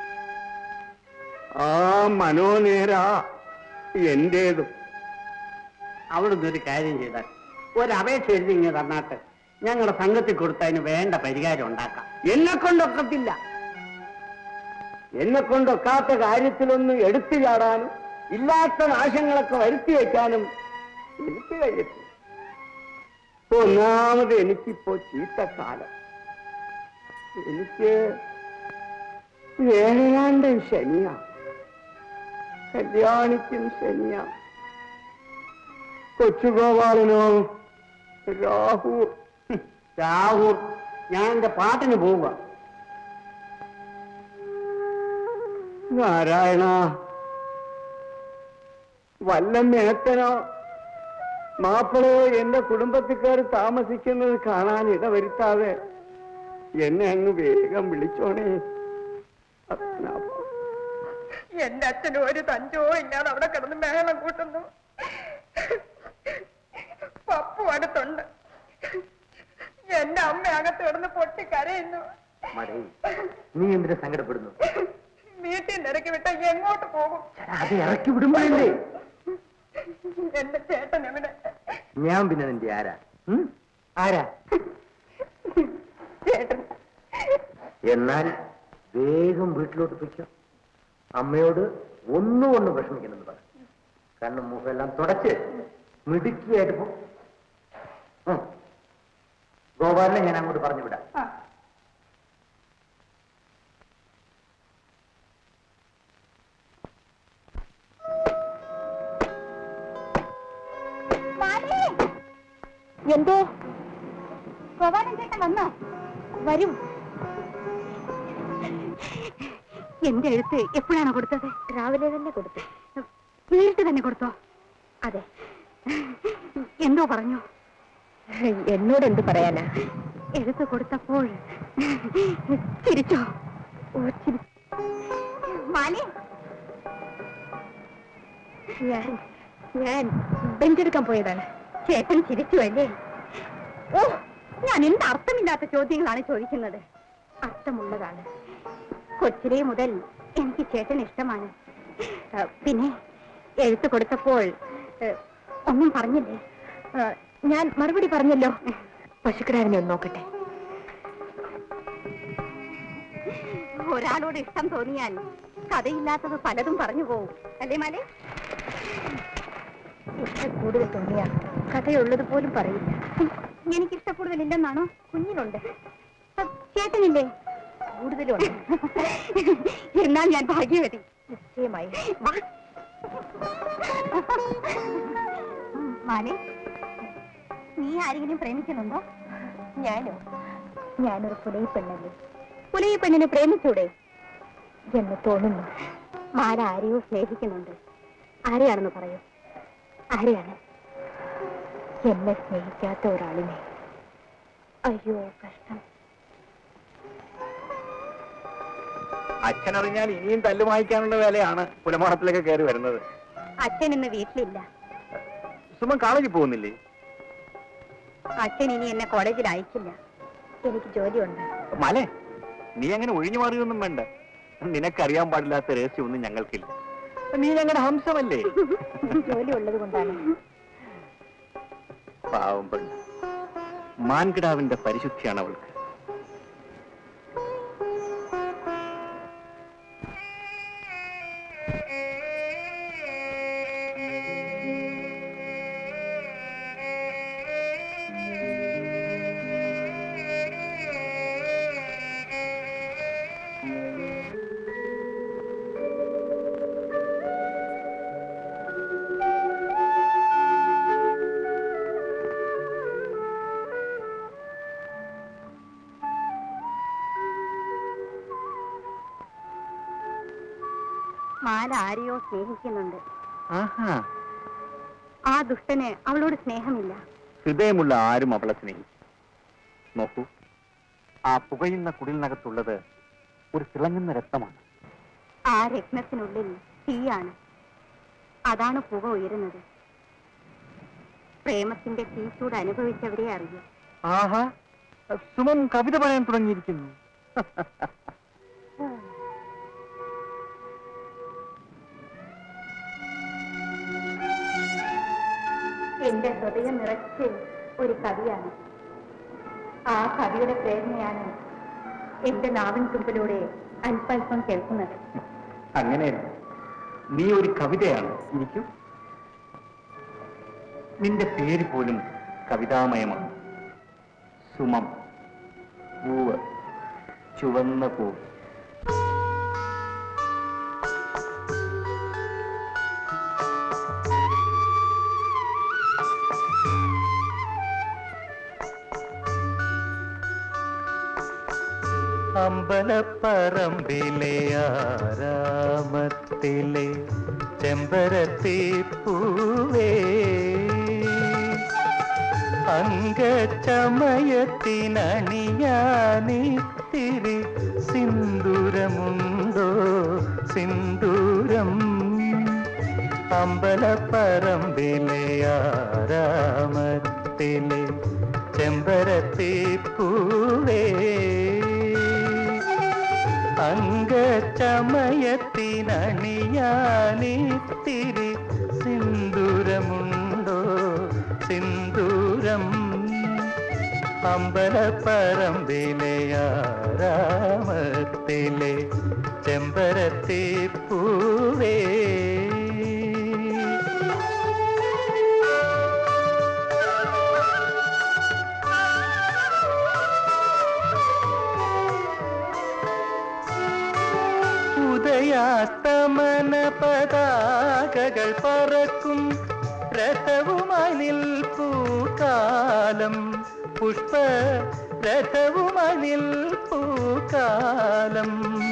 ആ മനോനേരാ എന്റേതും അവിടുന്ന് ഒരു കാര്യം ചെയ്താൽ ഒരപേക്ഷ എഴുതി ഇങ്ങനെ തന്നാട്ട് ഞങ്ങളുടെ സംഘത്തിൽ കൊടുത്തതിന് വേണ്ട പരിഹാരം ഉണ്ടാക്കാം എന്നെ കൊണ്ടൊക്കത്തില്ല എന്നെ കൊണ്ടൊക്കാത്ത കാര്യത്തിലൊന്നും എടുത്തു ചാടാനും ഇല്ലാത്ത നാശങ്ങളൊക്കെ വരുത്തി വെക്കാനും എനിക്ക് കഴിയത്തില്ല ഒന്നാമത് എനിക്കിപ്പോ ചീത്തക്കാലം എനിക്ക് ഏഴാണ്ട് ശനിയാ കല്യാണിക്കും ശനിയാ കൊച്ചുഗോപാലനോ രാഹുൽ ഹും, രാഹുൽ ഞാൻ എന്റെ പാട്ടിന് പോവുക നാരായണ വല്ല മേത്തനോ മാപ്പിളയോ എന്റെ കുടുംബത്തിൽ കയറി താമസിക്കുന്നത് കാണാൻ ഇടവരുത്താതെ എന്നെ അങ്ങ് വേഗം വിളിച്ചോണേ പത്മനാഭ. എന്റെ അച്ഛനും ഒരു തഞ്ചോ ഇല്ലാതെ അവിടെ കിടന്ന് മേളം കൂട്ടുന്നു പപ്പു അടുത്തുണ്ട് എന്റെ അമ്മ അകത്ത് കിടന്ന് പൊട്ടി കരയുന്നു മടേ നീ എന്തിനാ സങ്കടപ്പെടുന്നു വീട്ടിൽ നിന്ന് ഇറക്കി വിട്ട എങ്ങോട്ട് പോകും അത് ഇറക്കി വിടുമ്പോഴല്ലേ എന്റെ ചേട്ടൻ എവിടെ ഞാൻ പിന്നെ നിന്റെ ആരാ ഉം? ആരാ ചേട്ടൻ എന്നാൽ വേഗം വീട്ടിലോട്ട് പൊയ്ക്കോ അമ്മയോട് ഒന്നും ഒന്നും വിഷമിക്കണമെന്ന് പറ കണ്ണും മുഖം എല്ലാം തുടച്ച് മിടുക്കിയായിട്ട് പോ ഉം. ഗോപാലിനെ ഞാൻ അങ്ങോട്ട് പറഞ്ഞു വിടാം ആ. എന്തോ ഗോപാലൻ ചേട്ടൻ വന്നോ വരും എന്റെ എഴുത്ത് എപ്പോഴാണ് കൊടുത്തത് രാവിലെ തന്നെ കൊടുത്തു നേരിട്ട് തന്നെ കൊടുത്തോ അതെ എന്തോ പറഞ്ഞു എന്നോട് എന്ത് പറയാനാ എഴുത്ത് കൊടുത്തപ്പോൾ ചിരിച്ചോ ഓ ചിരി മാലി ഞാൻ ഞാൻ ബെഞ്ചെടുക്കാൻ പോയതാണ് ചേട്ടൻ ചിരിച്ചു അല്ലേ ഓ ഞാൻ എന്ത് അർത്ഥമില്ലാത്ത ചോദ്യങ്ങളാണ് ചോദിക്കുന്നത് അർത്ഥമുള്ളതാണ് കൊച്ചിലെ മുതൽ എനിക്ക് ചേട്ടൻ ഇഷ്ടമാണ് ആ, പിന്നെ എഴുത്ത് കൊടുത്തപ്പോൾ ഏ, ഒന്നും പറഞ്ഞില്ലേ ആ, ഞാൻ മറുപടി പറഞ്ഞല്ലോ പശുക്കിടാവിനെ ഒന്ന് നോക്കട്ടെ ഒരാളോട് ഇഷ്ടം തോന്നിയാൽ കഥയില്ലാത്തത് പലതും പറഞ്ഞു പോവും അല്ലേ മാലേ ഇഷ്ടം കൂടുതൽ തോന്നിയ കഥയുള്ളത് പോലും പറയില്ല എനിക്ക് ഇഷ്ടക്കൂടുതലില്ലെന്നാണോ കുഞ്ഞിനുണ്ട് അ, ചേട്ടനില്ലേ കൂടുതലുണ്ട് എന്നാൽ ഞാൻ ഭാഗ്യവതി നിശ്ചയമായി വാ മാനെ നീ ആരെങ്കിലും പ്രേമിക്കുന്നുണ്ടോ ഞാനോ ഞാനൊരു പുലയി പെണ്ണല്ലേ പുലയി പെണ്ണിനെ പ്രേമിച്ചൂടെ എന്ന് തോന്നുന്നു മാല ആരെയോ സ്നേഹിക്കുന്നുണ്ട് ആരെയാണെന്ന് പറയൂ ആരെയാണ് എന്നെ സ്നേഹിക്കാത്ത ഒരാളിനെ അയ്യോ കഷ്ടം അച്ഛൻ അറിഞ്ഞാൽ ഇനിയും തല്ലു വാങ്ങിക്കാനുള്ള വേലയാണ് പുലമാടത്തിലൊക്കെ കയറി വരുന്നത് അച്ഛൻ ഇന്ന് വീട്ടിലില്ല സുമൻ കോളേജിൽ പോകുന്നില്ലേ അച്ഛൻ ഇനി എന്നെ കോളേജിൽ അയക്കില്ല എനിക്ക് ജോലിയുണ്ട് മലെ നീ അങ്ങനെ ഒഴിഞ്ഞു മാറിയൊന്നും വേണ്ട നിനക്കറിയാൻ പാടില്ലാത്ത രഹസ്യമൊന്നും ഞങ്ങൾക്കില്ല നീ ഞങ്ങളുടെ ഹംസമല്ലേ ജോലി ഉള്ളത് കൊണ്ടാണ് പാവം പെണ്ണ് മാൻകിടാവിന്റെ പരിശുദ്ധിയാണ് അവൾക്ക് മാല ആരെയോ സ്നേഹിക്കുന്നുണ്ട് ആഹാ ആ ദുഷ്ടന് അവളോട് സ്നേഹമില്ല ഹൃദയമുള്ള ആരും അവളെ സ്നേഹിക്കും നോക്കൂ ആ പുകയുന്ന കുടിലിനകത്തുള്ളത് ഒരു തിളങ്ങുന്ന രക്തമാണ് ആ രത്നത്തിനുള്ളിൽ തീയാണ് അതാണ് പുക ഉയരുന്നത് പ്രേമത്തിന്റെ തീച്ചൂട് അനുഭവിച്ചവരെ അറിയൂ ആഹാ സുമൻ കവിത പറയാൻ തുടങ്ങിയിരിക്കുന്നു എന്റെ ഹൃദയം നിറച്ച് ഒരു കവിയാണ് ആ കവിയുടെ പ്രേരണയാണ് എന്റെ നാവിൻ തുമ്പിലൂടെ അല്പൽപ്പം കേൾക്കുന്നത് അങ്ങനെയല്ല നീ ഒരു കവിതയാണ് ഇരിക്കൂ നിന്റെ പേര് പോലും കവിതാമയമാണ് സുമം പൂവ് ചുവന്ന പൂവ് അമ്പലപ്പറമ്പിലെ ആരാമത്തിലെ ചെമ്പരത്തി പൂവേ അംഗച്ചമയത്തിനണിയാനിത്തിരി സിന്ദൂരമുണ്ടോ സിന്ദൂരം അമ്പലപ്പറമ്പിലെ ആരാമത്തിലെ ചെമ്പരത്തി പൂവേ അംഗച്ചമയത്തിനണിയാനിത്തിരി സിന്ദൂരമുണ്ടോ സിന്ദൂരം അമ്പലപ്പറമ്പിലെ ആരാമത്തിലെ ചെമ്പരത്തി പൂവേ ഉദയാസ്തമന പതാകകൾ പറക്കും രഥവുമനിൽ പൂക്കാലം പുഷ്പ രഥവുമനിൽ പൂക്കാലം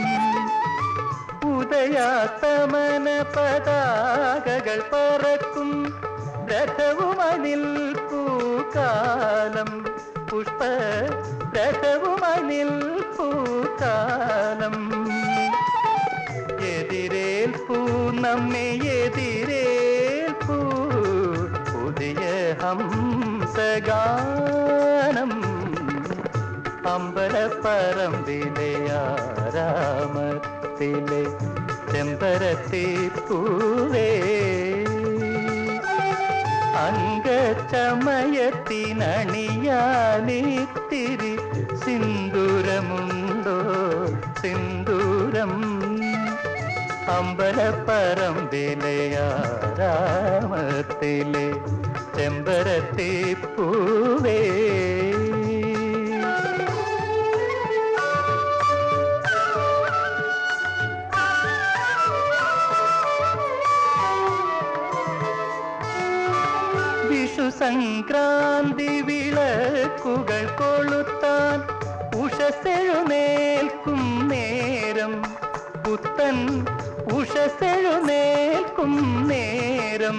ഉദയാസ്തമന പതാകകൾ പറക്കും രഥവുമനിൽ പൂക്കാലം പുഷ്പ രഥവുമനിൽ പൂക്കാലം എതിരേൽപ്പൂ നമ്മെ എതിരേൽപ്പൂ പുതിയ ഹംസഗാനം അമ്പലപ്പറമ്പിലെ ആരാമത്തിലെ ചെമ്പരത്തി പൂവേ അംഗച്ചമയത്തിനണിയാനിത്തിരി സിന്ദൂരമുണ്ടോ സിന്ദൂരം അമ്പലപ്പറമ്പിലെ ആരാമത്തിലെ ചെമ്പരത്തി പൂവേ വിഷു സംക്രാന്തി വിളക്കുകൾ കൊളുത്താൻ ഉഷസെഴുന്നേൽക്കും നേരം പുത്തൻ ഉഷസെഴുന്നേൽക്കും നേരം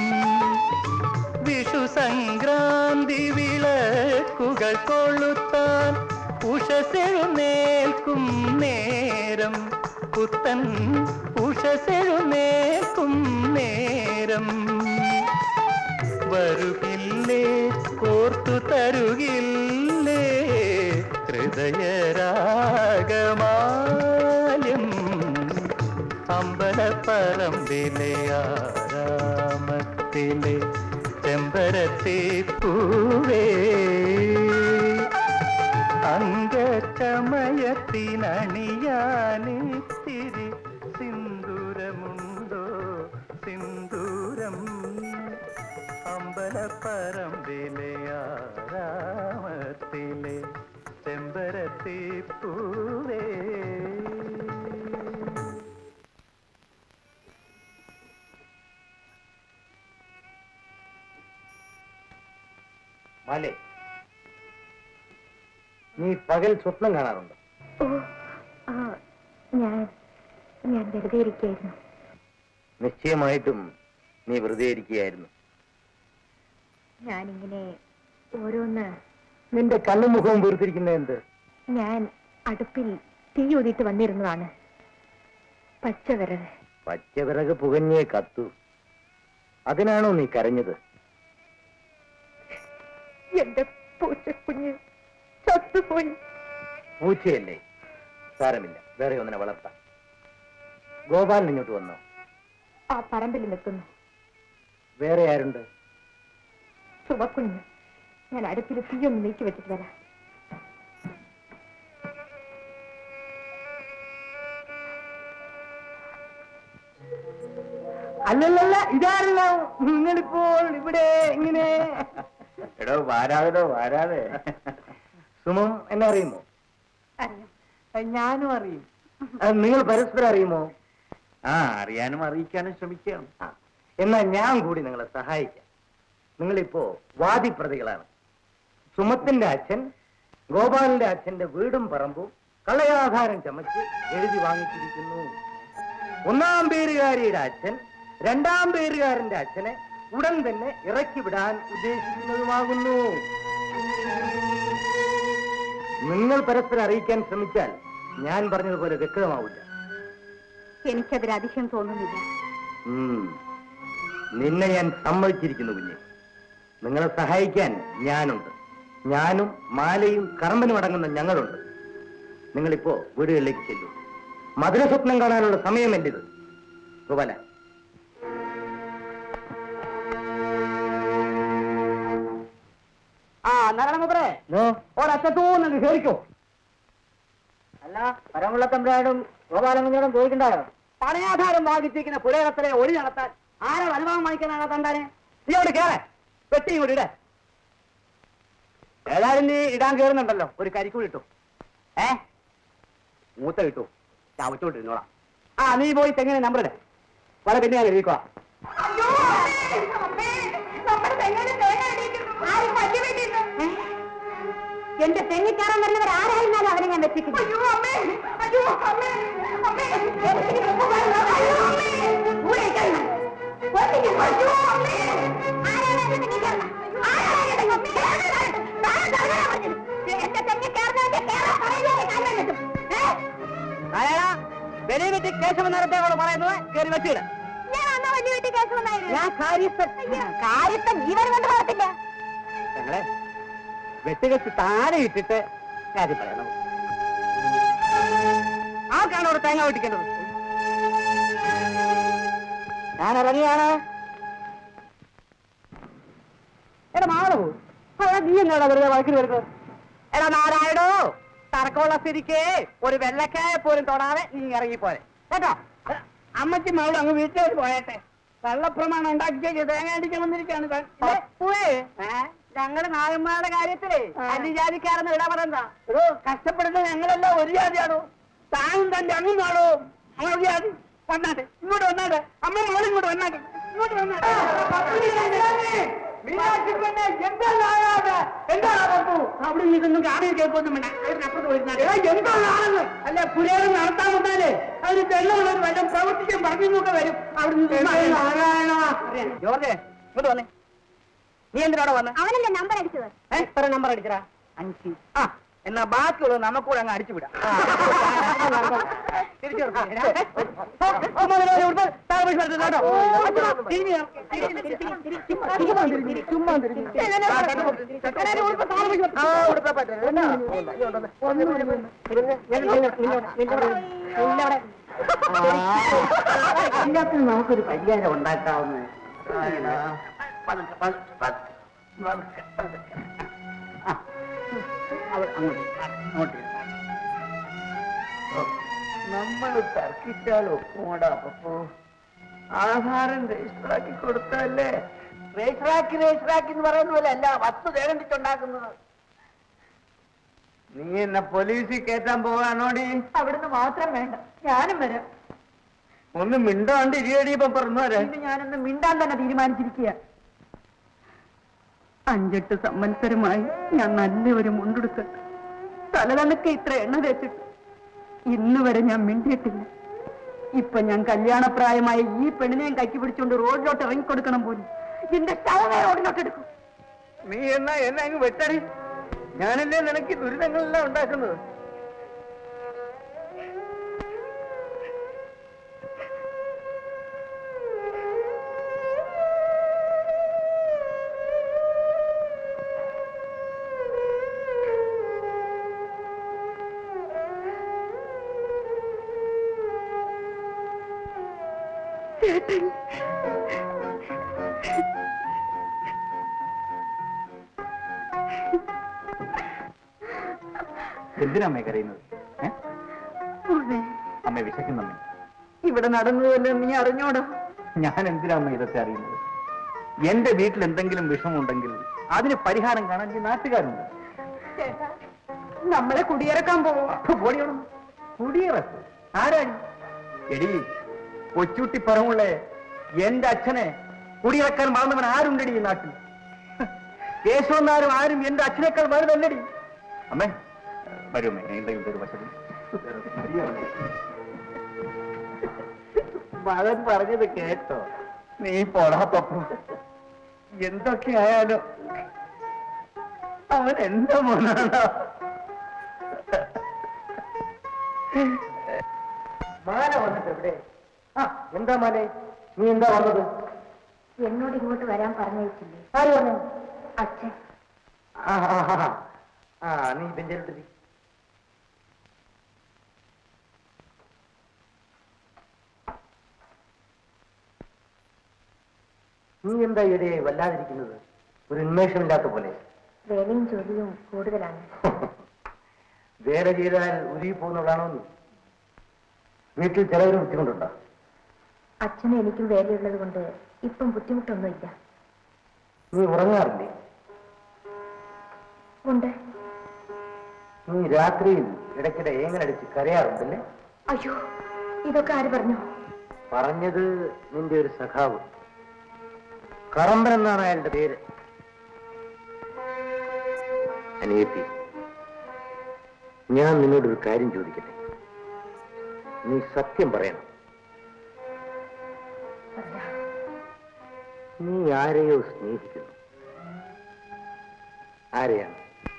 വിഷു സംക്രാന്തി വിളക്കുകൾ കൊളുത്താൻ ഉഷസെഴുന്നേൽക്കും നേരം പുത്തൻ ഉഷസെഴുന്നേൽക്കും നേരം വരുകില്ലേ കോർത്തു തരുകില്ലേ ഹൃദയരാഗമാല്യം അമ്പലപ്പറമ്പിലെ ആരാമത്തിലെ ചെമ്പരത്തി പൂവേ അംഗചമയത്തിനണിയാനിത്തിരി സിന്ദൂരമുണ്ടോ സിന്ദൂരം അമ്പലപ്പറമ്പിലെ ആരാമത്തിലെ ചെമ്പരത്തി പൂവേ മാലേ നീ പകൽ സ്വപ്നം കാണാറുണ്ട് ഓ ആ ഞാൻ ഞാൻ വെറുതെ ഇരിക്കായിരുന്നു നിശ്ചയമായിട്ടും നീ വെറുതെ ഇരിക്കുകയായിരുന്നു ഞാനിങ്ങനെ ഓരോന്ന് നിന്റെ കണ്ണും മുഖവും വീർത്തിരിക്കുന്ന എന്ത് ഞാൻ അടുപ്പിൽ തീ ഊതിയിട്ട് വന്നിരുന്നതാണ് പച്ചവിറക് പച്ചവിറക് പുകഞ്ഞേ കത്തു അതിനാണോ നീ കരഞ്ഞത് എന്റെ പൂച്ചക്കുഞ്ഞ് ചത്തുപോയി പൂച്ചയല്ലേ സാരമില്ല വേറെ ഒന്നിനെ വളർത്താം ഗോപാലൻ ഇങ്ങോട്ട് വന്നോ ആ പറമ്പിൽ നിൽക്കുന്നു വേറെ ആരുണ്ട് ചുമക്കുഞ്ഞ് ഞാൻ അടുപ്പിൽ തീയൊന്ന് നീക്കി വെച്ചിട്ട് വരാം അല്ലല്ലല്ല ഇതാരല്ല നിങ്ങളിപ്പോൾ ഇവിടെ ഇങ്ങനെ എടോ വാരാതെടോ വാരാതെ സുമം എന്നെ അറിയുമോ അറിയാം ഞാനും അറിയും അത് നിങ്ങൾ പരസ്പരം അറിയുമോ ആ അറിയാനും അറിയിക്കാനും ശ്രമിക്കാം ആ, എന്നാ ഞാൻ കൂടി നിങ്ങളെ സഹായിക്കാം നിങ്ങളിപ്പോ വാദിപ്രതികളാണ് സുമത്തിന്റെ അച്ഛൻ ഗോപാലന്റെ അച്ഛന്റെ വീടും പറമ്പും കള്ളയാധാരം ചമച്ച് എഴുതി വാങ്ങിച്ചിരിക്കുന്നു ഒന്നാം പേരുകാരിയുടെ അച്ഛൻ രണ്ടാം പേരുകാരന്റെ അച്ഛനെ ഉടൻ തന്നെ ഇറക്കി വിടാൻ ഉദ്ദേശിക്കുന്നതുമാകുന്നു നിങ്ങൾ പരസ്പരം അറിയിക്കാൻ ശ്രമിച്ചാൽ ഞാൻ പറഞ്ഞതുപോലെ വ്യക്തമാവില്ല എനിക്കതിൽ അതിശയം തോന്നുന്നില്ല ഉം. നിന്നെ ഞാൻ സമ്മതിച്ചിരിക്കുന്നു കുഞ്ഞെ നിങ്ങളെ സഹായിക്കാൻ ഞാനുണ്ട് ഞാനും മാലയും കറമ്പനും അടങ്ങുന്ന ഞങ്ങളുണ്ട് നിങ്ങളിപ്പോ വീടുകളിലേക്ക് ചെല്ലൂ മധുരസ്വപ്നം കാണാനുള്ള സമയമല്ലിത് ഗോപാല ആ നാരായണമുദ്രേ ഒരറ്റത്തൂന്ന് കേറിക്കോ അല്ല പരമുള്ളത്തമ്പ്രാടും ഗോപാലകുഞ്ഞോടും ചോദിക്കണ്ടായോ പണയാധാരം വാങ്ങിച്ചിരിക്കുന്ന പുരയിടത്തിലെ ഒളി നടത്താൻ ആരോട് അനുഭവം വാങ്ങിക്കാനാണ് തണ്ടാനെ നീ അവിടെ കേറെ വെട്ടി ഇങ്ങോട്ട് ഇടേ ഏതായാലും നീ ഇടാൻ കേറുന്നുണ്ടല്ലോ ഒരു കരിക്കൂടി ഇട്ടു ഏ മൂത്ത കിട്ടു ചവച്ചോണ്ടിരുന്നോളാം ആ നീ പോയി തെങ്ങനെ നമ്പർ ഇടേ വളരെ പിന്നെ ഞാൻ എഴുതിക്കോളാം എന്റെ തെങ്ങിക്കാരൻ വരുന്നവർ ആരായിരുന്നാലും അവനെ ഞാൻ വെച്ചിട്ടില്ല നാരായണ വലിയ വെട്ടി കേശവൻ നേരത്തെ അവള് പറയുന്നത് കയറി വെച്ചിട ഞാൻ കാര്യസ്ഥൻ കാര്യസ്ഥൻ ജീവൻ കൊണ്ട് പോകത്തില്ല ഞങ്ങളെ വെട്ടുകെച്ച് താഴെ ഇട്ടിട്ട് കാര്യം പറയാം നമുക്ക് ആർക്കാണ് അവിടെ തേങ്ങ വെട്ടിക്കേണ്ടത് ഞാൻ ഇറങ്ങിയാണ് എടാ മാളു അതാ നീ എന്നാടാ വെറുതെ വഴക്കിന് വരുന്നത് എടാ നാരായണോ തർക്കമുള്ള സ്ഥിതിക്ക് ഒരു വെള്ളക്കായ പോലും തൊടാതെ നീ ഇറങ്ങിപ്പോരെ കേട്ടോ അമ്മച്ചി മകളും അങ്ങ് വീട്ടിലേക്ക് പോയട്ടെ കള്ളപ്രമാണം ഉണ്ടാക്കി ചെയ്ത് തേങ്ങ അടിക്കാൻ വന്നിരിക്കാണ് താൻ. ഞങ്ങള് നായന്മാരുടെ കാര്യത്തിലേ അന്യജാതിക്കാരെന്ന് ഇടപെടണ്ട എടോ കഷ്ടപ്പെടുന്ന ഞങ്ങളെല്ലാം ഒരു ജാതിയാണോ താനും തന്റെ അങ്ങുന്നാണോ അങ്ങനെ ജാതി വന്നാട്ടെ ഇങ്ങോട്ട് വന്നാട്ടെ അമ്മ മോളും ഇങ്ങോട്ട് വന്നാട്ടെ ഇങ്ങോട്ട് വന്നാട്ടെ മീനാക്ഷി പെണ്ണെ എന്താ നായാതെ എന്താണ് പപ്പു അവിടെ ഇതൊന്നും കാണുക കേൾക്കൊന്നും വേണ്ട അതിനപ്പുറത്ത് വരുന്നാട്ടെ എന്താ നാണെന്ന് അല്ല പുരേരം നടത്താൻ വന്നാലേ അതിന് തെള്ളുള്ളവർ വല്ലതും പ്രവർത്തിക്കാൻ പറഞ്ഞൊക്കെ വരും അവിടെ നാരായണ ജോർജെ ഇങ്ങോട്ട് വന്നേ നീ എന്തിനാടെ വന്നേ അവനല്ലേ നമ്പർ അടിച്ചത് ഏ, എത്ര നമ്പർ അടിച്ചടാ അഞ്ച് ആ എന്നാ ബാക്കിയുള്ളത് നമുക്കൂടെ അങ്ങ് അടിച്ചു വിടാം തിരിച്ചു കൊടുക്കാം. ഓ, ഓ, മുതലാളി, ഇവിടുത്തെ താഴെ പോയി കിടക്ക് കേട്ടോ. തിരിഞ്ഞ് കിടക്ക്. തിരിഞ്ഞ്, തിരിഞ്ഞ്, തിരിഞ്ഞ്, ചുമ്മാ, ചുമ്മാ തിരിഞ്ഞ്, ചുമ്മാ തിരിഞ്ഞ്. ആ, ചെക്കനെ ഇവിടുത്തെ താഴെ പോയി കിടക്ക്. ആ, ഇവിടുത്തെ പറ്റും. കേട്ടോ? ഒന്ന് തിരിഞ്ഞ്, തിരിഞ്ഞ്, നിന്നോട്, നിന്നോട്, നിന്നോട്, നിന്നോട്. എല്ലാത്തിനും നമുക്കൊരു പരിഹാരം ഉണ്ടാക്കാവുന്ന പതുക്കെ, പതുക്കെ, പതുക്കെ, പതുക്കെ, പതുക്കെ. ആ, അവിടെ അങ്ങോട്ട്, അങ്ങോട്ട് നമ്മൾ തർക്കിച്ചാൽ ഒക്കുമോടാ പപ്പു ആധാരം രജിസ്റ്ററാക്കി കൊടുത്തല്ലേ രജിസ്റ്ററാക്കി രജിസ്റ്ററാക്കി എന്ന് പറയുന്ന പോലെ അല്ല വസ്തു തേകണ്ടിട്ടുണ്ടാക്കുന്നത് നീ എന്നെ പോലീസിൽ കയറ്റാൻ പോകാനോടി അവിടുന്ന് മാത്രം വേണ്ട ഞാനും വരാം ഒന്ന് മിണ്ടാണ്ട് ഇരിയടി ഇപ്പൊ പറഞ്ഞാരെ ഇത് ഞാനൊന്ന് മിണ്ടാൻ തന്നെ തീരുമാനിച്ചിരിക്കുക അഞ്ചെട്ട് സംവത്സരമായി ഞാൻ നല്ല ഒരു മുണ്ടെടുത്ത് തലതണക്കെ ഇത്ര എണ്ണ തേച്ചിട്ട് ഇന്ന് വരെ ഞാൻ മിണ്ടിയിട്ടില്ല ഇപ്പൊ ഞാൻ കല്യാണപ്രായമായ ഈ പെണ്ണിനെയും കൈക്ക് പിടിച്ചുകൊണ്ട് റോഡിലോട്ട് ഇറങ്ങിക്കൊടുക്കണം പോലും എന്റെ ശവമേ റോഡിലോട്ട് എടുക്കും നീ എന്നാ എന്നെ അങ്ങ് വെട്ടടി ഞാനല്ലേ നിനക്ക് ദുരിതങ്ങളെല്ലാം ഉണ്ടാക്കുന്നത് എന്തിനാ അമ്മേ കരയുന്നത് ഏ? മോനെ, അമ്മ വിശക്കുന്നമ്മേ ഇവിടെ നടന്നതല്ലേ നീ അറിഞ്ഞോടാ ഞാൻ എന്തിനാ അമ്മ ഇതൊക്കെ അറിയുന്നത് എന്റെ വീട്ടിൽ എന്തെങ്കിലും വിഷമമുണ്ടെങ്കിൽ അതിന് പരിഹാരം കാണാൻ ഈ നാട്ടുകാരുണ്ട് ചേട്ടാ നമ്മളെ കുടിയിറക്കാൻ പോവാ പോടിയോണം കുടിയിറക്കും ആരാണ് എടി കൊച്ചുട്ടി പറവുള്ളേ എന്റെ അച്ഛനെ കുടിയിറക്കാൻ വളർന്നവൻ ആരുണ്ടടി ഈ നാട്ടിൽ കേശവന്നാരും ആരും എന്റെ അച്ഛനേക്കാൾ വലുതല്ലടി അമ്മേ വരുമേ എന്തെങ്കിലും ഒരു വശത്തിൽ മകൻ പറഞ്ഞത് കേട്ടോ നീ പോടാ പപ്പു എന്തൊക്കെ ആയാലും അവൻ എന്റെ മോനാണ് മാല വന്നിട്ട് എവിടെ ആ എന്താ മാലേ നീ എന്താ വന്നത് എന്നോട് ഇങ്ങോട്ട് വരാൻ പറഞ്ഞയച്ചില്ലേ ആര് പറഞ്ഞു അച്ഛൻ ആ ആ, ആ, ആ നീ ബെഞ്ചിലിട്ട് നീ എന്താ ഇവിടെ വല്ലാതിരിക്കുന്നത് ഒരു ഉന്മേഷമില്ലാത്ത പോലെ വേലയും ജോലിയും കൂടുതലാണ് വേറെ ചെയ്താൽ ഉരുകി പോകുന്നതാണോ നീ വീട്ടിൽ ചിലവരും ബുദ്ധിമുട്ടുണ്ടോ അച്ഛനും എനിക്കും വേലയുള്ളത് കൊണ്ട് ഇപ്പം ബുദ്ധിമുട്ടൊന്നുമില്ല നീ ഉറങ്ങാറില്ലേ ഉണ്ട് നീ രാത്രിയിൽ ഇടയ്ക്കിടെ ഏങ്ങനടിച്ച് കരയാറുണ്ടല്ലേ അയ്യോ ഇതൊക്കെ ആര് പറഞ്ഞു പറഞ്ഞത് നിന്റെ ഒരു സഖാവ് കറമ്പൻ എന്നാണ് അയാളുടെ പേര് അനിയത്തി ഞാൻ നിന്നോടൊരു കാര്യം ചോദിക്കട്ടെ നീ സത്യം പറയണം നീ ആരെയോ സ്നേഹിക്കുന്നു ആരെയാണ്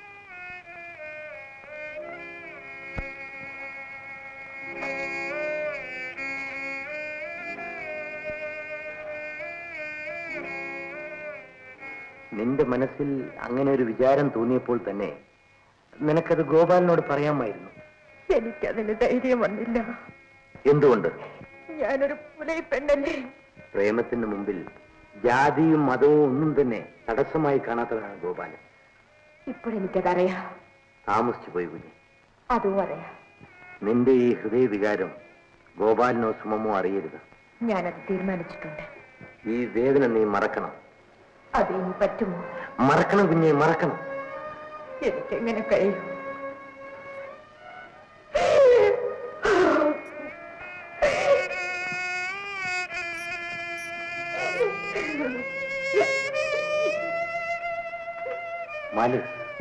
നിന്റെ മനസ്സിൽ അങ്ങനെ ഒരു വിചാരം തോന്നിയപ്പോൾ തന്നെ നിനക്കത് ഗോപാലിനോട് പറയാമായിരുന്നു എനിക്കതിന് ധൈര്യം വന്നില്ല എന്തുകൊണ്ട് ഞാനൊരു പുലൈ പെണ്ണല്ലേ പ്രേമത്തിന് മുമ്പിൽ ജാതിയും മതവും ഒന്നും തന്നെ തടസ്സമായി കാണാത്തവനാണ് ഗോപാലൻ ഇപ്പോഴെനിക്കതറിയാം താമസിച്ചു പോയി കുഞ്ഞ് അതും അറിയാം നിന്റെ ഈ ഹൃദയവികാരം ഗോപാലിനോ സുമമോ അറിയരുത് ഞാനത് തീരുമാനിച്ചിട്ടുണ്ട് ഈ വേദന നീ മറക്കണം അത് ഇനി പറ്റുമോ മറക്കണം കുഞ്ഞെ മറക്കണം എനിക്കെങ്ങനെ കഴിയും മാലു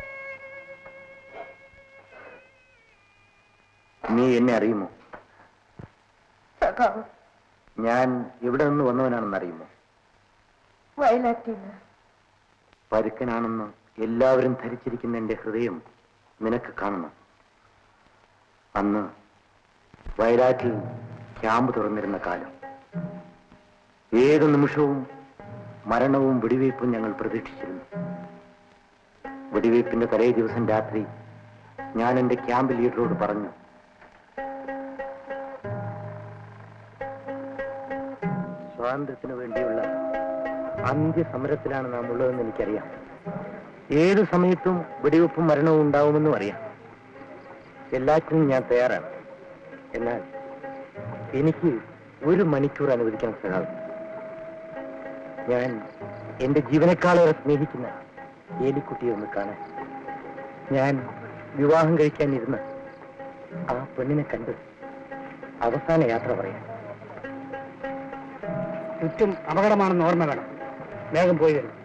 നീ എന്നെ അറിയുമോ സഖാവ് ഞാൻ ഇവിടെ നിന്ന് വന്നവനാണെന്ന് അറിയുമോ വയലാറ്റിൽ പരുക്കനാണെന്ന് എല്ലാവരും ധരിച്ചിരിക്കുന്ന എന്റെ ഹൃദയം നിനക്ക് കാണണം അന്ന് വയനാട്ടിൽ ക്യാമ്പ് തുറന്നിരുന്ന കാലം ഏത് നിമിഷവും മരണവും വെടിവയ്പും ഞങ്ങൾ പ്രതീക്ഷിച്ചിരുന്നു വെടിവയ്പ്പിന്റെ തലേ ദിവസം രാത്രി ഞാൻ എന്റെ ക്യാമ്പ് ലീഡറോട് പറഞ്ഞു സ്വാതന്ത്ര്യത്തിന് വേണ്ടിയുള്ള അന്ത്യസമരത്തിലാണ് നാം ഉള്ളതെന്ന് എനിക്കറിയാം ഏത് സമയത്തും വെടിവെപ്പും മരണവും ഉണ്ടാവുമെന്നും അറിയാം എല്ലാറ്റിനും ഞാൻ തയ്യാറാണ് എന്നാൽ എനിക്ക് ഒരു മണിക്കൂർ അനുവദിക്കാൻ സഹായം ഞാൻ എന്റെ ജീവനക്കാളേറെ സ്നേഹിക്കുന്ന ഏലിക്കുട്ടിയെ ഒന്ന് കാണാൻ ഞാൻ വിവാഹം കഴിക്കാനിരുന്ന ആ പെണ്ണിനെ കണ്ട് അവസാന യാത്ര പറയാം ചുറ്റും അപകടമാണെന്ന് ഓർമ്മ വേണം വേഗം പോയി വരും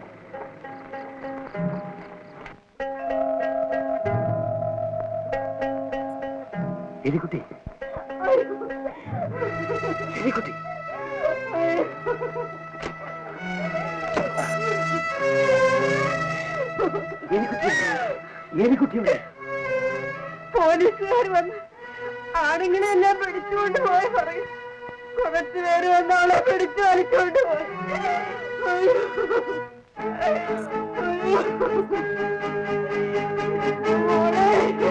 എലിക്കുട്ടി എലിക്കുട്ടി എലിക്കുട്ടി എലിക്കുട്ടിയുടെ പോലീസുകാർ വന്ന് ആണുങ്ങളെ എല്ലാം പിടിച്ചുകൊണ്ട് പോയി പറയും കുറച്ചു പേര് വന്ന് അവളെ പിടിച്ചു വലിച്ചുകൊണ്ട് പോയി അയ്യോ. അയ്യോ. മോളെ.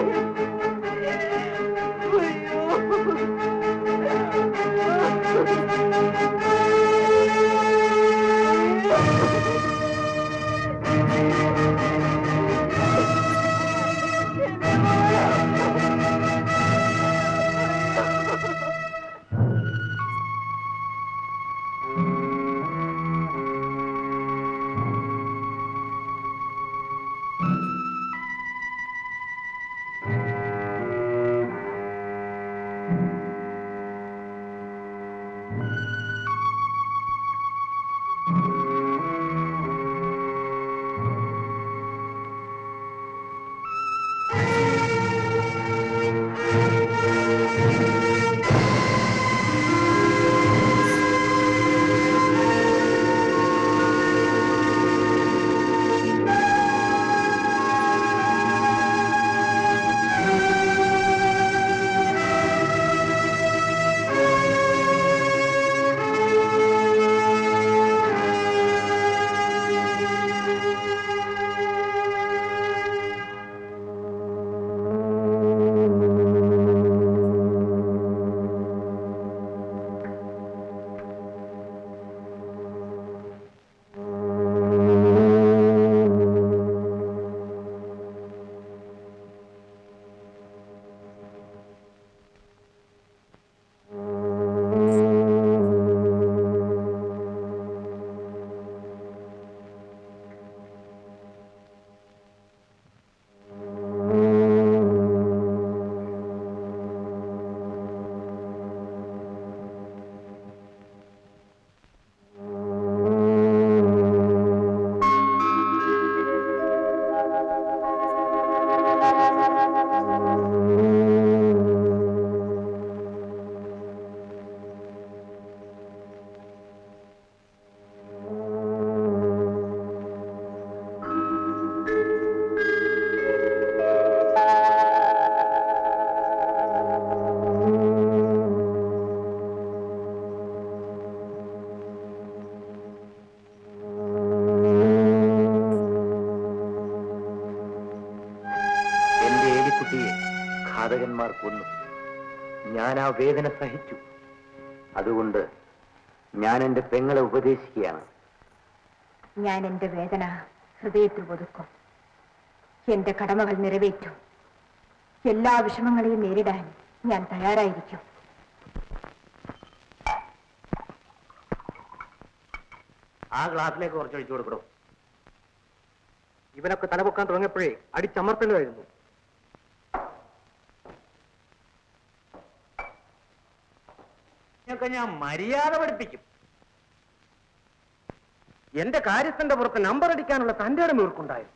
എന്റെ ഏലിക്കുട്ടിയെ ഘാതകന്മാർ കൊന്നു ഞാൻ ആ വേദന സഹിച്ചു അതുകൊണ്ട് ഞാൻ എന്റെ പെങ്ങളെ ഉപദേശിക്കുകയാണ് ഞാൻ എന്റെ വേദന ഹൃദയത്തിൽ ഒതുക്കും എന്റെ കടമകൾ നിറവേറ്റും എല്ലാ വിഷമങ്ങളെയും നേരിടാൻ ഞാൻ തയ്യാറായിരിക്കും ആ ഗ്ലാസ്സിലേക്ക് കുറച്ചൊഴിച്ചു കൊടുക്കണം ഇവനൊക്കെ തലപൊക്കാൻ തുടങ്ങിയപ്പോഴേ അടിച്ചമർത്തലുമായിരുന്നു ഇതൊക്കെ ഞാൻ മര്യാദ പഠിപ്പിക്കും എന്റെ കാര്യസ്ഥന്റെ പുറത്ത് നമ്പർ അടിക്കാനുള്ള തന്റെ ഇടം ഇവർക്കുണ്ടായിരുന്നു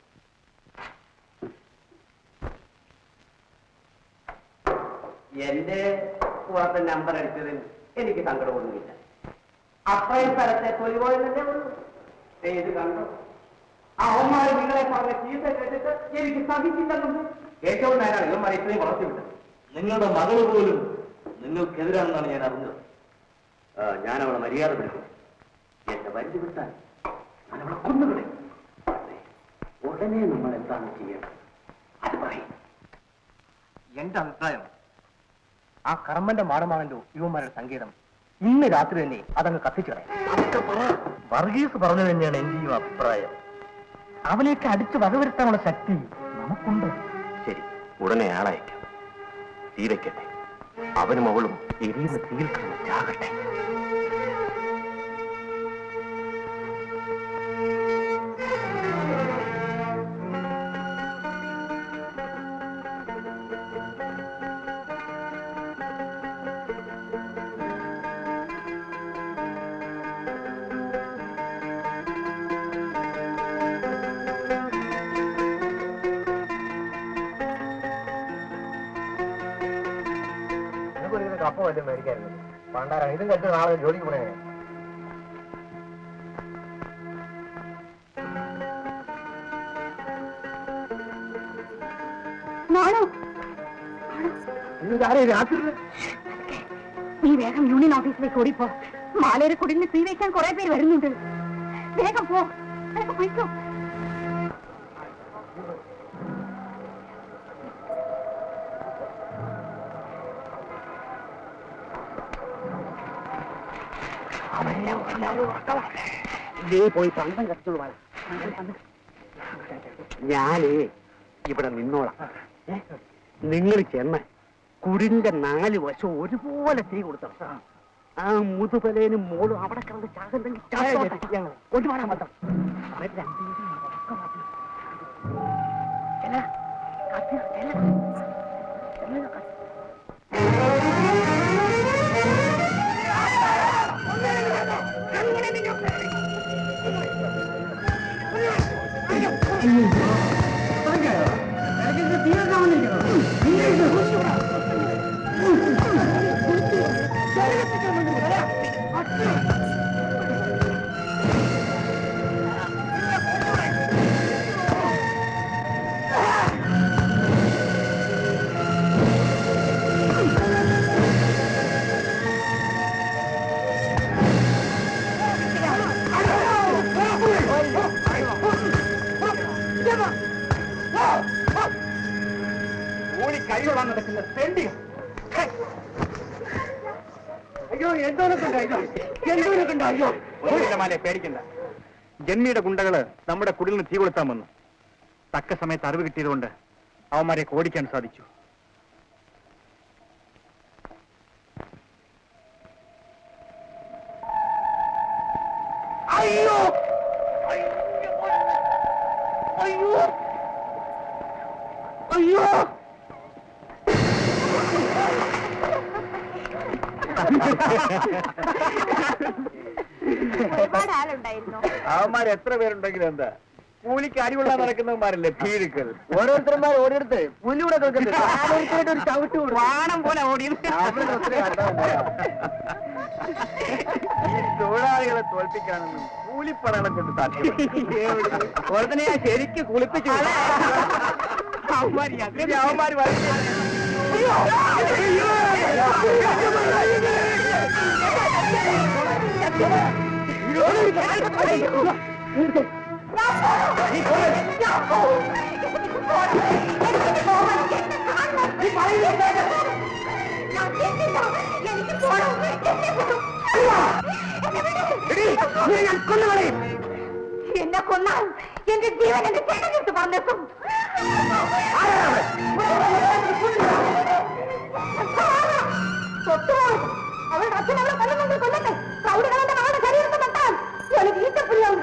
എന്റെ പുറത്തെ നമ്പർ അടിച്ചതിൽ എനിക്ക് സങ്കടമൊന്നുമില്ല അത്രയും സ്ഥലത്തെ തൊലി പോയെന്നല്ലേ ഉള്ളൂ ദേ ഇത് കണ്ടു അവന്മാർ നിങ്ങളെ പറഞ്ഞ ചീത്ത കേട്ടിട്ട് എനിക്ക് സഹിച്ചില്ലെന്നുണ്ട് ഏറ്റവും നേരാണ് ഇവന്മാർ ഇത്രയും വളർത്തി വിട്ടത് നിങ്ങളുടെ മകൾ പോലും നിങ്ങൾക്കെതിരാണെന്നാണ് ഞാൻ അറിഞ്ഞത് ഞാൻ അവളെ മര്യാദ പിടിക്കും എന്നെ വണ്ടി വിട്ടാൽ ഞാൻ അവളെ കൊന്നുകളെ ഉടനെ നമ്മൾ എന്താണ് ചെയ്യേണ്ടത് അത് പറയും എന്റെ അഭിപ്രായം ആ കർമ്മന്റെ മാടമാണല്ലോ യുവന്മാരുടെ സംഗീതം ഇന്ന് രാത്രി തന്നെ അതങ്ങ് കത്തിച്ചു കളയാം വർഗീസ് പറഞ്ഞു തന്നെയാണ് എന്റെയും അഭിപ്രായം അവനെയൊക്കെ അടിച്ചു വകവരുത്താനുള്ള ശക്തി നമുക്കുണ്ട് ശരി ഉടനെ ആളയക്കാം തീരയ്ക്കട്ടെ അവനും അവളും എരിയുന്ന തീയിൽ കിടന്ന് ചാകട്ടെ നിനക്കൊരു കപ്പ വല്ലതും മേടിക്കായിരുന്നു പണ്ടാരാണ് ഇതും കഴിച്ച് നാളെ ജോലിക്ക് പോണേ നാണോ രാത്രി നീ വേഗം യൂണിയൻ ഓഫീസിലേക്ക് ഓടിപ്പോ മാലേരെ കുടിലിന് തീ വയ്ക്കാൻ കുറെ പേര് വരുന്നുണ്ട് വേഗം പോ വേഗം പോയിക്കോ പോയി പന്തം കത്തിച്ചോളൂ ഞാനേ ഇവിടെ നിന്നോളാം നിങ്ങൾ ചെന്ന് കുടിന്റെ നാല് വശം ഒരുപോലെ തീ കൊടുത്തണം ആ മുതുപലേനും മോളും അവിടെ കിടന്ന് ചാകണ്ടെങ്കിൽ കൊണ്ടുപോകാൻ മതം ഓടി കൈകൊള്ളാൻ നടക്കുന്ന തെണ്ടി അയ്യോ എന്തോരൊക്കെ ഉണ്ടായോ എന്തോരൊക്കെ ഉണ്ടായോ ഒന്നുമില്ല മാലെ പേടിക്കണ്ട ജന്മിയുടെ ഗുണ്ടകള് നമ്മുടെ കുടിലിന് തീ കൊളുത്താൻ വന്നു തക്ക സമയത്ത് അറിവ് കിട്ടിയതുകൊണ്ട് അവന്മാരെ ഓടിക്കാൻ സാധിച്ചു അയ്യോ അയ്യോ അയ്യോ ഒരുപാട് ആളുണ്ടായിരുന്നു അവന്മാർ എത്ര പേരുണ്ടെങ്കിലും എന്താ കൂലിക്ക് അടികൊള്ളാൻ നടക്കുന്നവന്മാരല്ലേ ഭീരുക്കൾ ഓരോരുത്തരന്മാർ ഓടിയെടുത്ത് പുല്ലിവിടെ ഓരോരുത്തരായിട്ട് ഒരു ചവിട്ട് കൊടുക്കും വാണം പോലെ ഓടി ഈ തൊഴിലാളികളെ തോൽപ്പിക്കാനൊന്നും കൂലിപ്പടകളെ കൊണ്ട് സാധ്യമല്ല ഓരോരുത്തരെ ഞാൻ ശരിക്ക് കുളിപ്പിച്ചു ഇനി അവന്മാര് വരട്ടെ. എന്നെ കൊന്നാൽ എന്റെ ജീവൻ എന്റെ ചേട്ടനെടുത്ത് പറഞ്ഞേക്കും തൊട്ടുപോകും അവളുടെ അച്ഛൻ അവളെ കൊല്ലുന്നുണ്ട് കൊല്ലട്ടെ പ്രൗഢികളെന്റെ മകളുടെ ശരീരത്തെ തൊട്ടാൽ എനിക്ക് ഈറ്റപ്പുള്ളിയാവും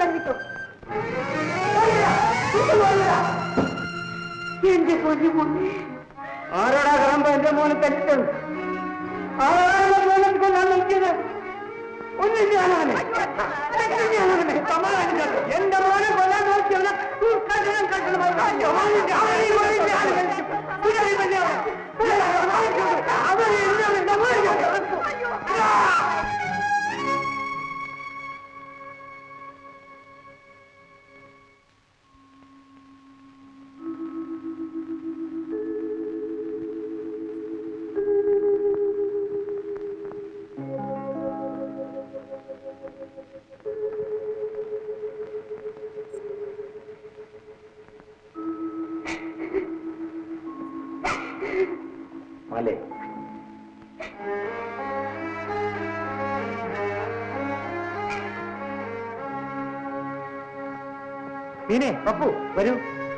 ആരോടാ കറമ്പ എന്റെ മോനെ തല്ലിട്ടുണ്ട് ആരാണ് മോനെ കൊല്ലാൻ നോക്കിയത് ഒന്നും ഞാനവനെ ഒന്നും ഞാനവനെ സമാധാനിക്കട്ടെ എന്റെ മോനെ കൊല്ലാൻ നോക്കിയവനെ കട്ടണം കട്ടണം മലേ പിന്നെ പപ്പു വരൂ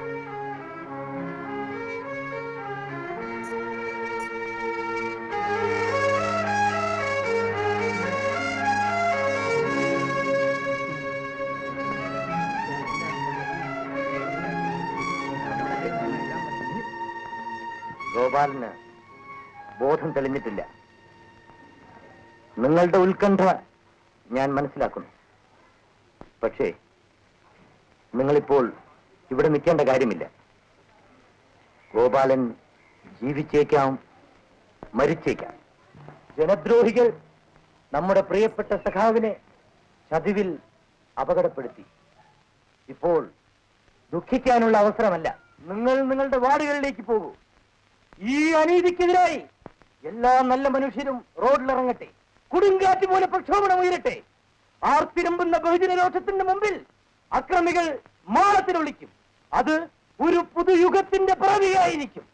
ഗോപാലന് ബോധം തെളിഞ്ഞിട്ടില്ല നിങ്ങളുടെ ഉത്കണ്ഠ ഞാൻ മനസ്സിലാക്കുന്നു പക്ഷേ നിങ്ങളിപ്പോൾ ഇവിടെ നിൽക്കേണ്ട കാര്യമില്ല ഗോപാലൻ ജീവിച്ചേക്കാം മരിച്ചേക്കാം ജനദ്രോഹികൾ നമ്മുടെ പ്രിയപ്പെട്ട സഖാവിനെ ചതിവിൽ അപകടപ്പെടുത്തി ഇപ്പോൾ ദുഃഖിക്കാനുള്ള അവസരമല്ല നിങ്ങൾ നിങ്ങളുടെ വാർഡുകളിലേക്ക് പോകൂ ഈ അനീതിക്കെതിരായി എല്ലാ നല്ല മനുഷ്യരും റോഡിലിറങ്ങട്ടെ കൊടുങ്കാറ്റ് പോലെ പ്രക്ഷോഭണം ഉയരട്ടെ ആർത്തിരമ്പുന്ന ബഹുജനരോഷത്തിന്റെ മുമ്പിൽ അക്രമികൾ മാളത്തിനൊളിക്കും അത് ഒരു പുതുയുഗത്തിന്റെ പിറവിയായിരിക്കും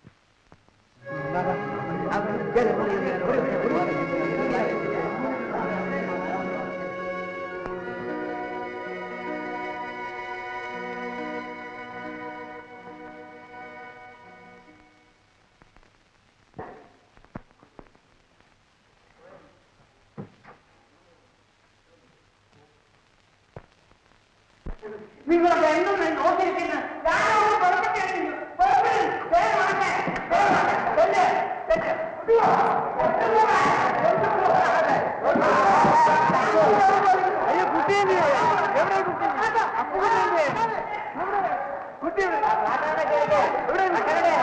നിങ്ങൾ എന്നും നോക്കിയിരിക്കുന്ന ഞാനൊന്ന് പുറത്തേക്ക് ഇറങ്ങി. പുറത്ത് വേഗം വരട്ടെ. വേഗം വരട്ടെ. ചെല്ല്. ചെല്ല്. അയ്യോ. അയ്യോ കുട്ടി എന്തിനാ? എവിടെ കുട്ടി? അപ്പുകുട്ടി എന്തിനാ? എവിടെ? കുട്ടി എവിടെ? എവിടെ? എവിടെ?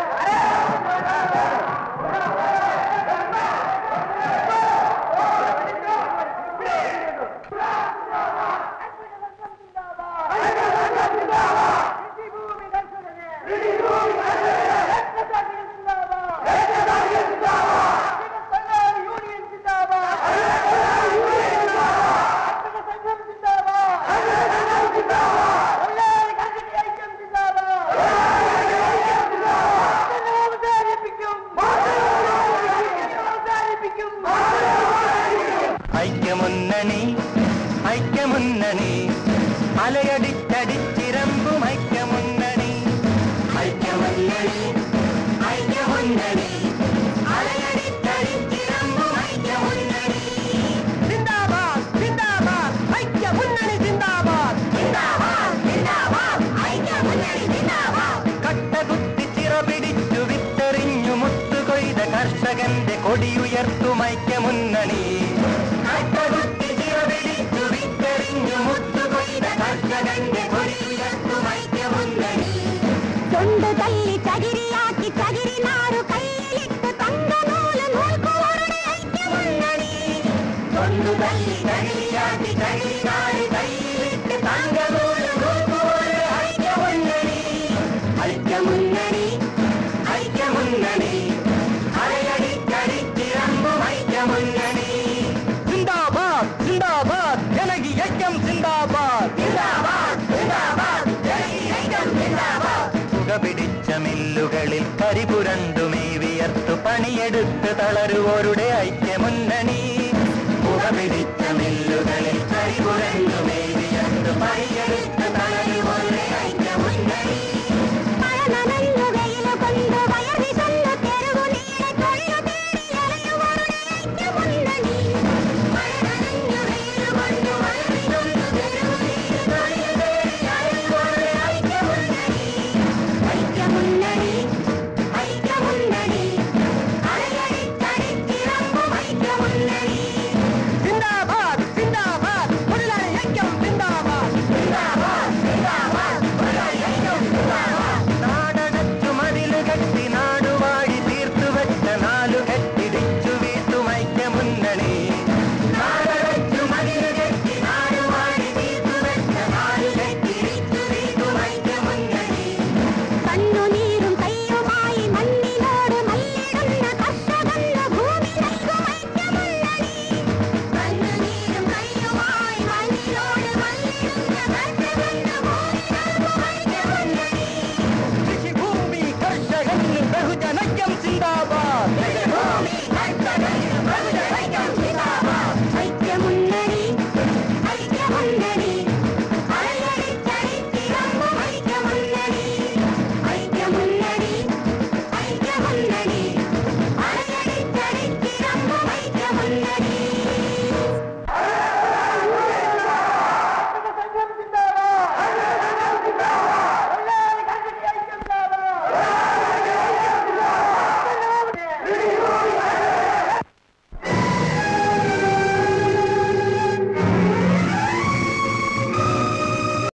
ഐക്യമുന്നണി ഐക്യമുന്നണി അലയടിച്ചടിച്ചിരമ്പും ഐക്യമുന്നണി ഐക്യമുന്നണി ഐക്യമുന്നണി അലയടിച്ചടിച്ചിരമ്പും ഐക്യമുന്നണി സിന്ദാബാദ് സിന്ദാബാദ് ഐക്യമുന്നണി സിന്ദാബാദ് സിന്ദാബാദ് സിന്ദാബാദ് ഐക്യമുന്നണി സിന്ദാബാദ് കട്ടകുത്തി ചിറപിടിച്ചു വിത്തെറിഞ്ഞു മുത്തുകൊയ്ത കർഷകന്റെ കൊടിയുയർത്തും ഐക്യമുന്നണി കട്ടകുത്തി ചിറപിടിച്ചു വിത്തെറിഞ്ഞു മുത്തുകൊയ്ത കർഷകന്റെ കൊടിയുയർത്തും ഐക്യമുന്നണി തൊണ്ടു തല്ലി ചകിരിയാക്കി ചകിരി നാടു കയ്യിലിട്ട് തങ്കനൂല് നൂൽക്കുവരുടെ ഐക്യമുന്നണി തൊണ്ടു തല്ലി ചകിരിയാക്കി ചകിരിനാട് കയ്യിലിട്ട് തങ്കനൂല് നൂൽക്കുവരുടെ ഐക്യമുന്നണി ഐക്യമുന്നണി ഐക്യമുന്നണി അലയടിച്ചടിച്ചിറമ്പും ഐക്യമുന്നണി സിന്ദാബാദ് സിന്ദാബാദ് ജനകി ഐക്യം സിന്ദാബാദ് സിന്ദാബാദ് സിന്ദാബാദ് ജനകി ഐക്യം സിന്ദാബാദ് പുകപിടിച്ച മില്ലുകളിൽ കരിപുരണ്ടുമേ വിയർത്തു പണിയെടുത്ത് തളരുവോരുടെ ഐക്യമുന്നണി പുകപിടിച്ച മില്ലുകളിൽ കരിപുരണ്ടുമേ വിയർത്തു പണിയെടുത്ത് തളരുവോരുടെ